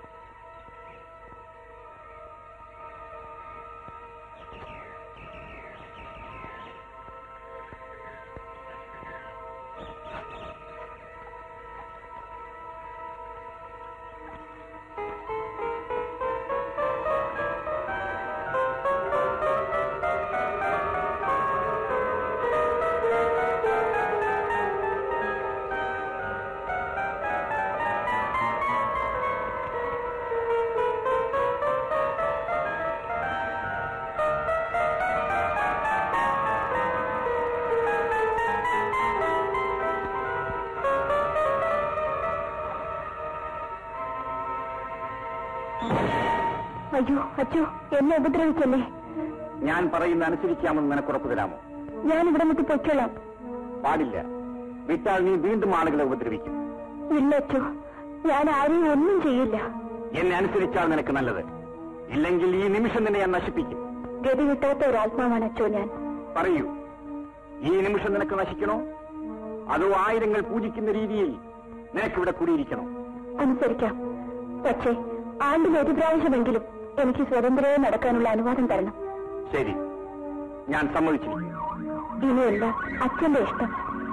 അയ്യോ അച്ഛോ എന്നെ ഉപദ്രവിക്കല്ലേ ഞാൻ പറയുന്ന അനുസരിക്കാമെന്ന് നിനക്ക് ഉറപ്പ് തരാമോ ഞാൻ ഇവിടെ വിട്ട് പൊയ്ക്കൊള്ളാം പാടില്ല വിറ്റാൽ നീ വീണ്ടും ആളുകളെ ഉപദ്രവിക്കും ഇല്ലച്ചോ ഞാൻ ആരെയും ഒന്നും ചെയ്യില്ല എന്നെ അനുസരിച്ചാൽ നിനക്ക് നല്ലത് ഇല്ലെങ്കിൽ ഈ നിമിഷം നിന്നെ ഞാൻ നശിപ്പിക്കും ഗതി കിട്ടാത്ത ഒരാത്മാവാണ് അച്ചോ ഞാൻ പറയൂ ഈ നിമിഷം നിനക്ക് നശിക്കണോ അതോ ആയിരങ്ങൾ പൂജിക്കുന്ന രീതിയിൽ നിനക്കിവിടെ കൂടിയിരിക്കണോ അനുസരിക്കാം പക്ഷേ ആണ്ടിൽ ഒരു പ്രാവശ്യമെങ്കിലും എനിക്ക് സ്വതന്ത്രമായി നടക്കാനുള്ള അനുവാദം തരണം ശരി ഞാൻ സമ്മതിച്ചിരിക്കുന്നു ഇനിയല്ല അച്ഛന്റെ ഇഷ്ടം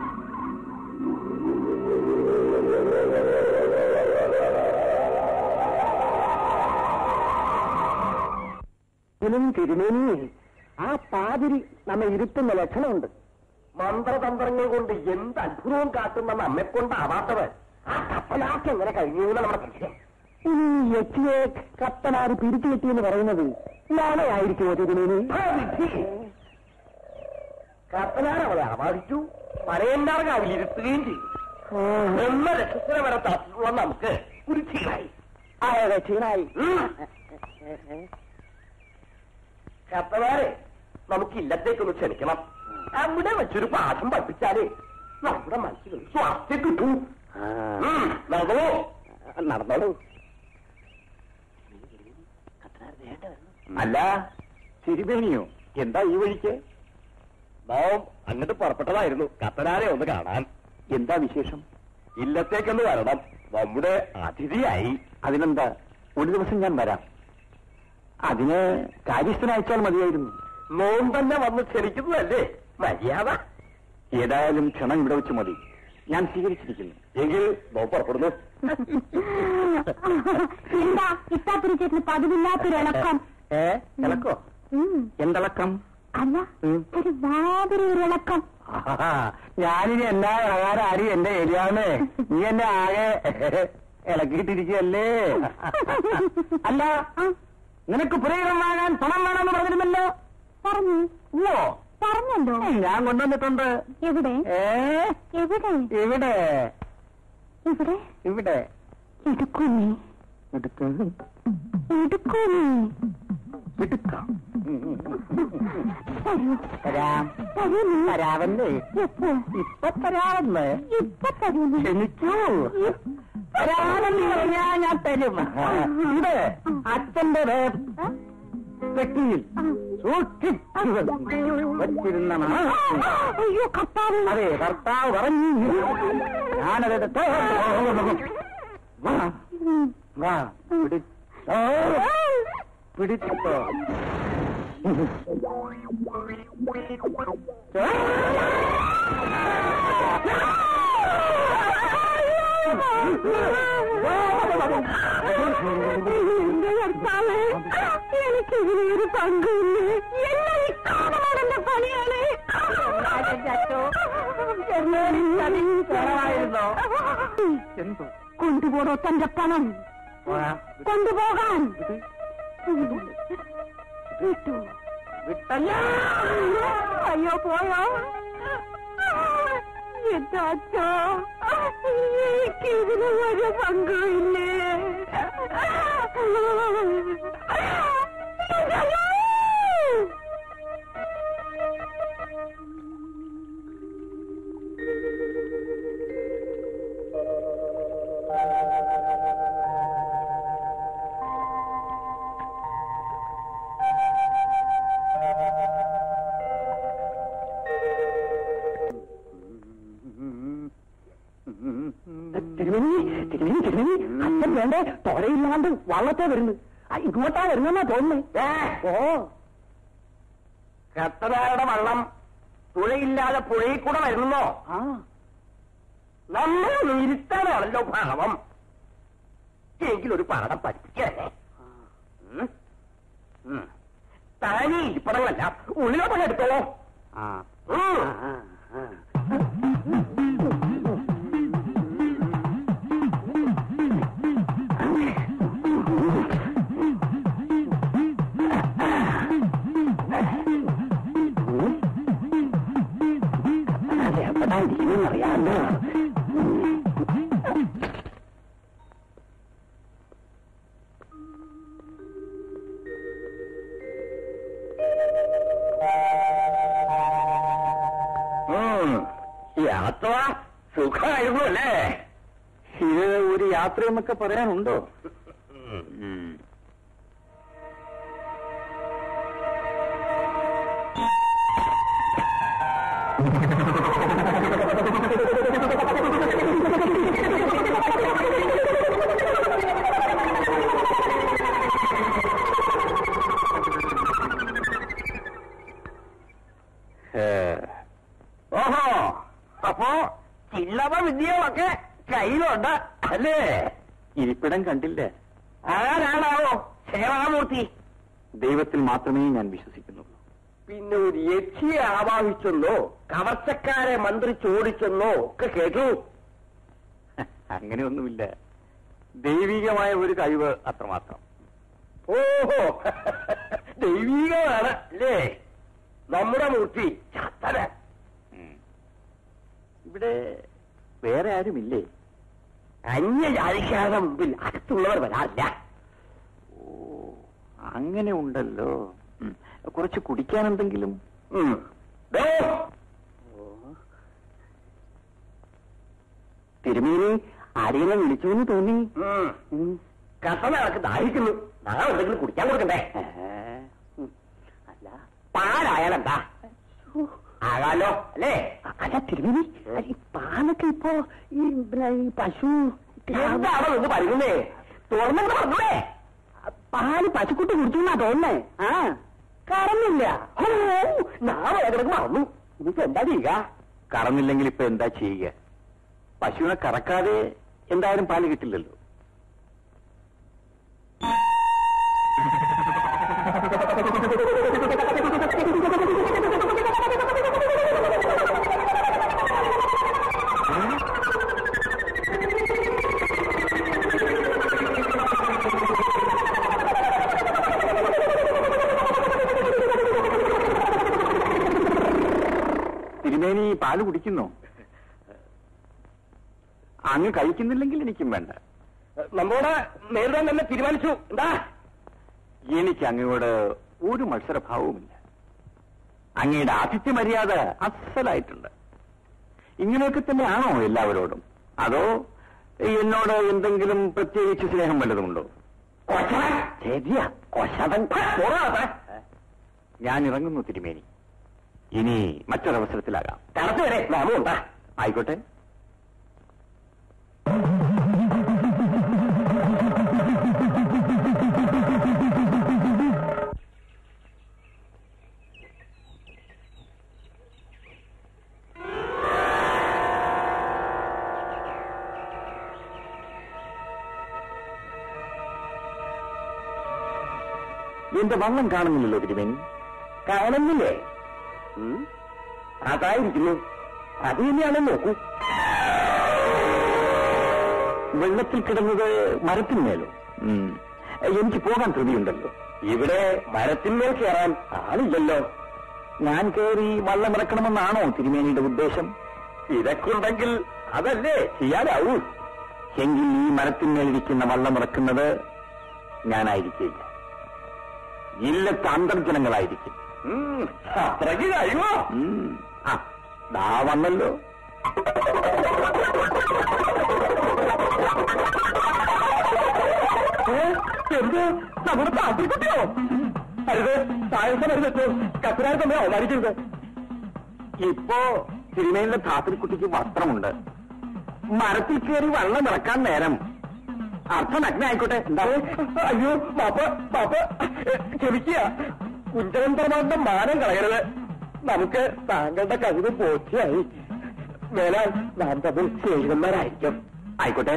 ഇതിനും തിരുമേനി ആ പാതിരി നമ്മെ ഇരുത്തുന്ന ലക്ഷണമുണ്ട് മന്ത്രതന്ത്രങ്ങൾ കൊണ്ട് എന്ത് അത്ഭുതവും കാട്ടുന്ന നമ്മെ കൊണ്ടാവാത്തവർ ആ കപ്പലാക്കി എങ്ങനെ കഴിഞ്ഞു എന്ന് നമ്മുടെ സംശയം ഇനി ഈ എച്ചിയെ കത്തനാര് പിടിച്ചു കിട്ടിയെന്ന് പറയുന്നത് നാളെ ആയിരിക്കുമോ തിരുമേനി ആ വിധി കപ്പലാർ അവളെ ആവാഹിച്ചു പരയന്താർക്കാവിൽ ഇരുത്തുകയും ചെയ്തു ബ്രഹ്മ രക്ഷസിനെ വരെ തത്തുള്ള നമുക്ക് കുരിച്ചിലായി ആയ ക്ഷീണായി കപ്പലാരെ നമുക്ക് ഇല്ലത്തേക്കൊന്ന് ക്ഷണിക്കണം അവിടെ വെച്ചൊരു പാഠം പഠിപ്പിച്ചാലേ നമ്മുടെ മനസ്സിലൊരു സ്വാസ്ഥ്യം കിട്ടൂ ഉം, നടന്നോ നടന്നോളൂ അല്ല തിരുവേണിയോ എന്താ ഈ വഴിക്ക് നാം അങ്ങോട്ട് പുറപ്പെട്ടതായിരുന്നു കത്തനാരെ ഒന്ന് കാണാൻ എന്താ വിശേഷം ഇല്ലത്തേക്കൊന്ന് വരണം നമ്മുടെ അതിഥിയായി അതിനെന്താ ഒരു ദിവസം ഞാൻ വരാം അതിന് കാര്യസ്ഥനയച്ചാൽ മതിയായിരുന്നു നോം തന്നെ വന്ന് ക്ഷണിക്കുന്നതല്ലേ മര്യാദ ഏതായാലും ക്ഷണം ഇവിടെ വെച്ച് മതി ഞാൻ സ്വീകരിച്ചിരിക്കുന്നു എങ്കിൽ നോം പുറപ്പെടുന്നു എന്താ ഇത്താത്തിരി ചേട്ടന് പതിവില്ലാത്തൊരിളക്കം ഏ ഇളക്കോ എന്തിളക്കം അല്ല ഉം. ഒരു മാതിരി ഒരു ഇളക്കം ആഹാ, ഞാനിനി എന്നാ ഇളകാരം ആരി എന്റെ ഏരിയാന്ന് നീ എന്നെ ആകെ ഇളക്കിയിട്ടിരിക്കുകയല്ലേ അല്ല നിനക്ക് പുരയിടം വാങ്ങാൻ പണം വേണമെന്ന് പറഞ്ഞിരുന്നല്ലോ പറഞ്ഞു ഓ പറഞ്ഞല്ലോ ഞാൻ കൊണ്ടുവന്നിട്ടുണ്ട് എവിടെ ഏ എവിടെ ഇവിടെ ഇവിടെ ഇവിടെ എടുക്കൂന്നേ എടുക്ക് എടുക്കൂന്നേ എടുക്കാം തരൂ തരാം തരൂന്നേ തരാവല്ലേ എപ്പോ ഇപ്പൊ തരാമെന്ന് ഇപ്പൊ തരൂന്നേ ക്ഷമിക്കൂ തരാമെന്ന് പറഞ്ഞാ ഞാൻ തരും ഇത് അച്ഛന്റെ വേ- പെട്ടിയിൽ സൂക്ഷിച്ചു വച്ചിരുന്ന മണം. അയ്യോ കർത്താവ് അതെ ഭർത്താവ് പറഞ്ഞു ഞാനതെടുത്ത് വാ വാ പിടിച്ചോ പിടിച്ചോ എന്റെ കർത്താവ് എനിക്ക് ഇതിലൊരു പങ്കില്ലേ എന്നെ ഈ കാമനാടന്റെ പണിയാണ് കാണാമായിരുന്നോ? എന്തോ കൊണ്ടുപോടോ തന്റെ പണം വാ. കൊണ്ടുപോകാൻ വിട്ടു വിട്ടല്ല അയ്യോ പോയോ എന്റെ അച്ഛോ എനിക്കിതിന് ഒരു പങ്കുമില്ലേ തിരുമേനി തിരുമേനി തിരുമേനി അച്ഛൻ വേണ്ടേ തൊരയില്ലാണ്ട് വള്ളത്തെ വരുന്നു ആ, ഇങ്ങോട്ടാ വരുന്നെന്നാ തോന്നുന്നേ ഓ കത്തനാരുടെ വള്ളം തുഴയില്ലാതെ പുഴയിൽ കൂടെ വരുന്നോ ആ നമ്മളെ ഒന്ന് ഇരുത്താനാണല്ലോ ഭാവം എങ്കിലൊരു പാഠം പഠിപ്പിക്കേ താനീ ഇരിപ്പടങ്ങളല്ല ഉള്ളിലോട്ട് എടുത്തോളോ ആ ഉം. അറിയാമോ ഉം. രസമായിരുന്നു അല്ലേ ഇത് ഒരു യാത്രയെന്നൊക്കെ പറയാനുണ്ടോ ഉം. ഏ, ഓഹോ അപ്പോ ചില്ലറ വിദ്യകളൊക്കെ കയ്യിലുണ്ട് അല്ലേ ഇരിപ്പിടം കണ്ടില്ലേ ആരാണാവോ സേവാമൂർത്തി ദൈവത്തിൽ മാത്രമേ ഞാൻ വിശ്വസിക്കുന്നുള്ളൂ പിന്നെ ഒരു യക്ഷിയെ ആവാഹിച്ചെന്നോ കവർച്ചക്കാരെ മന്ത്രിച്ചോടിച്ചെന്നോ ഒക്കെ കേട്ടു അങ്ങനെയൊന്നുമില്ല ദൈവികമായ ഒരു കഴിവ് അത്രമാത്രം ഓഹോ ദൈവീകമാണ് അല്ലേ നമ്മുടെ മൂർത്തി ചത്തന ഉം. ഇവിടെ വേറെ ആരുമില്ലേ അന്യജാതിക്കാരുടെ മുമ്പിൽ അകത്തുള്ളവർ വരാറില്ല ഓ അങ്ങനെ ഉണ്ടല്ലോ ഉം. കുറച്ച് കുടിക്കാൻ എന്തെങ്കിലും ഉം. ദോ, തിരുമേനി ആരെയും വിളിച്ചു എന്ന് തോന്നി ഉം. കഥ നടക്ക് ദാഹിക്കുന്നു നാളെ എന്തെങ്കിലും കുടിക്കാൻ കൊടുക്കണ്ടേ ഏ, ഉം. അല്ല പാലായാലെന്താ ആകാലോ അല്ലേ അല്ല തിരുമേനി ഈ പാലൊക്കെ ഇപ്പോ ഈ പിന്നെ ഈ പശു എന്താണോ എന്ന് പറയുന്നേ തുറന്നു പറഞ്ഞേ പാല് പശുക്കുട്ടി കുടിച്ചെന്നാ തോന്നേ ആ കറന്നില്ല ഓ നാളെ കിടക്ക് മറന്നു ഇനിയിപ്പോ എന്താ ചെയ്യുക കറന്നില്ലെങ്കിൽ ഇപ്പൊ എന്താ ചെയ്യുക പശുവിനെ കറക്കാതെ എന്തായാലും പാല് കിട്ടില്ലല്ലോ തിരുമേനി പാല് കുടിക്കുന്നോ അങ്ങ് കഴിക്കുന്നില്ലെങ്കിൽ എനിക്കും വേണ്ട നമ്മോട് നേരിടാൻ തന്നെ തീരുമാനിച്ചു എന്താ എനിക്ക് അങ്ങയോട് ഒരു മത്സരഭാവവുമില്ല അങ്ങയുടെ ആതിഥ്യ മര്യാദ അസലായിട്ടുണ്ട് ഇങ്ങനെയൊക്കെ തന്നെയാണോ എല്ലാവരോടും അതോ എന്നോട് എന്തെങ്കിലും പ്രത്യേകിച്ച് സ്നേഹം വല്ലതുമുണ്ടോ കൊശവൻ ശരിയാ കൊശവൻ പോറാതെ ഞാൻ ഇറങ്ങുന്നു തിരുമേനി ഇനി മറ്റൊരവസരത്തിലാകാം തടത്തു വരെ നാമുണ്ടാ ആയിക്കോട്ടെ എന്റെ വള്ളം കാണുന്നില്ലല്ലോ തിരുമേനി കാണുന്നില്ലേ ഉം? അതായിരിക്കുന്നു അത് തന്നെയാണെന്ന് നോക്കൂ വെള്ളത്തിൽ കിടന്നത് മരത്തിന്മേലോ ഉം. എനിക്ക് പോകാൻ ധൃതിയുണ്ടല്ലോ ഇവിടെ മരത്തിന്മേൽ കയറാൻ ആളില്ലല്ലോ ഞാൻ കയറി വള്ളമിറക്കണമെന്നാണോ തിരുമേനിയുടെ ഉദ്ദേശം തിരക്കുണ്ടെങ്കിൽ അതല്ലേ ചെയ്യാനാവൂ എങ്കിൽ ഈ മരത്തിന്മേലിരിക്കുന്ന വള്ളമിറക്കുന്നത് ഞാനായിരിക്കില്ല ഇല്ലത്തെ അന്തർജനങ്ങളായിരിക്കും ഉം, അത്രയ്ക്ക് കഴിവോ ഉം. ആ ദാ വന്നല്ലോ ഏ? എന്ത് നമ്മുടെ താത്തിക്കുട്ടിയോ അരുത് സായസം അരുതെത്തോ കത്തിരായ തന്നെ അവമാനിക്കരുത് ഇപ്പോ തിരുമേനിയുടെ ധാത്രിക്കുട്ടിക്ക് വസ്ത്രമുണ്ട് മരത്തിൽ കയറി വള്ളം ഇറക്കാൻ നേരം അർത്ഥനഗ്നായിക്കോട്ടെ എന്താ അയ്യോ പാപ്പ പാപ്പ ക്ഷമിക്കുക കുഞ്ചവൻ പ്രമാണിന്റെ മാനം കളയരുത് നമുക്ക് താങ്കളുടെ കഴിവ് ബോധ്യായി മേലാൽ നാം തമ്മിൽ സ്നേഹിതന്മാരായിരിക്കും ആയിക്കോട്ടെ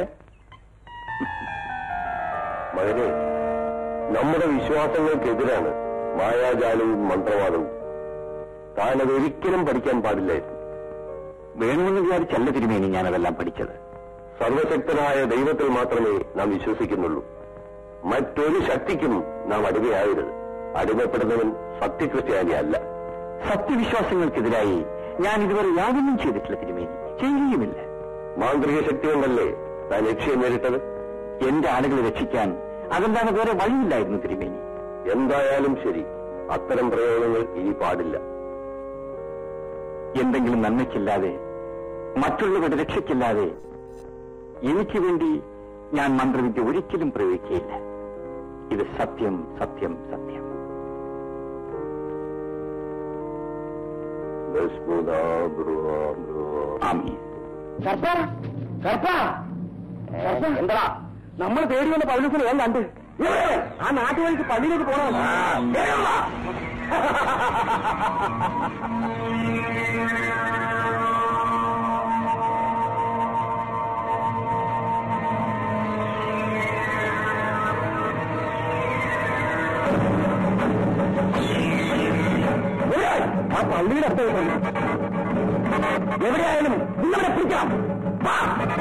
മകനെ നമ്മുടെ വിശ്വാസങ്ങൾക്കെതിരാണ് മായാജാലവും മന്ത്രവാദവും താനത് ഒരിക്കലും പഠിക്കാൻ പാടില്ലായിരുന്നു വേണമെന്ന് വിചാരിച്ചല്ല തിരുമേനി ഞാനതെല്ലാം പഠിച്ചത് സർവശക്തനായ ദൈവത്തിൽ മാത്രമേ നാം വിശ്വസിക്കുന്നുള്ളൂ മറ്റൊരു ശക്തിക്കും നാം അടിമയാകരുത് അടിമപ്പെടുന്നവൻ സത്യക്രിസ്ത്യാനി അല്ല സത്യവിശ്വാസങ്ങൾക്കെതിരായി ഞാൻ ഇതുവരെ യാതൊന്നും ചെയ്തിട്ടില്ല തിരുമേനി ചെയ്യുകയുമില്ല മാന്ത്രിക ശക്തി കൊണ്ടല്ലേ താൻ ലക്ഷ്യം നേരിട്ടത് എന്റെ ആളുകളെ രക്ഷിക്കാൻ അതല്ലാതെ വേറെ വഴിയില്ലായിരുന്നു തിരുമേനി എന്തായാലും ശരി അത്തരം പ്രയോഗങ്ങൾ ഇനി പാടില്ല എന്തെങ്കിലും നന്മയ്ക്കില്ലാതെ മറ്റുള്ളവരുടെ രക്ഷയ്ക്കില്ലാതെ എനിക്ക് വേണ്ടി ഞാൻ മന്ത്രവിദ്യ ഒരിക്കലും പ്രയോഗിക്കുകയില്ല ഇത് സത്യം സത്യം സത്യം ആമീൻ എന്താ നമ്മൾ തേടി വന്ന പൗലൂസിനെ ഞാൻ കണ്ട് ആ നാട്ടുവഴിക്ക് പള്ളിയിലേക്ക് പോകണം ആ പള്ളിയുടെ അടുത്ത് എവിടെയായാലും നിങ്ങളെ പിടിക്കാം വാ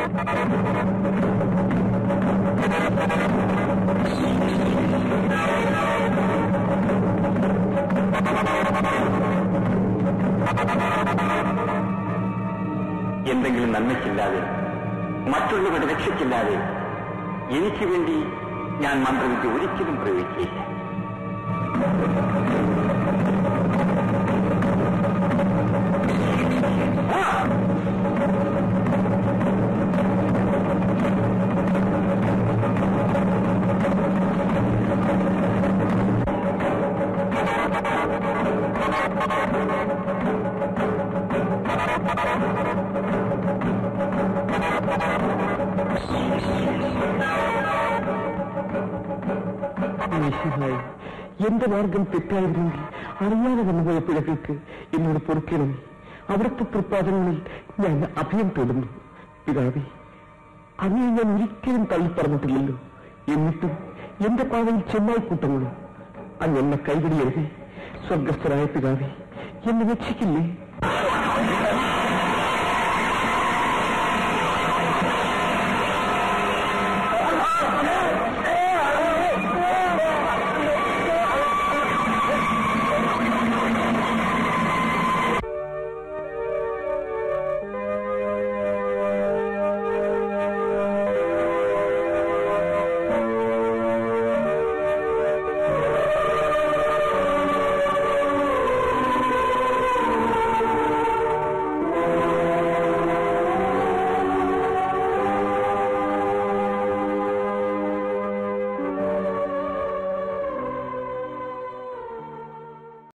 എന്തെങ്കിലും നന്മയ്ക്കില്ലാതെ മറ്റുള്ളവരുടെ രക്ഷയ്ക്കില്ലാതെ എനിക്ക് വേണ്ടി ഞാൻ മന്ത്രവിദ്യ ഒരിക്കലും പ്രയോഗിക്കുകയില്ല ഈശ്വരായി എന്റെ മാർഗം തെറ്റായിരുന്നെങ്കിൽ അറിയാതെ വന്നുപോയ പിഴകൾക്ക് എന്നോട് പൊറുക്കണമേ അവിടുത്തെ തൃപ്പാദങ്ങളിൽ ഞാൻ അഭയം തേടുന്നു പിതാവേ അങ്ങനെ ഞാൻ ഒരിക്കലും തള്ളിപ്പറഞ്ഞിട്ടില്ലല്ലോ എന്നിട്ടും എന്റെ പാതയിൽ ചെന്നായി കൂട്ടങ്ങളും അങ്ങ് എന്നെ കൈപിടിയരുതേ സ്വർഗസ്ഥരായ പിതാവേ എന്നെ രക്ഷിക്കില്ലേ